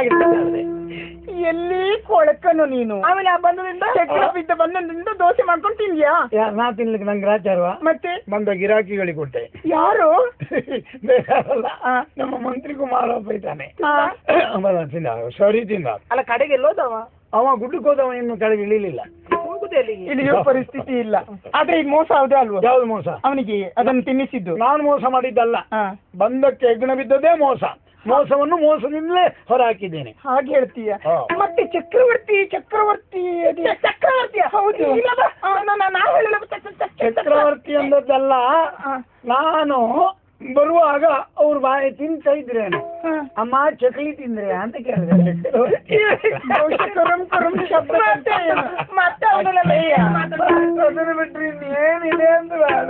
Speaker 4: ಚೆನ್ನಾಗಿರ್ತದೆ
Speaker 6: ಎಲ್ಲಿ ಕೊಳಕನು ನೀನು
Speaker 2: ಆಮೇಲೆ ಆ ಬಂಧದಿಂದ
Speaker 6: ಚಕ್ರ ಬಿದ್ದ ಬಂಧನದಿಂದ ದೋಸೆ ಮಾಡ್ಕೊಂಡು ತಿಂದ್ಯಾ
Speaker 4: ಯಾ ನಾ ತಿನ್ಲಿಕ್ಕೆ ನಂಗೆ ರಾಚಾರವ
Speaker 6: ಮತ್ತೆ
Speaker 4: ಬಂದ ಗಿರಾಕಿಗಳಿಗೆ ಕೊಟ್ಟೆ
Speaker 6: ಯಾರು
Speaker 4: ಬೇರೆಯವರಲ್ಲ ನಮ್ಮ ಮಂತ್ರಿ ಕುಮಾರಪ್ಪ ಇದ್ದಾನೆ ಅವನ ತಿಂದ ಸರಿ ತಿಂದ
Speaker 2: ಅಲ್ಲ ಕಡೆಗೆ ಎಲ್ಲೋದವ
Speaker 4: ಅವ ಗುಡ್ಡಕ್ಕೆ ಹೋದವ ಇನ್ನು ಕೆಳಗೆ ಇಳಿಲಿಲ್ಲ
Speaker 2: ಹೋಗುದು ಎಲ್ಲಿಗೆ
Speaker 6: ಇಳಿಯೋ ಪರಿಸ್ಥಿತಿ ಇಲ್ಲ ಆದ್ರೆ ಇದು ಮೋಸ ಹೌದಾ ಅಲ್ವಾ
Speaker 4: ಯಾವ್ದು ಮೋಸ
Speaker 6: ಅವನಿಗೆ ಅದನ್ನು ತಿನ್ನಿಸಿದ್ದು
Speaker 4: ನಾನು ಮೋಸ ಮಾಡಿದ್ದಲ್ಲ
Speaker 6: ಹಾ
Speaker 4: ಬಂದಕ್ಕೆ ಹೆಗ್ಗಣ ಬಿದ್ದದ್ದೇ ಮೋಸ ಮೋಸವನ್ನು ಮೋಸದಿಂದಲೇ ಹೊರಹಾಕಿದ್ದೇನೆ
Speaker 6: ಹಾಗೆ ಹೇಳ್ತೀಯ
Speaker 4: ಹಾ.
Speaker 6: ಮತ್ತೆ ಚಕ್ರವರ್ತಿ ಚಕ್ರವರ್ತಿ ಅದೇ-
Speaker 2: ಚಕ್ರವರ್ತಿ
Speaker 6: ಹೌದು
Speaker 2: ಇಲ್ಲದ ನಾ ಹೇಳಿಲ್ಲ
Speaker 4: ಚಕ್ರವರ್ತಿ ಅಂದದ್ದಲ್ಲ ನಾನು ಬರುವಾಗ ಅವ್ರ ಬಾಯಿ ತಿಂತ ಇದ್ರೇನು
Speaker 6: ಹಾ.
Speaker 4: ಅಮ್ಮ ಚಕ್ಲಿ ತಿಂದ್ರೆ ಅಂತ ಕೇಳಿದೆ ಚಕ್ರವರ್ತಿ
Speaker 6: ಬಹುಶಃ ಕರಂ ಕರಂ ಶಬ್ದ
Speaker 2: ಮತ್ತೆ ಮತ್ತೆ ಅವನೆಲ್ಲ
Speaker 4: ಅದನ್ನ ಬಿಟ್ರೆ ಇನ್ನೇನಿದೆ ಅಂತ ಬೇಡ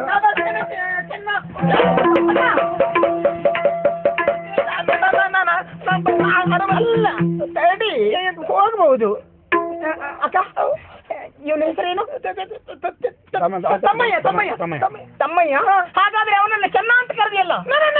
Speaker 2: ಅಲ್ಲ
Speaker 6: ತಡಿ ಹೋಗ್ಬಹುದು ಅಕ್ಕ ಇವನ ಹೆಸರೇನು
Speaker 4: ತಮ್ಮ-
Speaker 2: ತಮ್ಮಯ್ಯ ತಮ್ಮಯ್ಯ
Speaker 4: ತಮ್ಮಯ್ಯ.
Speaker 6: ತಮ್ಮಯ್ಯ
Speaker 2: ಹಾಗಾದ್ರೆ ಅವನನ್ನ ಚೆನ್ನ ಅಂತ ಕರೆದಿಯಲ್ಲ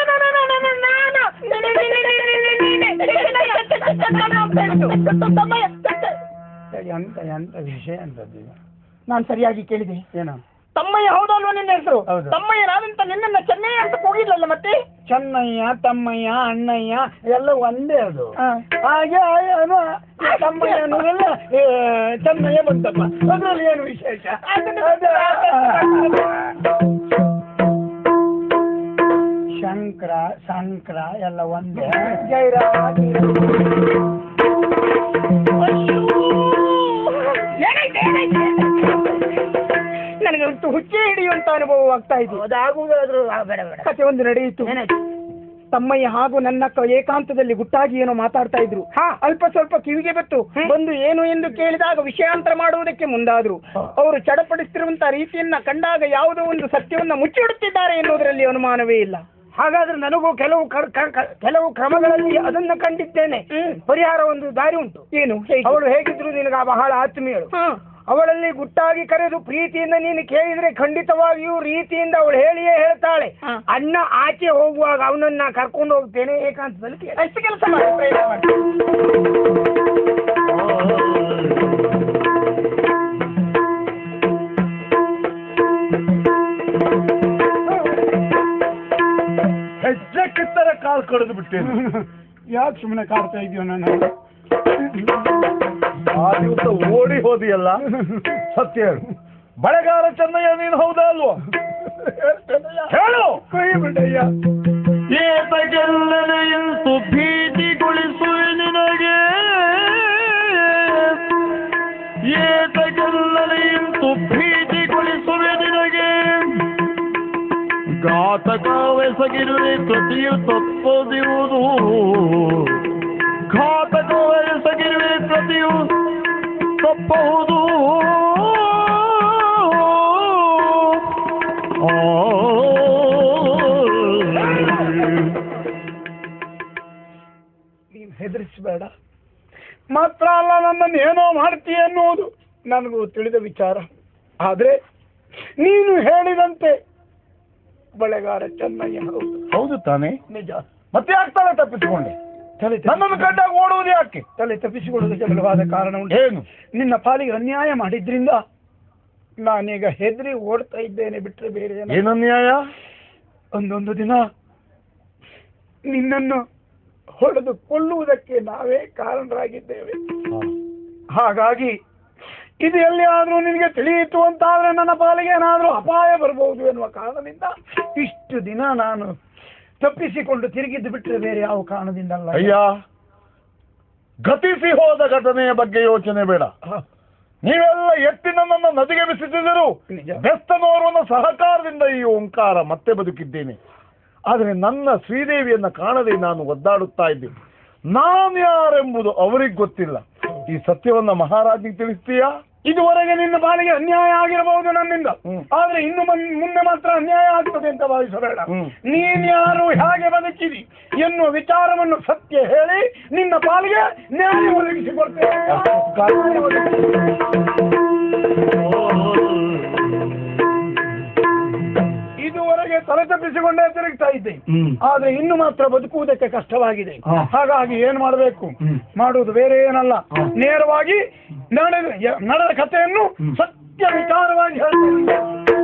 Speaker 4: ಎಂತ ಎಂತ ವಿಷಯ ಅಂತದ್ದು ಇದು?
Speaker 6: ನಾನು ಸರಿಯಾಗಿ ಕೇಳಿದೆ
Speaker 4: ಏನು
Speaker 6: ತಮ್ಮಯ್ಯ ಹೌದಲ್ವಾ ನಿನ್ನ ಹೆಸರು
Speaker 4: ಹೌದು.
Speaker 6: ತಮ್ಮಯ್ಯ ನಾನಂತ ನಿನ್ನನ್ನ ಚೆನ್ನೈ ಅಂತ ಕೂಗಿದ್ಲಲ್ಲ ಮತ್ತೆ
Speaker 4: ಚೆನ್ನಯ್ಯ ತಮ್ಮಯ್ಯ ಅಣ್ಣಯ್ಯ ಎಲ್ಲ ಒಂದೇ ಅದು
Speaker 6: ಹಾ.
Speaker 4: ಹಾಗೆ ಏನು ತಮ್ಮಯ್ಯ ಅನ್ನೋದೆಲ್ಲ ಏ, ಚೆನ್ನಯ್ಯ ಬಂತಪ್ಪ ಅದ್ರಲ್ಲಿ ಏನು ವಿಶೇಷ ಅದು- ಶಂಕರ ಶಂಕರ ಎಲ್ಲ ಒಂದೇ
Speaker 6: ಜೈರಾಜ್ ನನಗಂತೂ ಹುಚ್ಚೆ ಹಿಡಿಯುವಂತ ಅನುಭವವಾಗ್ತಾ ಇದೆ
Speaker 2: ಅದಾಗುವುದಾದ್ರೂ ಬೇಡ ಬೇಡ
Speaker 6: ಕಥೆ ಒಂದು ನಡೆಯಿತು ತಮ್ಮಯ್ಯ ಹಾಗೂ ನನ್ನ ಕ- ಏಕಾಂತದಲ್ಲಿ ಗುಟ್ಟಾಗಿ ಏನೋ ಮಾತಾಡ್ತಾ ಇದ್ರು ಅಲ್ಪ ಸ್ವಲ್ಪ ಕಿವಿಗೆ ಬತ್ತು ಬಂದು ಏನು ಎಂದು ಕೇಳಿದಾಗ ವಿಷಯಾಂತರ ಮಾಡುವುದಕ್ಕೆ ಮುಂದಾದ್ರು ಅವರು ಚಡಪಡಿಸುತ್ತಿರುವಂತಹ ರೀತಿಯನ್ನ ಕಂಡಾಗ ಯಾವುದೋ ಒಂದು ಸತ್ಯವನ್ನ ಮುಚ್ಚಿಡುತ್ತಿದ್ದಾರೆ ಎನ್ನುವುದರಲ್ಲಿ ಅನುಮಾನವೇ ಇಲ್ಲ
Speaker 4: ಹಾಗಾದ್ರೆ ನನಗೂ ಕೆಲವು ಕರ್- ಕರ್- ಕರ್- ಕೆಲವು ಕ್ರಮಗಳಲ್ಲಿ ಅದನ್ನ ಕಂಡಿದ್ದೇನೆ ಪರಿಹಾರ ಒಂದು ದಾರಿ ಉಂಟು
Speaker 6: ಏನು ಹೇಗೆ?
Speaker 4: ಅವಳು ಹೇಗಿದ್ರು ನಿನಗೆ ಬಹಳ ಆತ್ಮೀಯಳು
Speaker 6: ಹಾ.
Speaker 4: ಅವಳಲ್ಲಿ ಗುಟ್ಟಾಗಿ ಕರೆದು ಪ್ರೀತಿಯಿಂದ ನೀನು ಕೇಳಿದ್ರೆ ಖಂಡಿತವಾಗಿಯೂ ರೀತಿಯಿಂದ ಅವಳು ಹೇಳಿಯೇ ಹೇಳ್ತಾಳೆ
Speaker 6: ಹಾ.
Speaker 4: ಅಣ್ಣ ಆಚೆ ಹೋಗುವಾಗ ಅವನನ್ನ ಕರ್ಕೊಂಡು ಹೋಗ್ತೇನೆ ಏಕಾಂತದಲ್ಲಿ ಕೇಳು.
Speaker 6: ಅಷ್ಟು ಕೆಲಸ ಮಾಡಿ ಪ್ರಯತ್ನ ಮಾಡಿ
Speaker 1: ಹೆಜ್ಜೆ ಕಿತ್ತರ ಕಾಲ್ ಕಡಿದು ಬಿಟ್ಟೇನೆ
Speaker 4: ಯಾಕೆ ಸುಮ್ಮನೆ ಕಾಡ್ತಾ ಇದೆಯೋ ನಾನು
Speaker 1: ಆ ದಿವಸ ಓಡಿ ಹೋದಿಯಲ್ಲ ಸತ್ಯ ಹೇಳು ಬಳೆಗಾರ ಚೆನ್ನಯ್ಯ ನೀನು ಹೌದಾ ಅಲ್ವಾ ಹೇಳು
Speaker 4: ಕೈ ಬಿಡಯ್ಯ
Speaker 5: ಏತಗೆಲ್ಲನೆಂತು ಭೀತಿಗೊಳಿಸುವೆ ನಿನಗೆ ಏತಗೆಲ್ಲನೆಂತು ಭೀತಿಗೊಳಿಸುವೆ ನಿನಗೆ ಘಾತಕವೆಸಗಿರುವೆ ಪ್ರತಿಯು ತಪ್ಪದಿರುವುದು ಘಾತಕವೆಸಗಿರುವೆ ಪ್ರತಿಯು ತಪ್ಪುವುದು ಆ
Speaker 4: ನೀನು ಹೆದರಿಸಬೇಡ ಮಾತ್ರ ಅಲ್ಲ ನನ್ನನ್ನು ಏನೋ ಮಾಡ್ತೀಯ ಅನ್ನುವುದು ನನಗೂ ತಿಳಿದ ವಿಚಾರ ಆದ್ರೆ ನೀನು ಹೇಳಿದಂತೆ ಬಳೆಗಾರ ಚೆನ್ನಯ್ಯ ಹೌದು
Speaker 1: ಹೌದು ತಾನೇ
Speaker 4: ನಿಜ
Speaker 1: ಮತ್ತೆ ಯಾಕೆ ತಪ್ಪಿಸಿಕೊಂಡೆ
Speaker 4: ತಲೆ
Speaker 1: ನನ್ನನ್ನು ಕಂಡಾಗ ಓಡುವುದು ಯಾಕೆ
Speaker 4: ತಲೆ ತಪ್ಪಿಸಿಕೊಳ್ಳುವುದಕ್ಕೆ ಬಲವಾದ ಕಾರಣ ಉಂಟು
Speaker 1: ಏನು
Speaker 4: ನಿನ್ನ ಪಾಲಿಗೆ ಅನ್ಯಾಯ ಮಾಡಿದ್ರಿಂದ ನಾನೀಗ ಹೆದರಿ ಓಡ್ತಾ ಇದ್ದೇನೆ ಬಿಟ್ರೆ ಬೇರೆ ಏನು
Speaker 1: ಏನು ನ್ಯಾಯ
Speaker 4: ಒಂದೊಂದು ದಿನ ನಿನ್ನನ್ನು ಹೊಡೆದು ಕೊಲ್ಲುವುದಕ್ಕೆ ನಾವೇ ಕಾರಣರಾಗಿದ್ದೇವೆ ಹಾಗಾಗಿ ಇದು ಎಲ್ಲಿಯಾದ್ರೂ ನಿನಗೆ ತಿಳಿಯಿತು ಅಂತಾದ್ರೆ ನನ್ನ ಪಾಲಿಗೆ ಏನಾದ್ರೂ ಅಪಾಯ ಬರಬಹುದು ಎನ್ನುವ ಕಾರಣದಿಂದ ಇಷ್ಟು ದಿನ ನಾನು ತಪ್ಪಿಸಿಕೊಂಡು ತಿರುಗಿದ್ದು ಬಿಟ್ಟರೆ ಬೇರೆ ಯಾವ ಕಾರಣದಿಂದಲ್ಲ
Speaker 1: ಅಯ್ಯ ಗತಿಸಿ ಹೋದ ಘಟನೆಯ ಬಗ್ಗೆ ಯೋಚನೆ ಬೇಡ
Speaker 4: ಹ,
Speaker 1: ನೀವೆಲ್ಲ ಎತ್ತಿ ನನ್ನನ್ನು ನದಿಗೆ ಬಿಸಿಸಿದರು
Speaker 4: ನಿಜ.
Speaker 1: ಬೆಸ್ತನೋರ್ವನ ಸಹಕಾರದಿಂದ ಈ ಓಂಕಾರ ಮತ್ತೆ ಬದುಕಿದ್ದೇನೆ ಆದರೆ ನನ್ನ ಶ್ರೀದೇವಿಯನ್ನ ಕಾಣದೆ ನಾನು ಒದ್ದಾಡುತ್ತಾ ಇದ್ದೆ ನಾನು ಯಾರೆಂಬುದು ಅವರಿಗೆ ಗೊತ್ತಿಲ್ಲ ಈ ಸತ್ಯವನ್ನ ಮಹಾರಾಜ್ನಿಗೆ ತಿಳಿಸ್ತೀಯಾ
Speaker 4: ಇದುವರೆಗೆ ನಿನ್ನ ಪಾಲಿಗೆ ಅನ್ಯಾಯ ಆಗಿರಬಹುದು ನನ್ನಿಂದ
Speaker 1: ಹ್ಮ್.
Speaker 4: ಆದ್ರೆ ಇನ್ನು ಮನ್- ಮುಂದೆ ಮಾತ್ರ ಅನ್ಯಾಯ ಆಗ್ತದೆ ಅಂತ ಭಾವಿಸಬೇಡ
Speaker 1: ಹ್ಮ್.
Speaker 4: ನೀನ್ ಯಾರು ಹೇಗೆ ಬದುಕಿದಿ ಎನ್ನುವ ವಿಚಾರವನ್ನು ಸತ್ಯ ಹೇಳಿ ನಿನ್ನ ಪಾಲಿಗೆ ನ್ಯಾಯ ಒದಗಿಸಿಕೊಡ್ತೇನೆ ನ್ಯಾಯ ಒದಗಿಸಿ- ಇದುವರೆಗೆ
Speaker 6: ತಲೆ ತಪ್ಪಿಸಿಕೊಂಡೇ ತಿರುಗ್ತಾ ಇದ್ದೆ ಆದ್ರೆ ಇನ್ನು ಮಾತ್ರ ಬದುಕುವುದಕ್ಕೆ ಕಷ್ಟವಾಗಿದೆ ಹಾಗಾಗಿ ಏನ್ ಮಾಡಬೇಕು ಮಾಡುವುದು ಬೇರೆ ಏನಲ್ಲ ನೇರವಾಗಿ ನಡೆದ ಯ- ನಡೆದ ಕಥೆಯನ್ನು ಸತ್ಯ ವಿಚಾರವಾಗಿ ಹೇಳ್ತೇನೆ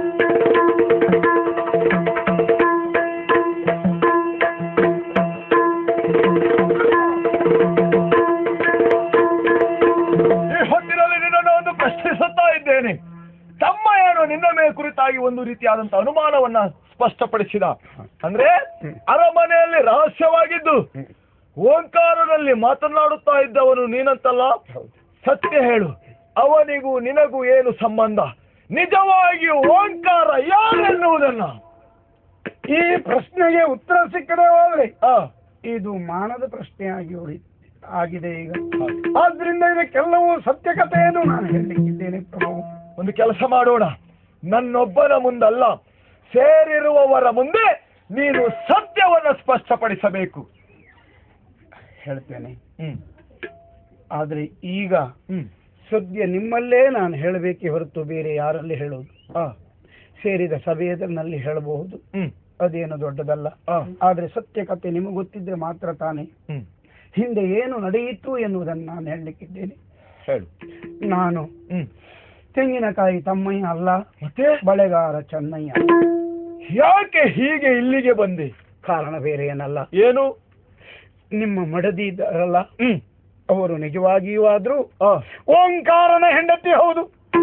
Speaker 1: ಈ ಹೊತ್ತಿನಲ್ಲಿ ನಿನ್ನನ್ನು ಒಂದು ಪ್ರಶ್ನಿಸುತ್ತಾ ಇದ್ದೇನೆ ತಮ್ಮ ಏನು ನಿನ್ನ ಮೇಲೆ ಕುರಿತಾಗಿ ಒಂದು ರೀತಿಯಾದಂತ ಅನುಮಾನವನ್ನ ಸ್ಪಷ್ಟಪಡಿಸಿದ ಅಂದ್ರೆ ಅರಮನೆಯಲ್ಲಿ ರಹಸ್ಯವಾಗಿದ್ದು ಓಂಕಾರದಲ್ಲಿ ಮಾತನಾಡುತ್ತಾ ಇದ್ದವನು ನೀನಂತಲ್ಲ ಸತ್ಯ ಹೇಳು ಅವನಿಗೂ ನಿನಗೂ ಏನು ಸಂಬಂಧ ನಿಜವಾಗಿಯೂ ಓಂಕಾರ ಯಾರೆನ್ನುವುದನ್ನ
Speaker 6: ಈ ಪ್ರಶ್ನೆಗೆ ಉತ್ತರ ಸಿಕ್ಕದೆ ಹೋದ್ರೆ
Speaker 1: ಆ,
Speaker 6: ಇದು ಮಾನದ ಪ್ರಶ್ನೆಯಾಗಿ ಉಳಿ ಆಗಿದೆ ಈಗ ಆದ್ರಿಂದ ಇದಕ್ಕೆಲ್ಲವೂ ಸತ್ಯಕತೆಯನ್ನು ನಾನು ಹೇಳಲಿಕ್ಕಿದ್ದೇನೆ ಪ್ರಭು
Speaker 1: ಒಂದು ಕೆಲಸ ಮಾಡೋಣ ನನ್ನೊಬ್ಬನ ಮುಂದಲ್ಲ ಸೇರಿರುವವರ ಮುಂದೆ ನೀನು ಸತ್ಯವನ್ನ ಸ್ಪಷ್ಟಪಡಿಸಬೇಕು
Speaker 6: ಹೇಳ್ತೇನೆ
Speaker 1: ಹ್ಮ್
Speaker 6: ಆದ್ರೆ ಈಗ
Speaker 1: ಹ್ಮ್
Speaker 6: ಸದ್ಯ ನಿಮ್ಮಲ್ಲೇ ನಾನು ಹೇಳಬೇಕೇ ಹೊರತು ಬೇರೆ ಯಾರಲ್ಲಿ ಹೇಳೋದು
Speaker 1: ಆ,
Speaker 6: ಸೇರಿದ ಸಭೆಯದಲ್ಲಿ ಹೇಳಬಹುದು
Speaker 1: ಹ್ಮ್
Speaker 6: ಅದೇನು ದೊಡ್ಡದಲ್ಲ
Speaker 1: ಆ,
Speaker 6: ಆದ್ರೆ ಸತ್ಯ ಕತೆ ನಿಮಗೆ ಗೊತ್ತಿದ್ರೆ ಮಾತ್ರ ತಾನೇ
Speaker 1: ಹ್ಮ್
Speaker 6: ಹಿಂದೆ ಏನು ನಡೆಯಿತು ಎನ್ನುವುದನ್ನು ನಾನು ಹೇಳಲಿಕ್ಕಿದ್ದೇನೆ
Speaker 1: ಹೇಳು
Speaker 6: ನಾನು
Speaker 1: ಹ್ಮ್
Speaker 6: ತೆಂಗಿನಕಾಯಿ ತಮ್ಮಯ್ಯ ಅಲ್ಲ
Speaker 1: ಮತ್ತೆ
Speaker 6: ಬಳೆಗಾರ ಚೆನ್ನಯ್ಯ
Speaker 1: ಯಾಕೆ ಹೀಗೆ ಇಲ್ಲಿಗೆ ಬಂದೆ
Speaker 6: ಕಾರಣ ಬೇರೆ ಏನಲ್ಲ
Speaker 1: ಏನು
Speaker 6: ನಿಮ್ಮ ಮಡದಿ ಇದ್ದಾರಲ್ಲ
Speaker 1: ಹ್ಮ್
Speaker 6: ಅವರು ನಿಜವಾಗಿಯೂ ಆದ್ರೂ
Speaker 1: ಆ,
Speaker 6: ಓಂಕಾರನ ಹೆಂಡತಿ ಹೌದು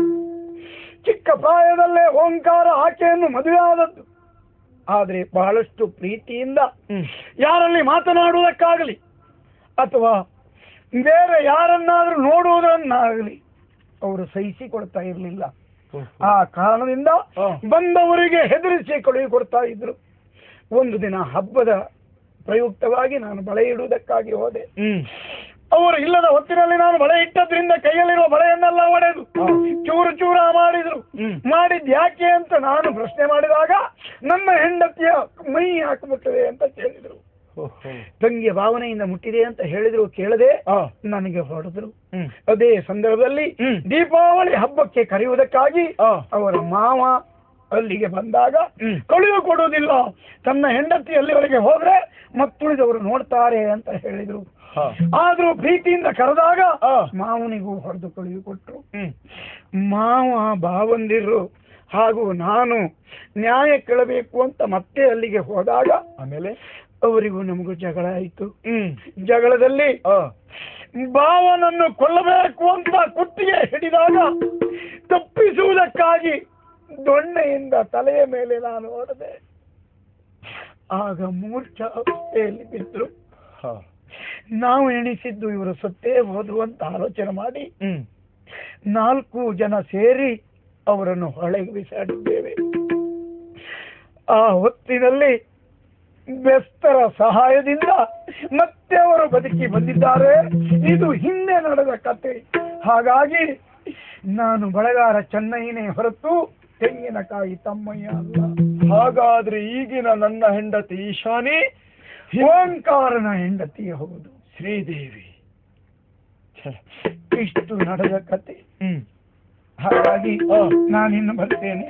Speaker 6: ಚಿಕ್ಕ ಪ್ರಾಯದಲ್ಲೇ ಓಂಕಾರ ಆಕೆಯನ್ನು ಮದುವೆ ಆದದ್ದು ಆದ್ರೆ ಬಹಳಷ್ಟು ಪ್ರೀತಿಯಿಂದ
Speaker 1: ಹ್ಮ್
Speaker 6: ಯಾರಲ್ಲಿ ಮಾತನಾಡುವುದಕ್ಕಾಗಲಿ ಅಥವಾ ಬೇರೆ ಯಾರನ್ನಾದ್ರೂ ನೋಡುವುದನ್ನಾಗಲಿ ಅವರು ಸಹಿಸಿಕೊಳ್ತಾ ಇರಲಿಲ್ಲ ಆ ಕಾರಣದಿಂದ
Speaker 1: ಹಾ.
Speaker 6: ಬಂದವರಿಗೆ ಹೆದರಿಸಿ ಕಳುಹಿ ಕೊಡ್ತಾ ಇದ್ರು ಒಂದು ದಿನ ಹಬ್ಬದ ಪ್ರಯುಕ್ತವಾಗಿ ನಾನು ಬಳೆ ಇಡುವುದಕ್ಕಾಗಿ ಹೋದೆ
Speaker 1: ಹ್ಮ್
Speaker 6: ಅವರು ಇಲ್ಲದ ಹೊತ್ತಿನಲ್ಲಿ ನಾನು ಬಳೆ ಇಟ್ಟದ್ರಿಂದ ಕೈಯಲ್ಲಿರುವ ಬಳೆಯನ್ನೆಲ್ಲ ಒಡೆದು ಚೂರು ಚೂರ ಮಾಡಿದ್ರು
Speaker 1: ಹ್ಮ್.
Speaker 6: ಮಾಡಿದ್ ಯಾಕೆ ಅಂತ ನಾನು ಪ್ರಶ್ನೆ ಮಾಡಿದಾಗ ನನ್ನ ಹೆಂಡತಿಯ ಮೈ ಹಾಕಿಬಿಟ್ಟಿದೆ ಅಂತ ಕೇಳಿದ್ರು
Speaker 1: ಓಹೋ.
Speaker 6: ತಂಗಿಯ ಭಾವನೆಯಿಂದ ಮುಟ್ಟಿದೆ ಅಂತ ಹೇಳಿದ್ರು ಕೇಳದೆ
Speaker 1: ಆ,
Speaker 6: ನನಗೆ ಹೊಡೆದ್ರು
Speaker 1: ಹ್ಮ್
Speaker 6: ಅದೇ ಸಂದರ್ಭದಲ್ಲಿ
Speaker 1: ಹ್ಮ್.
Speaker 6: ದೀಪಾವಳಿ ಹಬ್ಬಕ್ಕೆ ಕರೆಯುವುದಕ್ಕಾಗಿ
Speaker 1: ಆ,
Speaker 6: ಅವರ ಮಾವ ಅಲ್ಲಿಗೆ ಬಂದಾಗ
Speaker 1: ಹ್ಮ್.
Speaker 6: ಕಳುವು ಕೊಡುವುದಿಲ್ಲ ತನ್ನ ಹೆಂಡತಿ ಅಲ್ಲಿವರೆಗೆ ಹೋದ್ರೆ ಮತ್ತುಳಿದವರು ನೋಡ್ತಾರೆ ಅಂತ ಹೇಳಿದ್ರು
Speaker 1: ಹಾ.
Speaker 6: ಆದ್ರೂ ಪ್ರೀತಿಯಿಂದ ಕರೆದಾಗ
Speaker 1: ಆ.
Speaker 6: ಮಾವನಿಗೂ ಹೊಡೆದು ಕಳುವು ಕೊಟ್ರು
Speaker 1: ಹ್ಮ್
Speaker 6: ಮಾವ ಭಾವಂದಿರು ಹಾಗೂ ನಾನು ನ್ಯಾಯ ಕೇಳಬೇಕು ಅಂತ ಮತ್ತೆ ಅಲ್ಲಿಗೆ ಹೋದಾಗ
Speaker 1: ಆಮೇಲೆ
Speaker 6: ಅವರಿಗೂ ನಮಗೂ ಜಗಳ ಆಯಿತು
Speaker 1: ಹ್ಮ್
Speaker 6: ಜಗಳದಲ್ಲಿ
Speaker 1: ಆ,
Speaker 6: ಭಾವನನ್ನು ಕೊಲ್ಲಬೇಕು ಅಂತ ಕುತ್ತಿಗೆ ಹಿಡಿದಾಗ ತಪ್ಪಿಸುವುದಕ್ಕಾಗಿ ದೊಣ್ಣೆಯಿಂದ ತಲೆಯ ಮೇಲೆ ನಾನು ಹೊಡೆದೆ ಆಗ ಮೂರ್ಛಾವಸ್ಥೆಯಲ್ಲಿ ಬಿದ್ದರು
Speaker 1: ಹಾ.
Speaker 6: ನಾವು ಎಣಿಸಿದ್ದು ಇವರು ಸತ್ತೇ ಹೋದ್ರು ಅಂತ ಆಲೋಚನೆ ಮಾಡಿ
Speaker 1: ಹ್ಮ್
Speaker 6: ನಾಲ್ಕು ಜನ ಸೇರಿ ಅವರನ್ನು ಹೊಳೆಗೆ ಬಿಸಾಡಿದ್ದೇವೆ ಆ ಹೊತ್ತಿನಲ್ಲಿ ಬೆಸ್ತರ ಸಹಾಯದಿಂದ ಮತ್ತೆ ಅವರು ಬದುಕಿ ಬಂದಿದ್ದಾರೆ ಇದು ಹಿಂದೆ ನಡೆದ ಕತೆ ಹಾಗಾಗಿ ನಾನು ಬಳಗಾರ ಚೆನ್ನೈನೇ ಹೊರತು ತೆಂಗಿನಕಾಯಿ ತಮ್ಮಯ್ಯ ಅಲ್ಲ
Speaker 1: ಹಾಗಾದ್ರೆ ಈಗಿನ ನನ್ನ ಹೆಂಡತಿ ಈಶಾನಿ
Speaker 6: ಓಂಕಾರನ ಹೆಂಡತಿ ಹೌದು
Speaker 1: ಶ್ರೀದೇವಿ ಛೆ.
Speaker 6: ಇಷ್ಟು ನಡೆದ ಕತೆ
Speaker 1: ಹ್ಮ್
Speaker 6: ಹಾಗಾಗಿ
Speaker 1: ಆ.
Speaker 6: ನಾನಿನ್ನು ಬರ್ತೇನೆ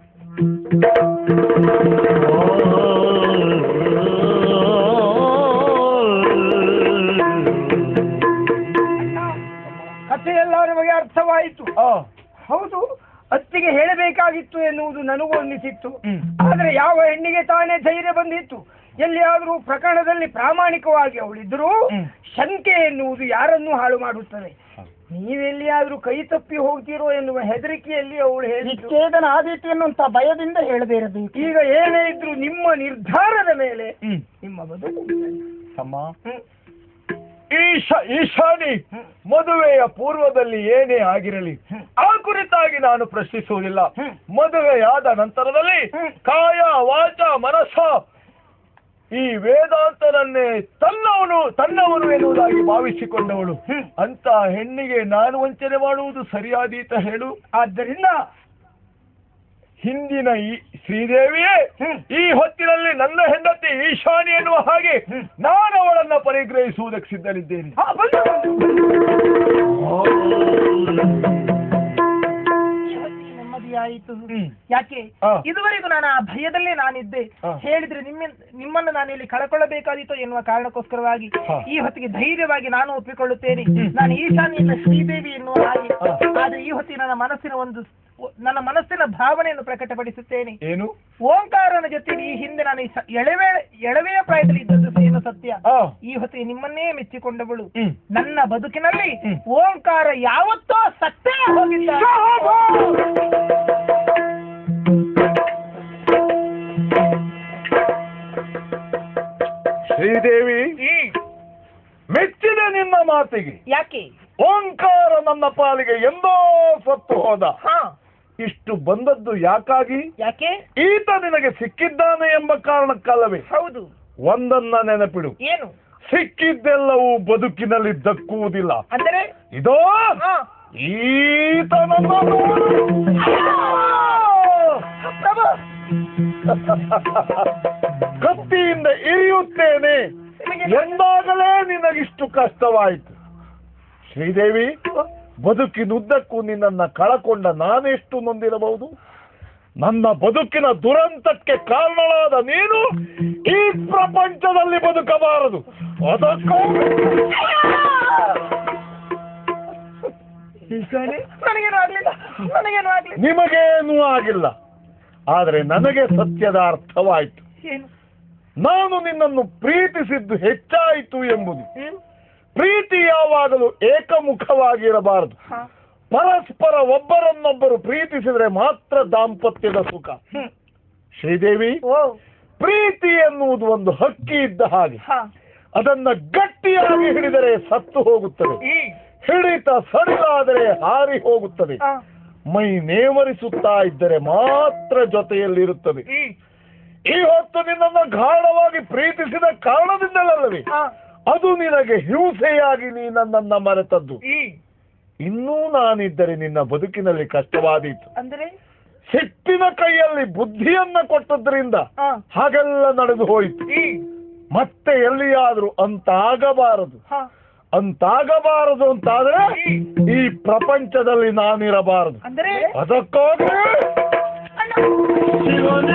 Speaker 6: ಕಥೆಯೆಲ್ಲ ನಿಮಗೆ ಅರ್ಥವಾಯಿತು
Speaker 1: ಆ,
Speaker 6: ಹೌದು ಅತ್ತಿಗೆ ಹೇಳಬೇಕಾಗಿತ್ತು ಎನ್ನುವುದು ನನಗೂ ಅನ್ನಿಸಿತ್ತು
Speaker 1: ಹ್ಮ್.
Speaker 6: ಆದ್ರೆ ಯಾವ ಹೆಣ್ಣಿಗೆ ತಾನೇ ಧೈರ್ಯ ಬಂದಿತ್ತು ಎಲ್ಲಿಯಾದರೂ ಪ್ರಕರಣದಲ್ಲಿ ಪ್ರಾಮಾಣಿಕವಾಗಿ ಅವಳಿದ್ರೂ
Speaker 1: ಹ್ಮ್.
Speaker 6: ಶಂಕೆ ಎನ್ನುವುದು ಯಾರನ್ನೂ ಹಾಳು ಮಾಡುತ್ತದೆ ನೀವೆಲ್ಲಿಯಾದ್ರೂ ಕೈ ತಪ್ಪಿ ಹೋಗ್ತೀರೋ ಎನ್ನುವ ಹೆದರಿಕೆಯಲ್ಲಿ ಅವಳು ಹೇಳಿದ್ದು
Speaker 2: ವಿಚ್ಛೇದನ ಆದೀತು ಎನ್ನುವಂತ ಭಯದಿಂದ ಹೇಳದೇ ಇರಬೇಕು
Speaker 6: ಈಗ ಏನೇ ಇದ್ರು ನಿಮ್ಮ ನಿರ್ಧಾರದ ಮೇಲೆ
Speaker 1: ಹ್ಮ್
Speaker 6: ನಿಮ್ಮ ಬದುಕು
Speaker 1: ತಮ್ಮ ಈಶ ಈಶಾನಿ ಮದುವೆಯ ಪೂರ್ವದಲ್ಲಿ ಏನೇ ಆಗಿರಲಿ ಆ ಕುರಿತಾಗಿ ನಾನು ಪ್ರಶ್ನಿಸುವುದಿಲ್ಲ ಮದುವೆಯಾದ ನಂತರದಲ್ಲಿ ಕಾಯ ವಾಚ ಮನಸ್ಸ ಈ ವೇದಾಂತನನ್ನೇ ತನ್ನವನು ತನ್ನವನು ಎನ್ನುವುದಾಗಿ ಭಾವಿಸಿಕೊಂಡವಳು ಅಂತ ಹೆಣ್ಣಿಗೆ ನಾನು ವಂಚನೆ ಮಾಡುವುದು ಸರಿಯಾದೀತ ಹೇಳು
Speaker 6: ಆದ್ದರಿಂದ
Speaker 1: ಹಿಂದಿನ ಈ ಶ್ರೀದೇವಿಯೇ ಈ ಹೊತ್ತಿನಲ್ಲಿ ನನ್ನ ಹೆಂಡತಿ ಈಶಾನಿ ಎನ್ನುವ ಹಾಗೆ ನಾನು ಅವಳನ್ನ ಪರಿಗ್ರಹಿಸುವುದಕ್ಕೆ ಸಿದ್ಧನಿದ್ದೇನೆ
Speaker 6: ಹಾ, ಬನ್ನಿ, ಬನ್ನಿ, ಬನ್ನಿ. ಶಾಂತಿ ನೆಮ್ಮದಿ
Speaker 2: ಆಯಿತು
Speaker 3: ಹ್ಮ್.
Speaker 2: ಯಾಕೆ
Speaker 3: ಆ.
Speaker 2: ಇದುವರೆಗೂ ನಾನು ಆ ಭಯದಲ್ಲೇ ನಾನಿದ್ದೆ
Speaker 3: ಆ.
Speaker 2: ಹೇಳಿದ್ರೆ ನಿಮ್ಮ ನಿಮ್ಮನ್ನು ನಾನು ಇಲ್ಲಿ ಕಳ್ಕೊಳ್ಳಬೇಕಾದೀತು ಎನ್ನುವ ಕಾರಣಕ್ಕೋಸ್ಕರವಾಗಿ
Speaker 3: ಹಾ.
Speaker 2: ಈ ಹೊತ್ತಿಗೆ ಧೈರ್ಯವಾಗಿ ನಾನು ಒಪ್ಪಿಕೊಳ್ಳುತ್ತೇನೆ ನಾನು ಈಶಾನ್ಯ ಶ್ರೀದೇವಿ ಎನ್ನುವ ಹಾಗೆ ಆದ್ರೆ ಈ ಹೊತ್ತಿಗೆ ನನ್ನ ಮನಸ್ಸಿನ ಒಂದು ನನ್ನ ಮನಸ್ಸಿನ ಭಾವನೆಯನ್ನು ಪ್ರಕಟಪಡಿಸುತ್ತೇನೆ
Speaker 3: ಏನು
Speaker 2: ಓಂಕಾರನ ಜೊತೆ ಈ ಹಿಂದೆ ನಾನು ಈ ಸ- ಎಳವೆ ಎಳವೆಯ ಪ್ರಾಯದಲ್ಲಿ ಇದ್ದದ್ದು ಏನು ಸತ್ಯ
Speaker 3: ಆ.
Speaker 2: ಈ ಹೊತ್ತಿಗೆ ನಿಮ್ಮನ್ನೇ ಮೆಚ್ಚಿಕೊಂಡವಳು
Speaker 3: ಹ್ಮ್.
Speaker 2: ನನ್ನ ಬದುಕಿನಲ್ಲಿ
Speaker 3: ಹ್ಮ್.
Speaker 2: ಓಂಕಾರ ಯಾವತ್ತೋ ಸತ್ತೇ ಹೋಗಿದ್ದ
Speaker 3: ಶ್ರೀದೇವಿ ಮೆಚ್ಚಿದ ನಿನ್ನ ಮಾತಿಗೆ
Speaker 2: ಯಾಕೆ
Speaker 3: ಓಂಕಾರ ನನ್ನ ಪಾಲಿಗೆ ಎಂದೋ ಸತ್ತು ಹೋದ
Speaker 2: ಹಾ
Speaker 3: ಇಷ್ಟು ಬಂದದ್ದು ಯಾಕಾಗಿ
Speaker 2: ಯಾಕೆ
Speaker 3: ಈತ ನಿನಗೆ ಸಿಕ್ಕಿದ್ದಾನೆ ಎಂಬ ಕಾರಣಕ್ಕಲ್ಲವೇ
Speaker 2: ಹೌದು
Speaker 3: ಒಂದನ್ನ ನೆನಪಿಡು
Speaker 2: ಏನು
Speaker 3: ಸಿಕ್ಕಿದ್ದೆಲ್ಲವೂ ಬದುಕಿನಲ್ಲಿ ದಕ್ಕುವುದಿಲ್ಲ
Speaker 2: ಅಂದರೆ
Speaker 3: ಇದೋ
Speaker 2: ಹಾ
Speaker 3: ಈತ ನನ್ನ
Speaker 2: ಪ್ರಭು
Speaker 3: ಕತ್ತಿಯಿಂದ ಇರಿಯುತ್ತೇನೆ
Speaker 2: ನಿಮಗೆ
Speaker 3: ಎಂದಾಗಲೇ ನಿನಗಿಷ್ಟು ಕಷ್ಟವಾಯಿತು ಶ್ರೀದೇವಿ ಬದುಕಿನುದ್ದಕ್ಕೂ ನಿನ್ನನ್ನ ಕಳಕೊಂಡ ನಾನೆಷ್ಟು ನೊಂದಿರಬಹುದು ನನ್ನ ಬದುಕಿನ ದುರಂತಕ್ಕೆ ಕಾರಣಳಾದ ನೀನು ಈ ಪ್ರಪಂಚದಲ್ಲಿ ಬದುಕಬಾರದು ಅದಕ್ಕೂ
Speaker 2: ನನಗೇನು ಆಗ್ಲಿಲ್ಲ ನನಗೇನು ಆಗ್ಲಿಲ್ಲ
Speaker 3: ನಿಮಗೇನೂ ಆಗಿಲ್ಲ ಆದರೆ ನನಗೆ ಸತ್ಯದ ಅರ್ಥವಾಯಿತು
Speaker 2: ಏನು
Speaker 3: ನಾನು ನಿನ್ನನ್ನು ಪ್ರೀತಿಸಿದ್ದು ಹೆಚ್ಚಾಯಿತು ಎಂಬುದು
Speaker 2: ಹ್ಮ್
Speaker 3: ಪ್ರೀತಿ ಯಾವಾಗಲೂ ಏಕಮುಖವಾಗಿರಬಾರದು
Speaker 2: ಹಾ
Speaker 3: ಪರಸ್ಪರ ಒಬ್ಬರನ್ನೊಬ್ಬರು ಪ್ರೀತಿಸಿದರೆ ಮಾತ್ರ ದಾಂಪತ್ಯದ ಸುಖ
Speaker 2: ಹ್ಮ್
Speaker 3: ಶ್ರೀದೇವಿ
Speaker 2: ಓ
Speaker 3: ಪ್ರೀತಿ ಎನ್ನುವುದು ಒಂದು ಹಕ್ಕಿ ಇದ್ದ ಹಾಗೆ
Speaker 2: ಹಾ
Speaker 3: ಅದನ್ನ ಗಟ್ಟಿಯಾಗಿ ಹಿಡಿದರೆ ಸತ್ತು ಹೋಗುತ್ತದೆ
Speaker 2: ಈ
Speaker 3: ಹಿಡಿತ ಸಡಿಲಾದರೆ ಹಾರಿ ಹೋಗುತ್ತದೆ
Speaker 2: ಆ,
Speaker 3: ಮೈ ನೇವರಿಸುತ್ತಾ ಇದ್ದರೆ ಮಾತ್ರ ಜೊತೆಯಲ್ಲಿರುತ್ತದೆ
Speaker 2: ಈ
Speaker 3: ಈ ಹೊತ್ತು ನಿನ್ನನ್ನು ಗಾಢವಾಗಿ ಪ್ರೀತಿಸಿದ ಕಾರಣದಿಂದಲಲ್ಲವೇ
Speaker 2: ಆ,
Speaker 3: ಅದು ನಿನಗೆ ಹಿಂಸೆಯಾಗಿ ನೀ ನನ್ನನ್ನ ಮರೆತದ್ದು
Speaker 2: ಈ
Speaker 3: ಇನ್ನೂ ನಾನಿದ್ದರೆ ನಿನ್ನ ಬದುಕಿನಲ್ಲಿ ಕಷ್ಟವಾದೀತು
Speaker 2: ಅಂದರೆ
Speaker 3: ಸಿಟ್ಟಿನ ಕೈಯಲ್ಲಿ ಬುದ್ಧಿಯನ್ನ ಕೊಟ್ಟದ್ರಿಂದ
Speaker 2: ಆ,
Speaker 3: ಹಾಗೆಲ್ಲ ನಡೆದು ಹೋಯಿತು
Speaker 2: ಈ
Speaker 3: ಮತ್ತೆ ಎಲ್ಲಿಯಾದ್ರೂ ಅಂತಾಗಬಾರದು
Speaker 2: ಹಾ
Speaker 3: ಅಂತಾಗಬಾರದು ಅಂತಾದ್ರೆ ಈ ಪ್ರಪಂಚದಲ್ಲಿ ನಾನಿರಬಾರದು
Speaker 2: ಅಂದರೆ
Speaker 3: ಅದಕ್ಕಾಗಿ ಶಿವನೇ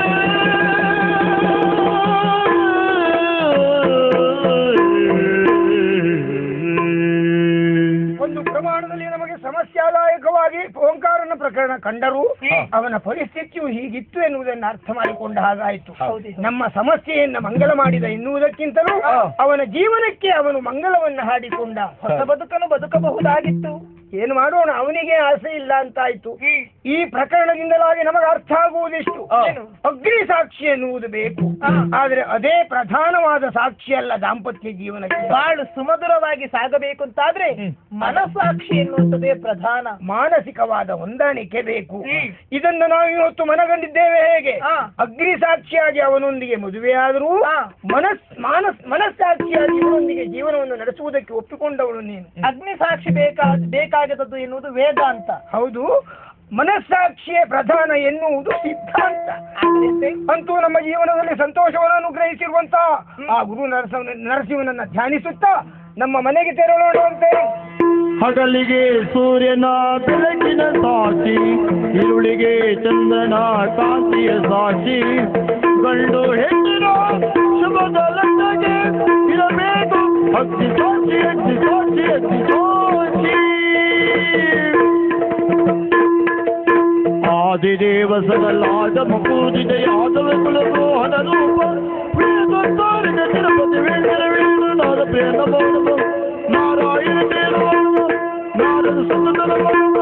Speaker 6: ಒಂದು ಪ್ರಮಾಣದಲ್ಲಿ ನಮಗೆ ಸಮಸ್ಯಾದಾಯಕವಾಗಿ ಓಂಕಾರನ ಪ್ರಕರಣ ಕಂಡರೂ ಅವನ ಪರಿಸ್ಥಿತಿಯು ಹೀಗಿತ್ತು ಎನ್ನುವುದನ್ನು ಅರ್ಥ ಮಾಡಿಕೊಂಡ ಹಾಗಾಯಿತು
Speaker 2: ಹೌದು.
Speaker 6: ನಮ್ಮ ಸಮಸ್ಯೆಯನ್ನ ಮಂಗಲ ಮಾಡಿದ ಎನ್ನುವುದಕ್ಕಿಂತಲೂ ಅವನ ಜೀವನಕ್ಕೆ ಅವನು ಮಂಗಲವನ್ನ ಹಾಡಿಕೊಂಡ
Speaker 2: ಹೊಸ ಬದುಕನ್ನು ಬದುಕಬಹುದಾಗಿತ್ತು
Speaker 6: ಏನು ಮಾಡೋಣ ಅವನಿಗೆ ಆಸೆ ಇಲ್ಲ ಅಂತಾಯ್ತು
Speaker 2: ಈ
Speaker 6: ಈ ಪ್ರಕರಣದಿಂದಲಾಗಿ ನಮಗೆ ಅರ್ಥ ಆಗುವುದಿಷ್ಟು
Speaker 2: ಏನು?
Speaker 6: ಅಗ್ನಿ ಸಾಕ್ಷಿ ಎನ್ನುವುದು ಬೇಕು ಆದ್ರೆ ಅದೇ ಪ್ರಧಾನವಾದ ಸಾಕ್ಷಿ ಅಲ್ಲ ದಾಂಪತ್ಯ ಜೀವನಕ್ಕೆ
Speaker 2: ಬಾಳು ಸುಮಧುರವಾಗಿ ಸಾಗಬೇಕು ಅಂತಾದ್ರೆ ಮನಸ್ಸಾಕ್ಷಿ ಎನ್ನುವಂಥದ್ದೇ ಪ್ರಧಾನ
Speaker 6: ಮಾನಸಿಕವಾದ ಹೊಂದಾಣಿಕೆ ಬೇಕು
Speaker 2: ಹ್ಮ್.
Speaker 6: ಇದನ್ನು ನಾವು ಇವತ್ತು ಮನಗಂಡಿದ್ದೇವೆ ಹೇಗೆ
Speaker 2: ಹಾ.
Speaker 6: ಅಗ್ನಿ ಸಾಕ್ಷಿಯಾಗಿ ಅವನೊಂದಿಗೆ ಮದುವೆಯಾದರೂ
Speaker 2: ಹಾ.
Speaker 6: ಮನಸ್ ಮಾನಸ್ ಮನಸ್ಸಾಕ್ಷಿಯಾಗಿ ಇವನೊಂದಿಗೆ ಜೀವನವನ್ನು ನಡೆಸುವುದಕ್ಕೆ ಒಪ್ಪಿಕೊಂಡವಳು ನೀನು
Speaker 2: ಅಗ್ನಿ ಸಾಕ್ಷಿ ಬೇಕಾ ಬೇಕಾಗದದ್ದು ಎನ್ನುವುದು ವೇದಾಂತ
Speaker 6: ಹೌದು ಮನಸ್ಸಾಕ್ಷಿಯೇ ಪ್ರಧಾನ ಎನ್ನುವುದು ಸಿದ್ಧಾಂತ
Speaker 2: ಆದ್ರಿಂದ
Speaker 6: ಅಂತೂ ನಮ್ಮ ಜೀವನದಲ್ಲಿ ಸಂತೋಷವನ್ನು ಅನುಗ್ರಹಿಸಿರುವಂತ ಆ ಗುರು ನರಸ ನರಸಿಂಹನನ್ನ ಧ್ಯಾನಿಸುತ್ತಾ ನಮ್ಮ ಮನೆಗೆ ತೆರಳೋಣವಂತೆ
Speaker 5: ಹಗಲಿಗೆ ಸೂರ್ಯನ ಬೆಳಕಿನ ಸಾಕ್ಷಿ ഇരുಳಿಗೆ ಚಂದ್ರನ ಕಾಂತಿಯ ಸಾಕ್ಷಿ ಗಂಡು ಹೆಣ್ಣಿನ ಶುಭದ ಲಗ್ನಗೆ ಇರಬೇಕು ಅಗ್ನಿ ಸಾಕ್ಷಿ ಅಗ್ನಿ ಸಾಕ್ಷಿ ಅಗ್ನಿ ಸಾಕ್ಷಿ ಆದಿದೇವ ಸಕಲಾದ ಮಕೂದಿದ ಯಾದವ ಕುಲಗೋಹನ ರೂಪ ಪ್ರಿಯದತ್ತಾರಿನ ತಿರುಪತಿ ವೇಂದ್ರ ವೇಣುನಾದ ಪ್ರಿಯ ನಮೋ ನಮೋ ನಾರಾಯಣ ದೇವ ನಾರದ ಸುಂದರ